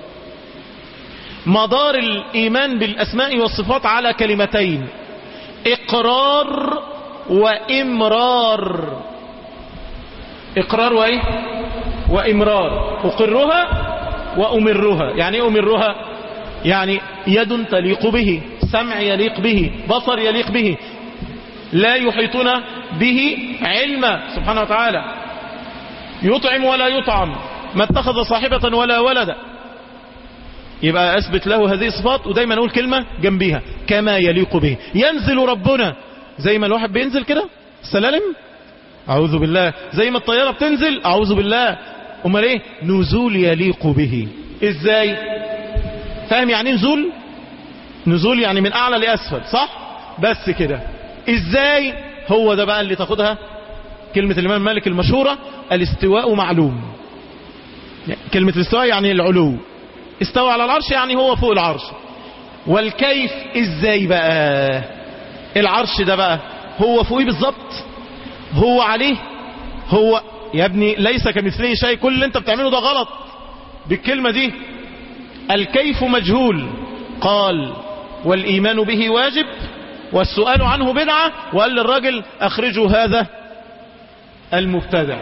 مدار الإيمان بالأسماء والصفات على كلمتين إقرار وإمرار إقرار وإيه وإمرار أقرها وأمرها يعني إيه أمرها يعني يد تليق به سمع يليق به بصر يليق به لا يحيطون به علما سبحانه وتعالى يطعم ولا يطعم ما اتخذ صاحبة ولا ولدا يبقى أثبت له هذه الصفات ودايما أقول كلمة جنبيها كما يليق به ينزل ربنا زي ما الواحد بينزل كده سلالم أعوذ بالله زي ما الطيارة بتنزل أعوذ بالله أمال إيه نزول يليق به إزاي فاهم يعني إيه نزول نزول يعني من أعلى لأسفل صح بس كده إزاي هو ده بقى اللي تاخدها كلمة الإمام مالك المشهورة الاستواء معلوم كلمة الاستواء يعني العلو استوى على العرش يعني هو فوق العرش والكيف ازاي بقى العرش ده بقى هو فوقيه بالظبط هو عليه هو يا ابني ليس كمثله شيء كل اللي انت بتعمله ده غلط بالكلمة دي الكيف مجهول قال والإيمان به واجب والسؤال عنه بدعة وقال للراجل أخرجوا هذا المبتدع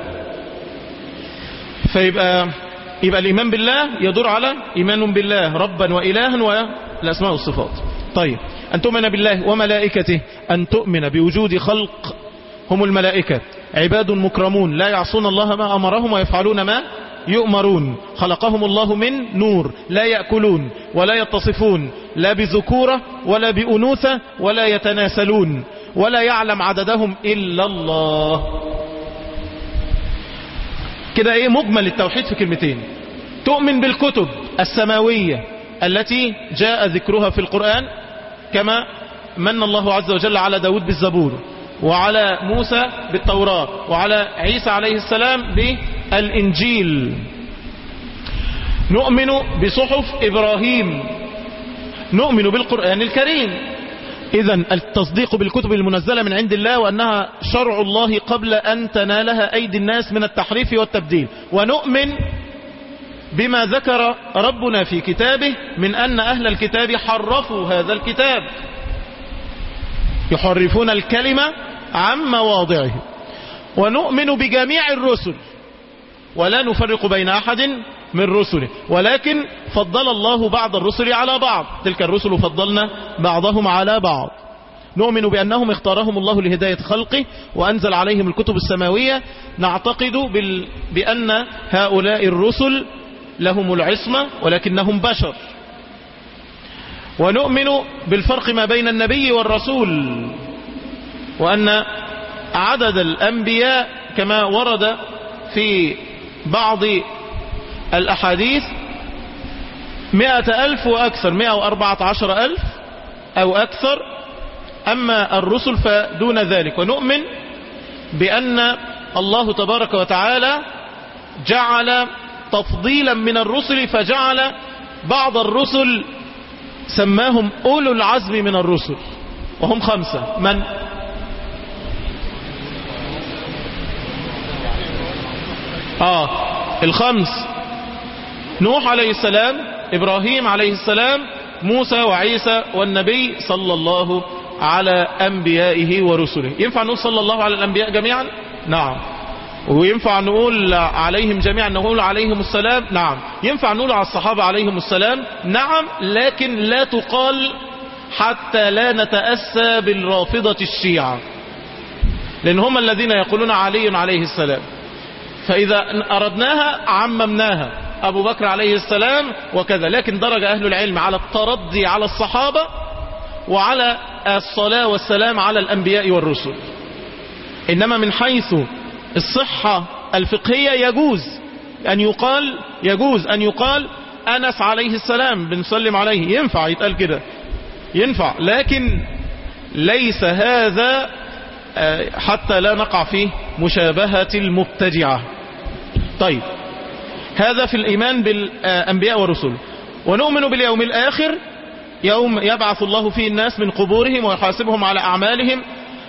فيبقى يبقى الإيمان بالله يدور على إيمان بالله ربا وإلها والأسماء والصفات طيب أن تؤمن بالله وملائكته أن تؤمن بوجود خلق هم الملائكة عباد مكرمون لا يعصون الله ما أمرهم ويفعلون ما يؤمرون خلقهم الله من نور لا يأكلون ولا يتصفون لا بذكورة ولا بأنوثة ولا يتناسلون ولا يعلم عددهم إلا الله كده ايه مجمل التوحيد في كلمتين تؤمن بالكتب السماوية التي جاء ذكرها في القرآن كما من الله عز وجل على داود بالزبور وعلى موسى بالتوراة وعلى عيسى عليه السلام بالإنجيل نؤمن بصحف إبراهيم نؤمن بالقرآن الكريم إذا التصديق بالكتب المنزلة من عند الله وأنها شرع الله قبل أن تنالها أيدي الناس من التحريف والتبديل ونؤمن بما ذكر ربنا في كتابه من أن أهل الكتاب حرفوا هذا الكتاب يحرفون الكلمة عن مواضعه ونؤمن بجميع الرسل ولا نفرق بين أحد من رسله ولكن فضل الله بعض الرسل على بعض تلك الرسل فضلنا بعضهم على بعض نؤمن بأنهم اختارهم الله لهداية خلقه وأنزل عليهم الكتب السماوية نعتقد بال... بأن هؤلاء الرسل لهم العصمة ولكنهم بشر ونؤمن بالفرق ما بين النبي والرسول وأن عدد الأنبياء كما ورد في بعض الأحاديث مئة ألف وأكثر مئة وأربعة عشر ألف أو أكثر أما الرسل فدون ذلك ونؤمن بأن الله تبارك وتعالى جعل تفضيلا من الرسل فجعل بعض الرسل سماهم أولو العزم من الرسل وهم خمسة من آه الخمس نوح عليه السلام إبراهيم عليه السلام موسى وعيسى والنبي صلى الله على أنبيائه ورسله ينفع نقول صلى الله على الأنبياء جميعا نعم وينفع نقول عليهم جميعا نقول عليهم السلام نعم ينفع نقول على الصحابة عليهم السلام نعم لكن لا تقال حتى لا نتأسى بالرافضة الشيعة لأن هم الذين يقولون علي عليه السلام فإذا أردناها عممناها أبو بكر عليه السلام وكذا لكن درج أهل العلم على الترضي على الصحابة وعلى الصلاة والسلام على الأنبياء والرسل إنما من حيث الصحة الفقهية يجوز أن يقال يجوز أن يقال أنس عليه السلام بنسلم عليه ينفع يتقال كده ينفع لكن ليس هذا حتى لا نقع في مشابهة المبتدعة طيب هذا في الإيمان بالأنبياء والرسل ونؤمن باليوم الآخر يوم يبعث الله فيه الناس من قبورهم ويحاسبهم على أعمالهم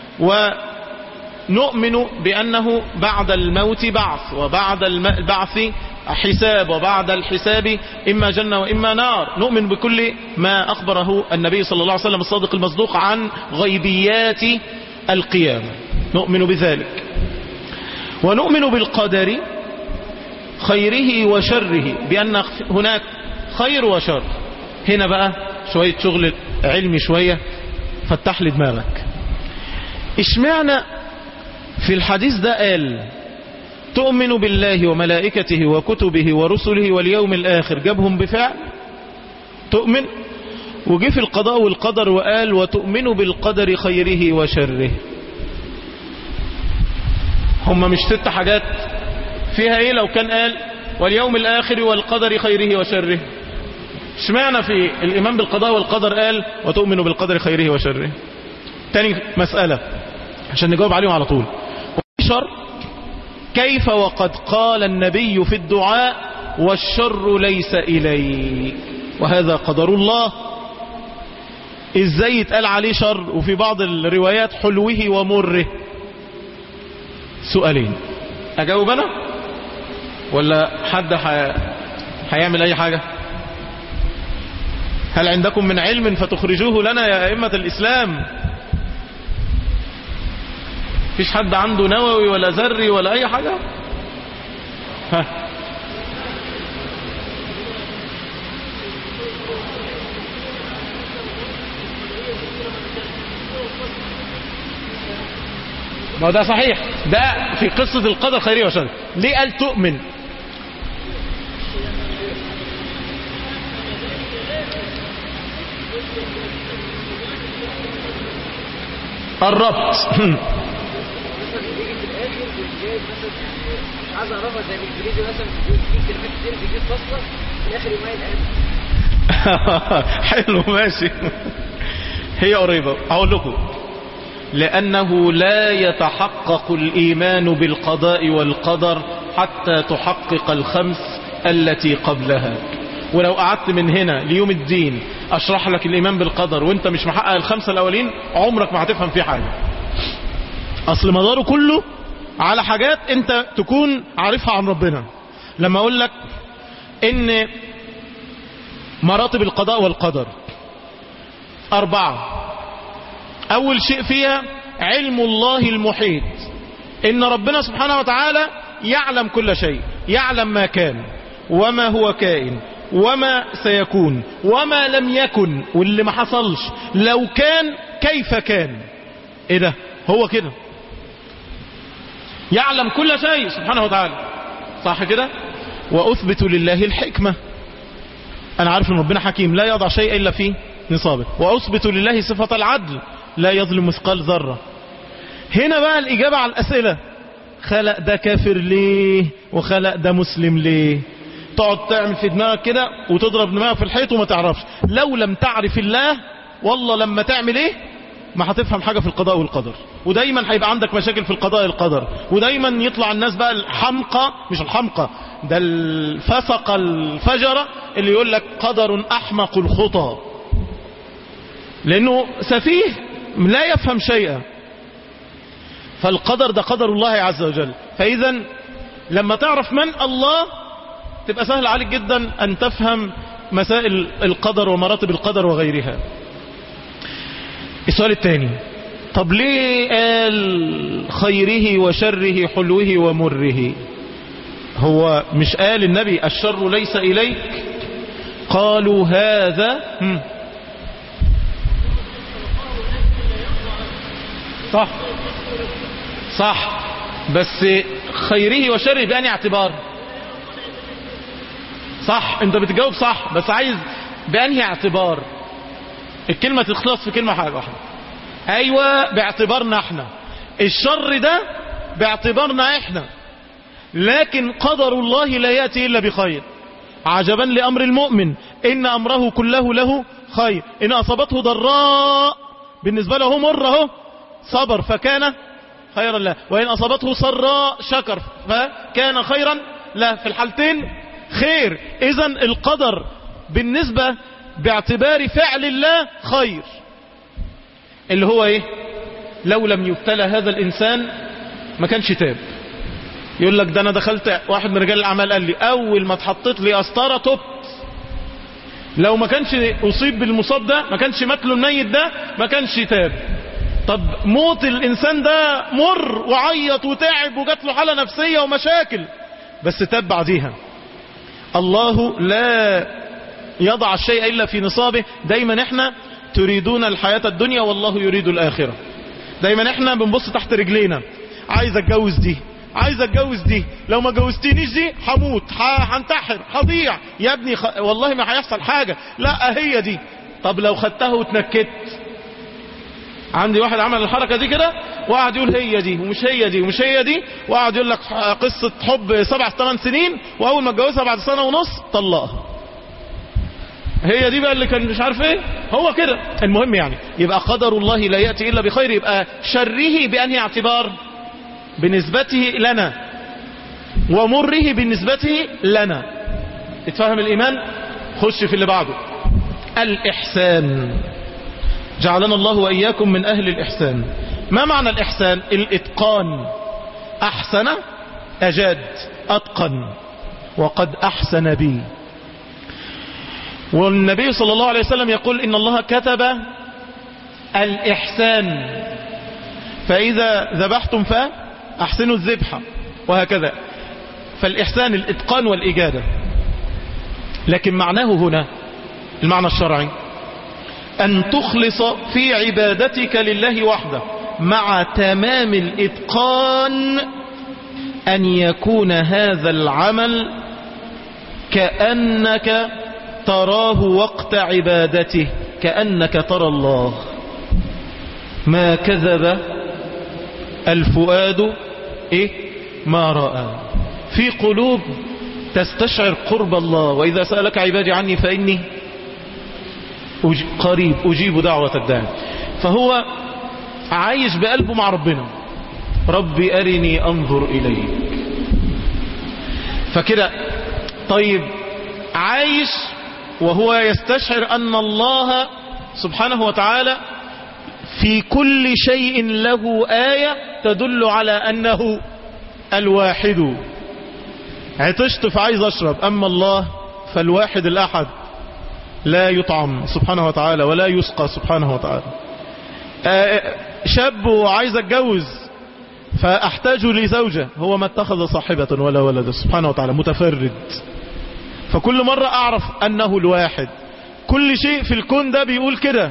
ونؤمن بأنه بعد الموت بعث وبعد البعث حساب وبعد الحساب إما جنة وإما نار نؤمن بكل ما أخبره النبي صلى الله عليه وسلم الصادق المصدوق عن غيبيات القيامة نؤمن بذلك ونؤمن بالقدر خيره وشره بأن هناك خير وشر هنا بقى شوية شغل علمي شوية فتح لي دماغك اشمعنى في الحديث ده قال تؤمن بالله وملائكته وكتبه ورسله واليوم الآخر جابهم بفعل تؤمن وجه في القضاء والقدر وقال وتؤمن بالقدر خيره وشره هم مش ست حاجات فيها ايه لو كان قال واليوم الآخر والقدر خيره وشره اشمعنى في الإيمان بالقضاء والقدر قال وتؤمن بالقدر خيره وشره تاني مسألة عشان نجاوب عليهم على طول شر كيف وقد قال النبي في الدعاء والشر ليس إليك وهذا قدر الله ازاي يتقال عليه شر وفي بعض الروايات حلوه ومره سؤالين اجاوب انا ولا حد ح... هيعمل اي حاجة هل عندكم من علم فتخرجوه لنا يا ائمة الاسلام فيش حد عنده نووي ولا ذري ولا اي حاجة ها ما ده صحيح ده في قصة القدر خيرية وشر ليه قال تؤمن قربت عايز اعرفها زي الانجليزي مثلا في كلمات كتير بيجيب فاصله في الاخر يميز حلو ماشي هي قريبة اقول لكم لأنه لا يتحقق الإيمان بالقضاء والقدر حتى تحقق الخمس التي قبلها ولو قعدت من هنا ليوم الدين أشرح لك الإيمان بالقدر وانت مش محقق الخمسة الأولين عمرك ما هتفهم فيه حاجة أصل مداره كله على حاجات انت تكون عارفها عن ربنا لما أقول لك إن مراتب القضاء والقدر أربعة أول شيء فيها علم الله المحيط إن ربنا سبحانه وتعالى يعلم كل شيء يعلم ما كان وما هو كائن وما سيكون وما لم يكن واللي ما حصلش لو كان كيف كان ايه ده هو كده يعلم كل شيء سبحانه وتعالى صح كده وأثبت لله الحكمة أنا عارف أن ربنا حكيم لا يضع شيء إلا في نصابه وأثبت لله صفة العدل لا يظلم مثقال ذرة هنا بقى الإجابة على الأسئلة خلق ده كافر ليه وخلق ده مسلم ليه تقعد تعمل في دماغك كده وتضرب دماغك في الحيط وما تعرفش لو لم تعرف الله والله لما تعمل ايه ما هتفهم حاجة في القضاء والقدر ودايما هيبقى عندك مشاكل في القضاء والقدر ودايما يطلع الناس بقى الحمقى مش الحمقى ده الفسق الفجرة اللي يقول لك قدر أحمق الخطى لأنه سفيه لا يفهم شيئا فالقدر ده قدر الله عز وجل فإذا لما تعرف من الله تبقى سهل عليك جدا أن تفهم مسائل القدر ومراتب القدر وغيرها السؤال الثاني طب ليه قال خيره وشره حلوه ومره هو مش قال النبي الشر ليس إليك قالوا هذا هم. صح صح بس خيره وشره بأني اعتبار صح انت بتجاوب صح بس عايز بأنهي اعتبار الكلمة تخلص في كلمة حاجة واحدة ايوه باعتبارنا احنا الشر ده باعتبارنا احنا لكن قدر الله لا يأتي إلا بخير عجبا لأمر المؤمن إن أمره كله له خير إن أصابته ضراء بالنسبة له مره صبر فكان خيرا له وإن أصابته سراء شكر فكان خيرا له في الحالتين خير إذا القدر بالنسبة باعتبار فعل الله خير اللي هو إيه لو لم يبتلى هذا الإنسان ما كانش تاب يقول لك ده انا دخلت واحد من رجال الاعمال قال لي اول ما اتحطيت لي قسطره تبت لو ما كانش اصيب بالمصاب ده ما كانش ماتله الميت ده ما كانش تاب طب موت الانسان ده مر وعيط وتعب وجات له حاله نفسيه ومشاكل بس تاب بعديها الله لا يضع الشيء الا في نصابه دايما احنا تريدون الحياه الدنيا والله يريد الاخره دايما احنا بنبص تحت رجلينا عايز اتجوز دي عايز اتجوز دي لو ما جوزتنيش دي هموت هنتحر هضيع يا ابني خ... والله ما هيحصل حاجة لا هي دي طب لو خدتها واتنكت عندي واحد عمل الحركة دي كده وقعد يقول هي دي ومش هي دي ومش هي دي وقعد يقول لك قصة حب سبع ثمان سنين واول ما اتجوزها بعد سنة ونص طلقها هي دي بقى اللي كان مش عارف ايه هو كده المهم يعني يبقى قدر الله لا يأتي إلا بخير يبقى شره بأنهي اعتبار بنسبته لنا ومره بالنسبة لنا اتفهم الإيمان خش في اللي بعده الإحسان جعلنا الله وإياكم من أهل الإحسان ما معنى الإحسان الإتقان أحسن أجاد أتقن وقد أحسن بي والنبي صلى الله عليه وسلم يقول إن الله كتب الإحسان فإذا ذبحتم فأحسنوا الذبح وهكذا فالإحسان الإتقان والإجادة لكن معناه هنا المعنى الشرعي أن تخلص في عبادتك لله وحده مع تمام الإتقان أن يكون هذا العمل كأنك تراه وقت عبادته كأنك ترى الله ما كذب الفؤاد إيه ما رأى في قلوب تستشعر قرب الله وإذا سألك عبادي عني فإني قريب أجيب دعوة الداعي فهو عايش بقلبه مع ربنا ربي أرني أنظر إليك فكده طيب عايش وهو يستشعر أن الله سبحانه وتعالى في كل شيء له آية تدل على أنه الواحد عطشت فعايز أشرب أما الله فالواحد الأحد لا يطعم سبحانه وتعالى ولا يسقى سبحانه وتعالى شاب وعايز اتجوز فاحتاج لزوجة هو ما اتخذ صاحبة ولا ولد سبحانه وتعالى متفرد فكل مرة اعرف انه الواحد كل شيء في الكون ده بيقول كده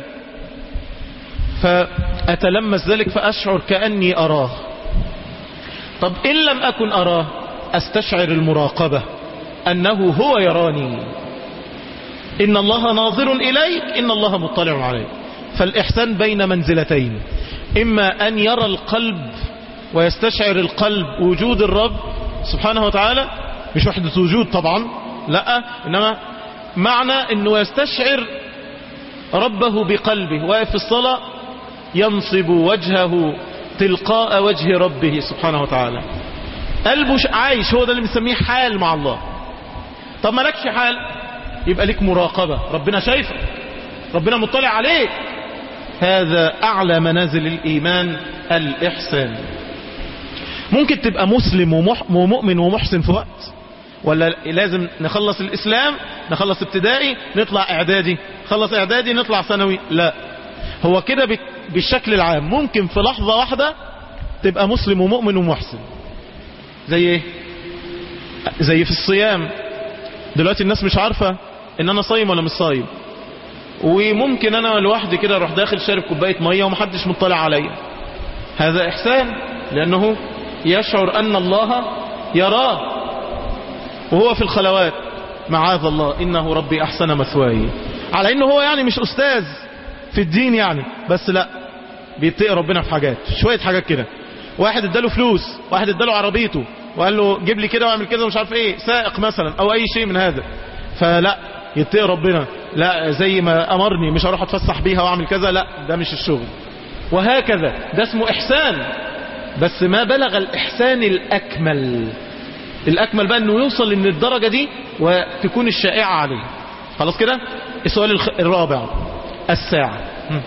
فاتلمس ذلك فاشعر كأني اراه طب ان لم اكن اراه استشعر المراقبة انه هو يراني إن الله ناظر إليك إن الله مطلع عليك فالإحسان بين منزلتين إما أن يرى القلب ويستشعر القلب وجود الرب سبحانه وتعالى مش وحدة وجود طبعا لا إنما معنى أنه يستشعر ربه بقلبه واقف في الصلاة ينصب وجهه تلقاء وجه ربه سبحانه وتعالى قلبه عايش هو ده اللي بنسميه حال مع الله طب مالكش حال يبقى لك مراقبة ربنا شايفك ربنا مطلع عليك هذا أعلى منازل الإيمان الإحسان ممكن تبقى مسلم ومؤمن ومحسن في وقت ولا لازم نخلص الإسلام نخلص ابتدائي نطلع إعدادي خلص إعدادي نطلع ثانوي لا هو كده بالشكل العام ممكن في لحظة واحدة تبقى مسلم ومؤمن ومحسن زي ايه زي في الصيام دلوقتي الناس مش عارفة ان انا صايم ولا مش صايم وممكن انا لوحدي كده اروح داخل شارب كوبايه ميه ومحدش مطلع عليا هذا احسان لانه يشعر ان الله يراه وهو في الخلوات معاذ الله انه ربي احسن مثواي على انه هو يعني مش استاذ في الدين يعني بس لا بيتقي ربنا في حاجات شويه حاجات كده واحد اداله فلوس واحد اداله عربيته وقال له جيب لي كده واعمل كده ومش عارف ايه سائق مثلا او اي شيء من هذا فلا يتقي ربنا لا زي ما امرني مش هروح اتفسح بيها واعمل كذا لا ده مش الشغل وهكذا ده اسمه احسان بس ما بلغ الاحسان الاكمل الاكمل بقى انه يوصل ان الدرجة دي وتكون الشائعة عليه خلاص كده السؤال الخ- الرابع الساعة هم.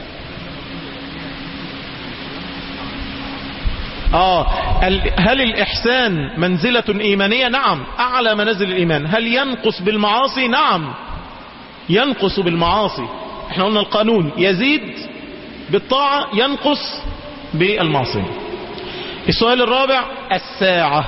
آه ال- هل الإحسان منزلة إيمانية نعم أعلى منازل الإيمان هل ينقص بالمعاصي نعم ينقص بالمعاصي احنا قلنا القانون يزيد بالطاعة ينقص بالمعصية السؤال الرابع الساعة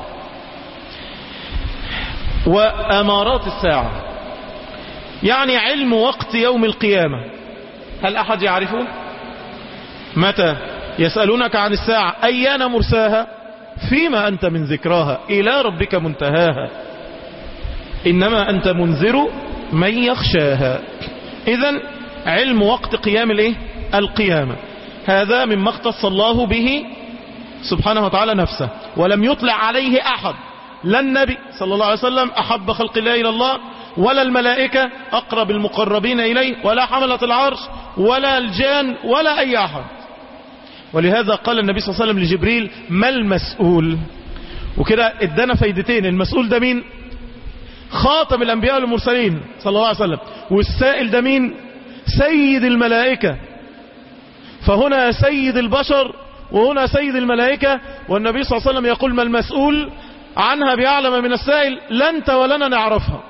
وأمارات الساعة يعني علم وقت يوم القيامة هل أحد يعرفه متى يسألونك عن الساعة أيان مرساها فيما أنت من ذكراها إلى ربك منتهاها إنما أنت منذر من يخشاها إذا علم وقت قيام الإيه؟ القيامة هذا مما اختص الله به سبحانه وتعالى نفسه ولم يطلع عليه أحد لا النبي صلى الله عليه وسلم أحب خلق الله إلى الله ولا الملائكة أقرب المقربين إليه ولا حملة العرش ولا الجان ولا أي أحد ولهذا قال النبي صلى الله عليه وسلم لجبريل ما المسؤول وكده ادانا فايدتين المسؤول ده مين خاتم الأنبياء والمرسلين صلى الله عليه وسلم والسائل ده مين سيد الملائكة فهنا سيد البشر وهنا سيد الملائكة والنبي صلى الله عليه وسلم يقول ما المسؤول عنها بيعلم من السائل لا انت ولا انا نعرفها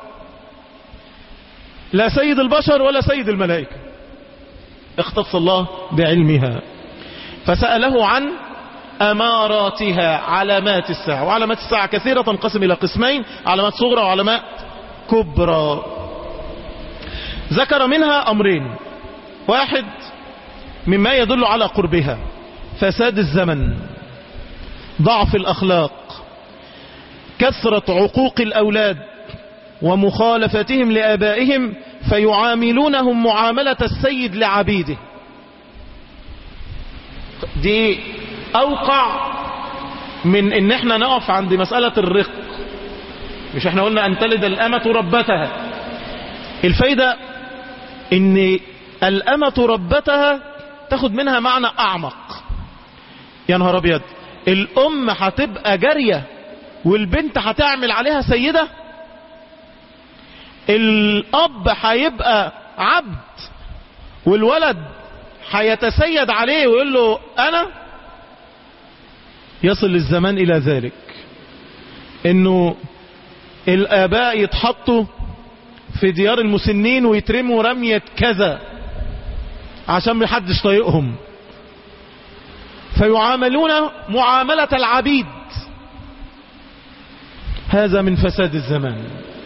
لا سيد البشر ولا سيد الملائكة اختص الله بعلمها فسأله عن أماراتها علامات الساعة وعلامات الساعة كثيرة تنقسم إلى قسمين علامات صغرى وعلامات كبرى ذكر منها أمرين واحد مما يدل على قربها فساد الزمن ضعف الأخلاق كثرة عقوق الأولاد ومخالفتهم لآبائهم فيعاملونهم معاملة السيد لعبيده دي أوقع من ان احنا نقف عند مسألة الرق مش احنا قلنا ان تلد الأمة ربتها الفايدة ان الأمة ربتها تاخد منها معنى أعمق يا نهار أبيض الأم هتبقى جارية والبنت هتعمل عليها سيدة الأب هيبقى عبد والولد هيتسيد عليه ويقول له أنا يصل الزمان إلى ذلك إنه الآباء يتحطوا في ديار المسنين ويترموا رمية كذا عشان محدش طايقهم فيعاملون معاملة العبيد هذا من فساد الزمان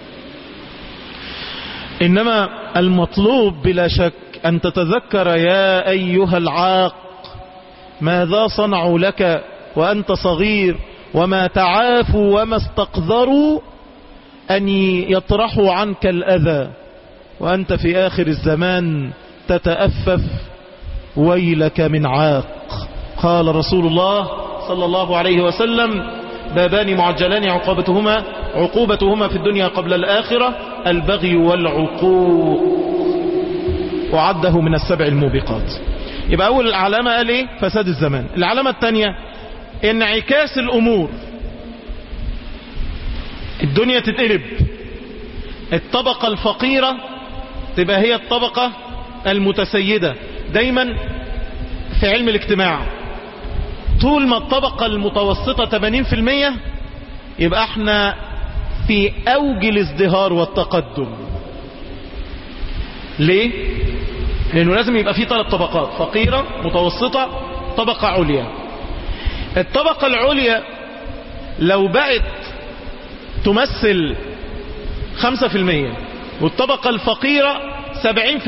إنما المطلوب بلا شك أن تتذكر يا أيها العاق ماذا صنعوا لك وأنت صغير وما تعافوا وما استقذروا أن يطرحوا عنك الأذى وأنت في آخر الزمان تتأفف ويلك من عاق قال رسول الله صلى الله عليه وسلم بابان معجلان عقوبتهما عقوبتهما في الدنيا قبل الآخرة البغي والعقوق وعده من السبع الموبقات يبقى أول علامة قال إيه فساد الزمان العلامة الثانية انعكاس الأمور الدنيا تتقلب الطبقة الفقيرة تبقى هي الطبقة المتسيدة دايما في علم الاجتماع طول ما الطبقة المتوسطة 80% يبقى احنا في اوج الازدهار والتقدم ليه لانه لازم يبقى فيه ثلاث طبقات فقيرة متوسطة طبقة عليا الطبقة العليا لو بقت تمثل 5% والطبقة الفقيرة 70%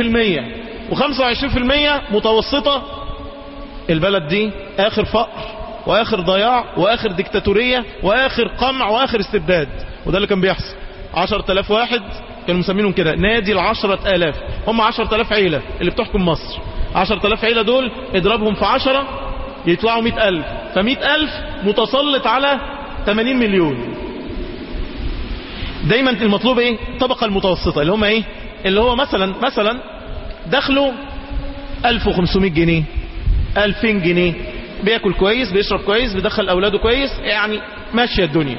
و25% متوسطة البلد دي آخر فقر وآخر ضياع وآخر ديكتاتورية وآخر قمع وآخر استبداد وده اللي كان بيحصل 10000 واحد كانوا مسمينهم كده نادي العشرة آلاف هم 10000 عيلة اللي بتحكم مصر 10000 عيلة دول اضربهم في 10 يطلعوا 100000 ف100000 متسلط على 80 مليون دايما المطلوب ايه الطبقة المتوسطة اللي هم ايه اللي هو مثلا مثلا دخله 1500 جنيه 2000 جنيه بياكل كويس بيشرب كويس بيدخل اولاده كويس يعني ماشية الدنيا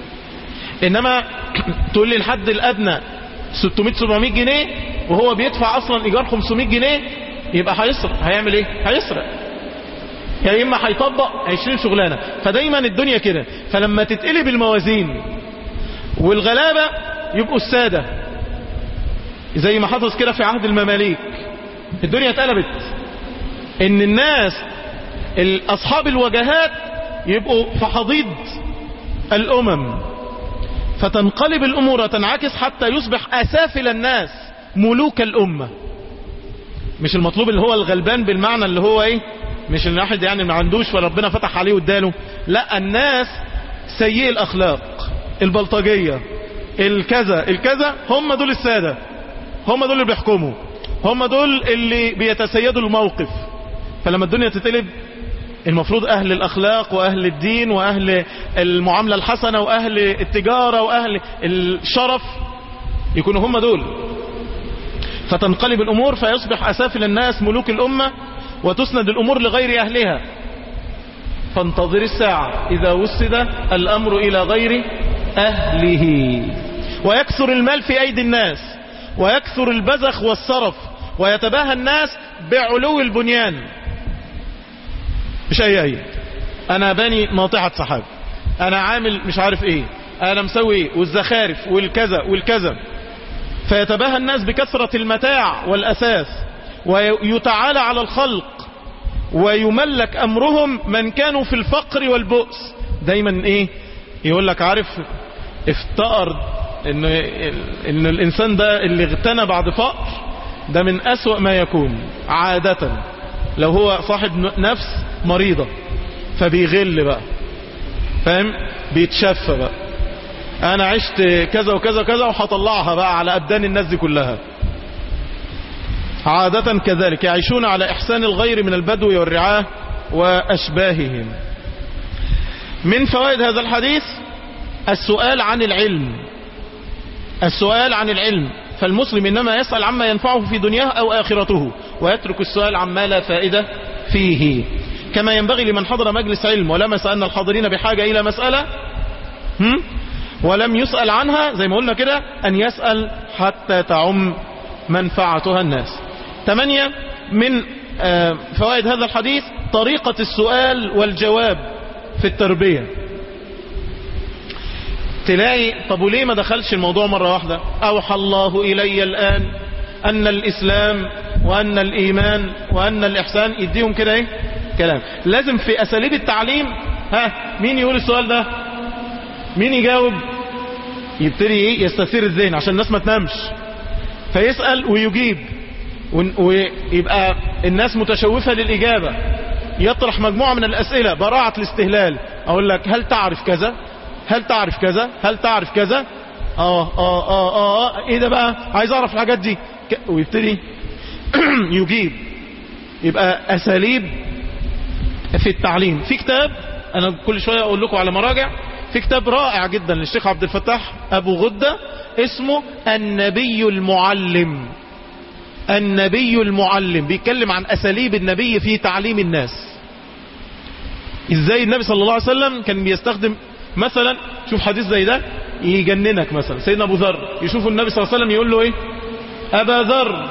انما تقول لي الحد الادنى 600 700 جنيه وهو بيدفع اصلا ايجار 500 جنيه يبقى هيسرق هيعمل ايه هيسرق يا اما هيطبق 20 شغلانه فدايما الدنيا كده فلما تتقلب الموازين والغلابه يبقوا الساده زي ما حصل كده في عهد المماليك الدنيا اتقلبت ان الناس اصحاب الوجهات يبقوا في حضيض الامم فتنقلب الامور وتنعكس حتى يصبح اسافل الناس ملوك الامه مش المطلوب اللي هو الغلبان بالمعنى اللي هو ايه مش ان واحد يعني ما عندوش فربنا فتح عليه واداله لا الناس سيئي الاخلاق البلطجيه الكذا الكذا هم دول الساده هم دول اللي بيحكموا هم دول اللي بيتسيدوا الموقف فلما الدنيا تتقلب المفروض اهل الاخلاق واهل الدين واهل المعامله الحسنه واهل التجاره واهل الشرف يكونوا هم دول فتنقلب الامور فيصبح اسافل الناس ملوك الامه وتسند الامور لغير اهلها فانتظر الساعه اذا وسد الامر الى غير اهله ويكثر المال في ايدي الناس ويكثر البذخ والسرف ويتباهى الناس بعلو البنيان مش اي اي انا باني ناطحة سحاب انا عامل مش عارف ايه انا مسوي ايه والزخارف والكذا والكذا فيتباهى الناس بكثرة المتاع والاثاث ويتعالى على الخلق ويملك امرهم من كانوا في الفقر والبؤس دايما ايه يقول لك عارف افتقر ان, إن الانسان ده اللي اغتنى بعد فقر ده من اسوأ ما يكون عادة لو هو صاحب نفس مريضة فبيغل بقى فاهم بيتشفى بقى انا عشت كذا وكذا وكذا وهطلعها بقى على ابدان الناس دي كلها عادة كذلك يعيشون على احسان الغير من البدو والرعاة واشباههم من فوائد هذا الحديث السؤال عن العلم السؤال عن العلم فالمسلم إنما يسأل عما ينفعه في دنياه أو آخرته ويترك السؤال عما لا فائدة فيه كما ينبغي لمن حضر مجلس علم ولمس أن الحاضرين بحاجة إلى مسألة هم؟ ولم يسأل عنها زي ما قلنا كده أن يسأل حتى تعم منفعتها الناس ثمانية من فوائد هذا الحديث طريقة السؤال والجواب في التربية تلاقي طب وليه ما دخلش الموضوع مرة واحدة أوحى الله إلي الآن أن الإسلام وأن الإيمان وأن الإحسان يديهم كده إيه كلام لازم في أساليب التعليم ها مين يقول السؤال ده مين يجاوب يبتدي إيه يستثير الذهن عشان الناس ما تنامش فيسأل ويجيب ويبقى الناس متشوفة للإجابة يطرح مجموعة من الأسئلة براعة الاستهلال أقول لك هل تعرف كذا هل تعرف كذا هل تعرف كذا اه اه اه اه, آه. ايه ده بقى عايز اعرف الحاجات دي ك... ويبتدي يجيب يبقى اساليب في التعليم في كتاب انا كل شوية اقول لكم على مراجع في كتاب رائع جدا للشيخ عبد الفتاح ابو غدة اسمه النبي المعلم النبي المعلم بيتكلم عن اساليب النبي في تعليم الناس ازاي النبي صلى الله عليه وسلم كان بيستخدم مثلا شوف حديث زي ده يجننك مثلا سيدنا ابو ذر يشوف النبي صلى الله عليه وسلم يقول له ايه ابا ذر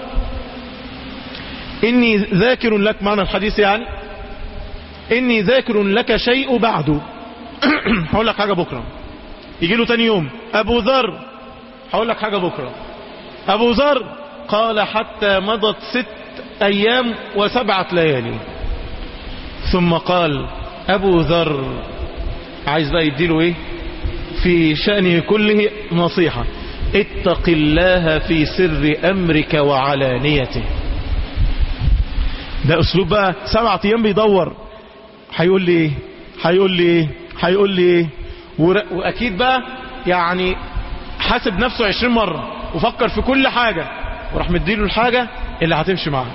اني ذاكر لك معنى الحديث يعني اني ذاكر لك شيء بعده هقول لك حاجة بكرة يجي له تاني يوم ابو ذر هقول لك حاجة بكرة ابو ذر قال حتى مضت ست أيام وسبعة ليالي ثم قال أبو ذر عايز بقى يديله إيه في شأنه كله نصيحة اتق الله في سر أمرك وعلانيته ده أسلوب بقى سبعة أيام بيدور هيقول لي إيه هيقول لي إيه هيقول لي إيه ور- وأكيد بقى يعني حاسب نفسه عشرين مرة وفكر في كل حاجة وراح مديله الحاجة اللي هتمشي معاه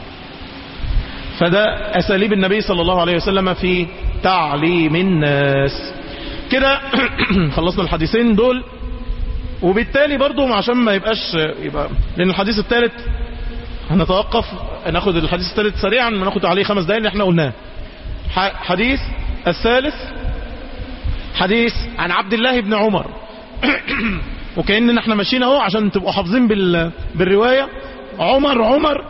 فده أساليب النبي صلى الله عليه وسلم في تعليم الناس كده خلصنا الحديثين دول وبالتالي برضو عشان ما يبقاش يبقى لأن الحديث الثالث هنتوقف ناخد الحديث الثالث سريعا ما ناخد عليه خمس دقايق اللي احنا قلناه ح- حديث الثالث حديث عن عبد الله بن عمر وكأننا احنا ماشيين اهو عشان تبقوا حافظين بال... بالرواية عمر عمر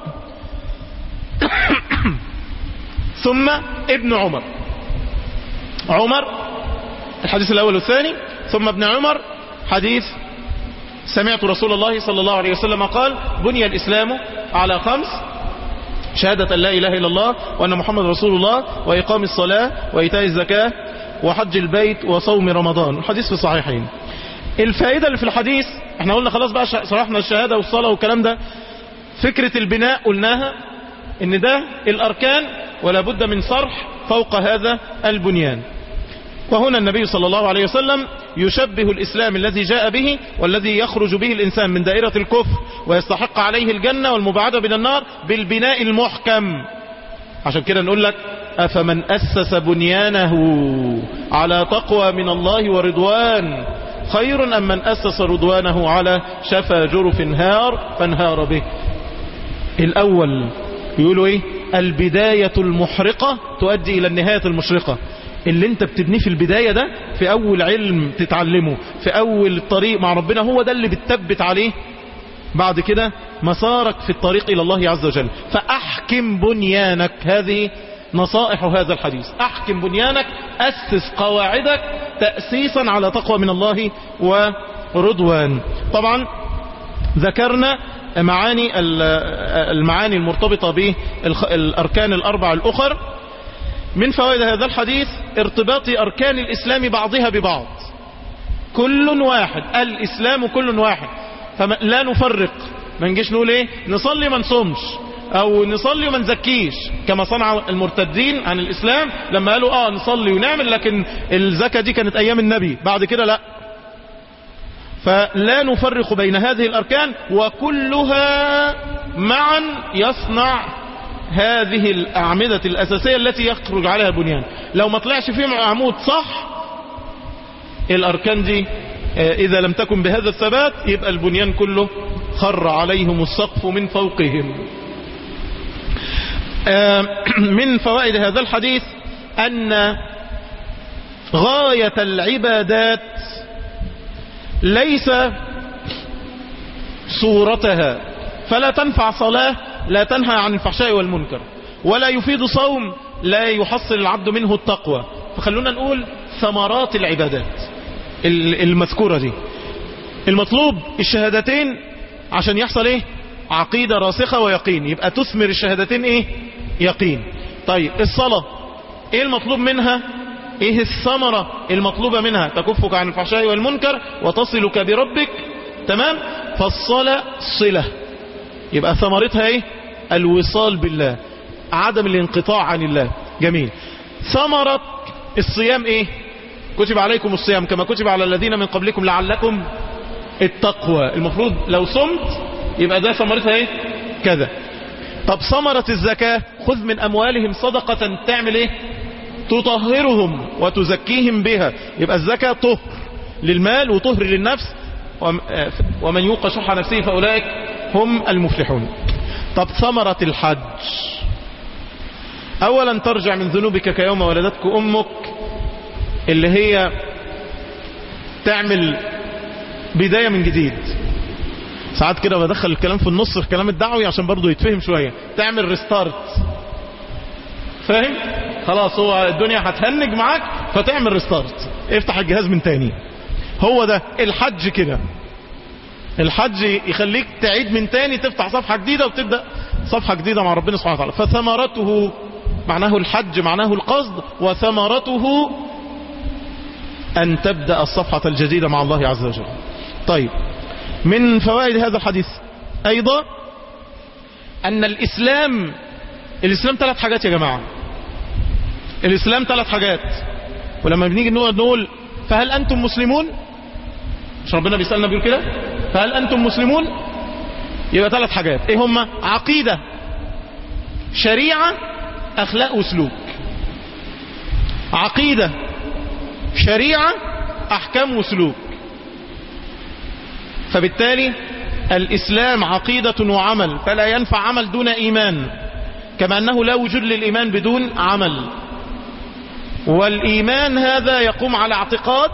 ثم ابن عمر عمر الحديث الأول والثاني ثم ابن عمر حديث سمعت رسول الله صلى الله عليه وسلم قال بني الإسلام على خمس شهادة أن لا إله إلا الله وأن محمد رسول الله وإقام الصلاة وإيتاء الزكاة وحج البيت وصوم رمضان الحديث في الصحيحين الفائدة اللي في الحديث احنا قلنا خلاص بقى شرحنا الشهادة والصلاة والكلام ده فكرة البناء قلناها ان ده الاركان ولا بد من صرح فوق هذا البنيان وهنا النبي صلى الله عليه وسلم يشبه الإسلام الذي جاء به والذي يخرج به الإنسان من دائرة الكفر ويستحق عليه الجنة والمبعدة من النار بالبناء المحكم عشان كده نقول لك أفمن أسس بنيانه على تقوى من الله ورضوان خير أم من أسس رضوانه على شفا جرف هار فانهار به الأول يقولوا إيه البداية المحرقة تؤدي إلى النهاية المشرقة اللي انت بتبنيه في البداية ده في أول علم تتعلمه في أول طريق مع ربنا هو ده اللي بتثبت عليه بعد كده مسارك في الطريق إلى الله عز وجل فأحكم بنيانك هذه نصائح هذا الحديث أحكم بنيانك أسس قواعدك تأسيسا على تقوى من الله ورضوان طبعا ذكرنا معاني المعاني المرتبطة بالأركان الأربع الأخر من فوائد هذا الحديث ارتباط أركان الإسلام بعضها ببعض كل واحد الإسلام كل واحد فلا نفرق ما نجيش نقول ايه نصلي ما نصومش او نصلي وما نزكيش كما صنع المرتدين عن الاسلام لما قالوا اه نصلي ونعمل لكن الزكاة دي كانت ايام النبي بعد كده لا فلا نفرق بين هذه الاركان وكلها معا يصنع هذه الاعمدة الاساسية التي يخرج عليها البنيان لو ما طلعش فيه عمود صح الاركان دي إذا لم تكن بهذا الثبات يبقى البنيان كله خر عليهم السقف من فوقهم من فوائد هذا الحديث أن غاية العبادات ليس صورتها فلا تنفع صلاة لا تنهى عن الفحشاء والمنكر ولا يفيد صوم لا يحصل العبد منه التقوى فخلونا نقول ثمرات العبادات المذكورة دي المطلوب الشهادتين عشان يحصل ايه عقيدة راسخة ويقين يبقى تثمر الشهادتين ايه يقين طيب الصلاة ايه المطلوب منها ايه الثمرة المطلوبة منها تكفك عن الفحشاء والمنكر وتصلك بربك تمام فالصلاة صلة يبقى ثمرتها ايه الوصال بالله عدم الانقطاع عن الله جميل ثمرة الصيام ايه كتب عليكم الصيام كما كتب على الذين من قبلكم لعلكم التقوى المفروض لو صمت يبقى ده ثمرتها ايه كذا طب ثمرة الزكاة خذ من اموالهم صدقة تعمل ايه تطهرهم وتزكيهم بها يبقى الزكاة طهر للمال وطهر للنفس ومن يوق شح نفسه فأولئك هم المفلحون طب ثمرة الحج اولا ترجع من ذنوبك كيوم ولدتك امك اللي هي تعمل بداية من جديد ساعات كده بدخل الكلام في النص في الكلام الدعوي عشان برضو يتفهم شوية تعمل ريستارت فاهم خلاص هو الدنيا هتهنج معاك فتعمل ريستارت افتح الجهاز من تاني هو ده الحج كده الحج يخليك تعيد من تاني تفتح صفحة جديدة وتبدأ صفحة جديدة مع ربنا سبحانه وتعالى فثمرته معناه الحج معناه القصد وثمرته أن تبدأ الصفحة الجديدة مع الله عز وجل طيب من فوائد هذا الحديث أيضا أن الإسلام الإسلام ثلاث حاجات يا جماعة الإسلام ثلاث حاجات ولما بنيجي نقعد نقول فهل أنتم مسلمون مش ربنا بيسألنا بيقول كده فهل أنتم مسلمون يبقى ثلاث حاجات ايه هما عقيدة شريعة أخلاق وسلوك عقيدة شريعة أحكام وسلوك فبالتالي الإسلام عقيدة وعمل فلا ينفع عمل دون إيمان كما أنه لا وجود للإيمان بدون عمل والإيمان هذا يقوم على اعتقاد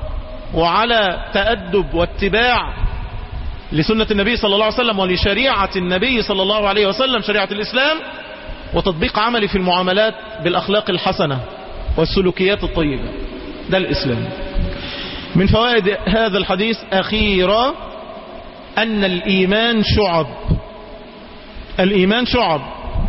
وعلى تأدب واتباع لسنة النبي صلى الله عليه وسلم ولشريعة النبي صلى الله عليه وسلم شريعة الإسلام وتطبيق عملي في المعاملات بالأخلاق الحسنة والسلوكيات الطيبة ده الإسلام من فوائد هذا الحديث أخيرا أن الإيمان شعب الإيمان شعب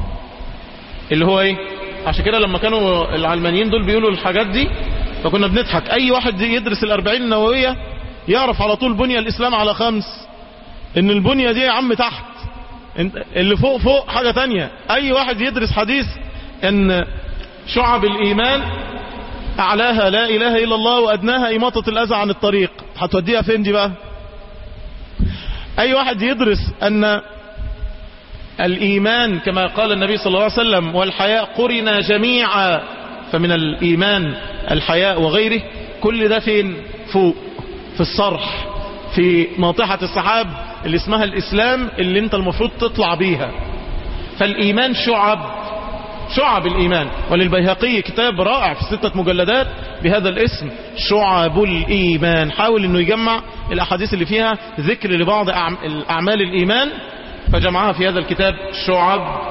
اللي هو إيه عشان كده لما كانوا العلمانيين دول بيقولوا الحاجات دي فكنا بنضحك أي واحد يدرس الأربعين النووية يعرف على طول بنية الإسلام على خمس إن البنية دي يا عم تحت اللي فوق فوق حاجة تانية أي واحد يدرس حديث أن شعب الإيمان أعلاها لا إله إلا الله وأدناها إماطة الأذى عن الطريق هتوديها فين دي بقى أي واحد يدرس أن الإيمان كما قال النبي صلى الله عليه وسلم والحياء قرنا جميعا فمن الإيمان الحياء وغيره كل ده فين فوق في الصرح في ناطحة السحاب اللي اسمها الإسلام اللي انت المفروض تطلع بيها فالإيمان شعب شعب الإيمان وللبيهقي كتاب رائع في ستة مجلدات بهذا الاسم شعب الإيمان حاول أنه يجمع الأحاديث اللي فيها ذكر لبعض أعمال الإيمان فجمعها في هذا الكتاب شعب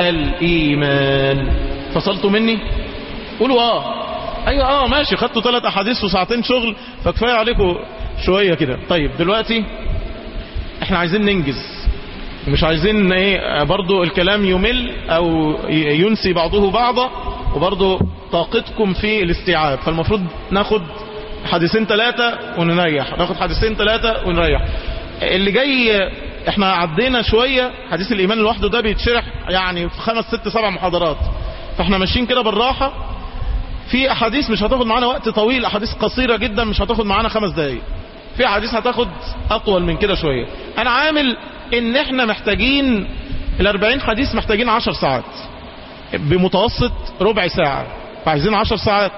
الإيمان فصلتوا مني قولوا آه أيوة آه ماشي خدتوا ثلاث أحاديث وساعتين شغل فكفاية عليكم شوية كده طيب دلوقتي احنا عايزين ننجز مش عايزين ايه برضو الكلام يمل او ينسي بعضه بعضا وبرضو طاقتكم في الاستيعاب فالمفروض ناخد حديثين ثلاثة ونريح ناخد حديثين ثلاثة ونريح اللي جاي احنا عدينا شوية حديث الايمان لوحده ده بيتشرح يعني في خمس ست سبع محاضرات فاحنا ماشيين كده بالراحة في احاديث مش هتاخد معانا وقت طويل احاديث قصيرة جدا مش هتاخد معانا خمس دقايق في احاديث هتاخد اطول من كده شوية انا عامل ان احنا محتاجين الاربعين حديث محتاجين عشر ساعات بمتوسط ربع ساعة فعايزين عشر ساعات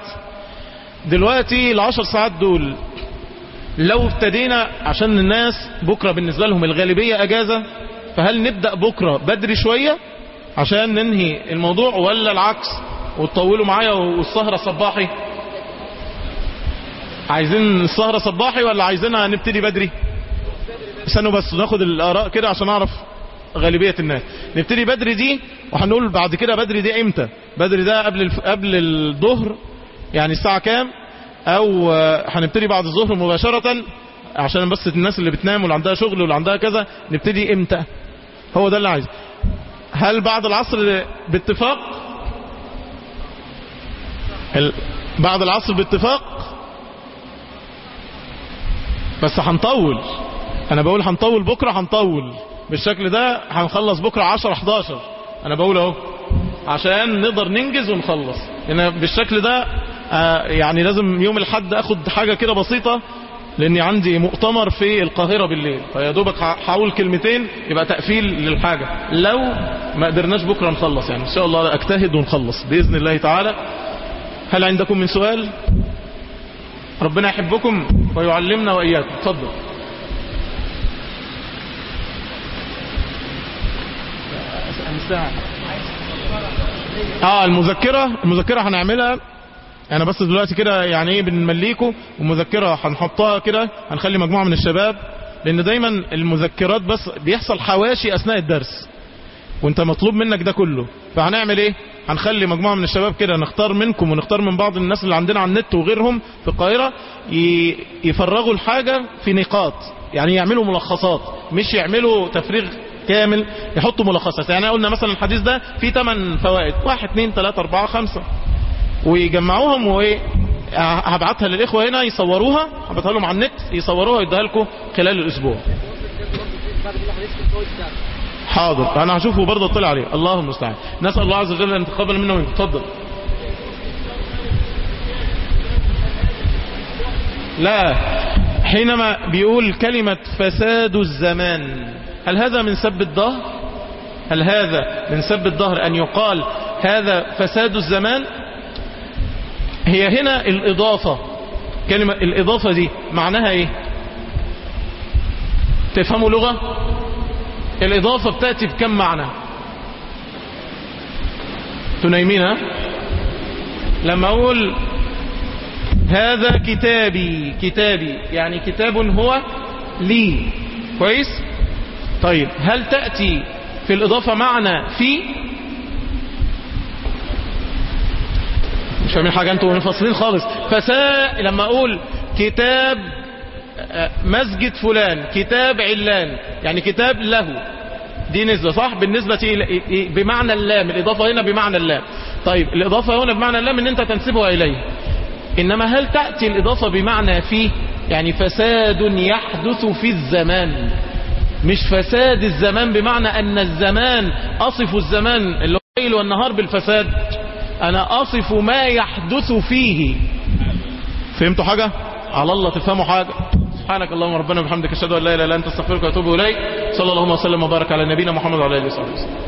دلوقتي العشر ساعات دول لو ابتدينا عشان الناس بكرة بالنسبة لهم الغالبية اجازة فهل نبدأ بكرة بدري شوية عشان ننهي الموضوع ولا العكس وتطولوا معايا والسهرة صباحي عايزين السهرة صباحي ولا عايزينها نبتدي بدري استنوا بس ناخد الاراء كده عشان اعرف غالبية الناس نبتدي بدري دي وهنقول بعد كده بدري دي امتى بدري ده قبل الف... قبل الظهر يعني الساعة كام او هنبتدي بعد الظهر مباشرة عشان بس الناس اللي بتنام واللي عندها شغل واللي عندها كذا نبتدي امتى هو ده اللي عايز هل بعد العصر باتفاق ال... بعد العصر باتفاق بس هنطول انا بقول هنطول بكرة هنطول بالشكل ده هنخلص بكرة 10 11 انا بقول اهو عشان نقدر ننجز ونخلص لان بالشكل ده آه يعني لازم يوم الحد اخد حاجة كده بسيطة لاني عندي مؤتمر في القاهرة بالليل فيا دوبك هحاول كلمتين يبقى تقفيل للحاجة لو ما قدرناش بكرة نخلص يعني ان شاء الله اجتهد ونخلص باذن الله تعالى هل عندكم من سؤال ربنا يحبكم ويعلمنا واياكم اتفضل اه المذكرة المذكرة هنعملها انا بس دلوقتي كده يعني ايه بنمليكوا ومذكرة هنحطها كده هنخلي مجموعة من الشباب لان دايما المذكرات بس بيحصل حواشي اثناء الدرس وانت مطلوب منك ده كله فهنعمل ايه هنخلي مجموعة من الشباب كده نختار منكم ونختار من بعض الناس اللي عندنا على النت وغيرهم في القاهرة يفرغوا الحاجة في نقاط يعني يعملوا ملخصات مش يعملوا تفريغ كامل يحطوا ملخصات يعني قلنا مثلا الحديث ده فيه 8 فوائد 1 2 3 4 5 ويجمعوهم وايه هبعتها للاخوه هنا يصوروها هبعتها لهم على النت يصوروها ويديها لكم خلال الاسبوع بعد كل حديث في الفوائد بتاعته حاضر انا هشوفه برضه اطلع عليه الله المستعان نسال الله عز وجل ان يتقبل منا ومنكم اتفضل لا حينما بيقول كلمة فساد الزمان هل هذا من سب الظهر هل هذا من سب الظهر أن يقال هذا فساد الزمان هي هنا الإضافة كلمة الإضافة دي معناها إيه تفهموا لغة الإضافة بتأتي بكم معنى تنيمين ها لما أقول هذا كتابي كتابي يعني كتاب هو لي كويس طيب هل تأتي في الإضافة معنى في مش فاهمين حاجة انتوا منفصلين خالص فساء لما أقول كتاب آه، مسجد فلان كتاب علان يعني كتاب له دي نسبة صح بالنسبة إلى- بمعنى اللام الإضافة هنا بمعنى اللام طيب الإضافة هنا بمعنى اللام ان انت تنسبها إليه إنما هل تأتي الإضافة بمعنى فيه يعني فساد يحدث في الزمان مش فساد الزمان بمعنى أن الزمان أصف الزمان اللي هو الليل والنهار بالفساد أنا أصف ما يحدث فيه فهمتوا حاجة على الله تفهموا حاجة سبحانك اللهم ربنا وبحمدك اشهد ان لا اله الا انت استغفرك واتوب اليك صلى الله وسلم وبارك على نبينا محمد وعلى اله وصحبه وسلم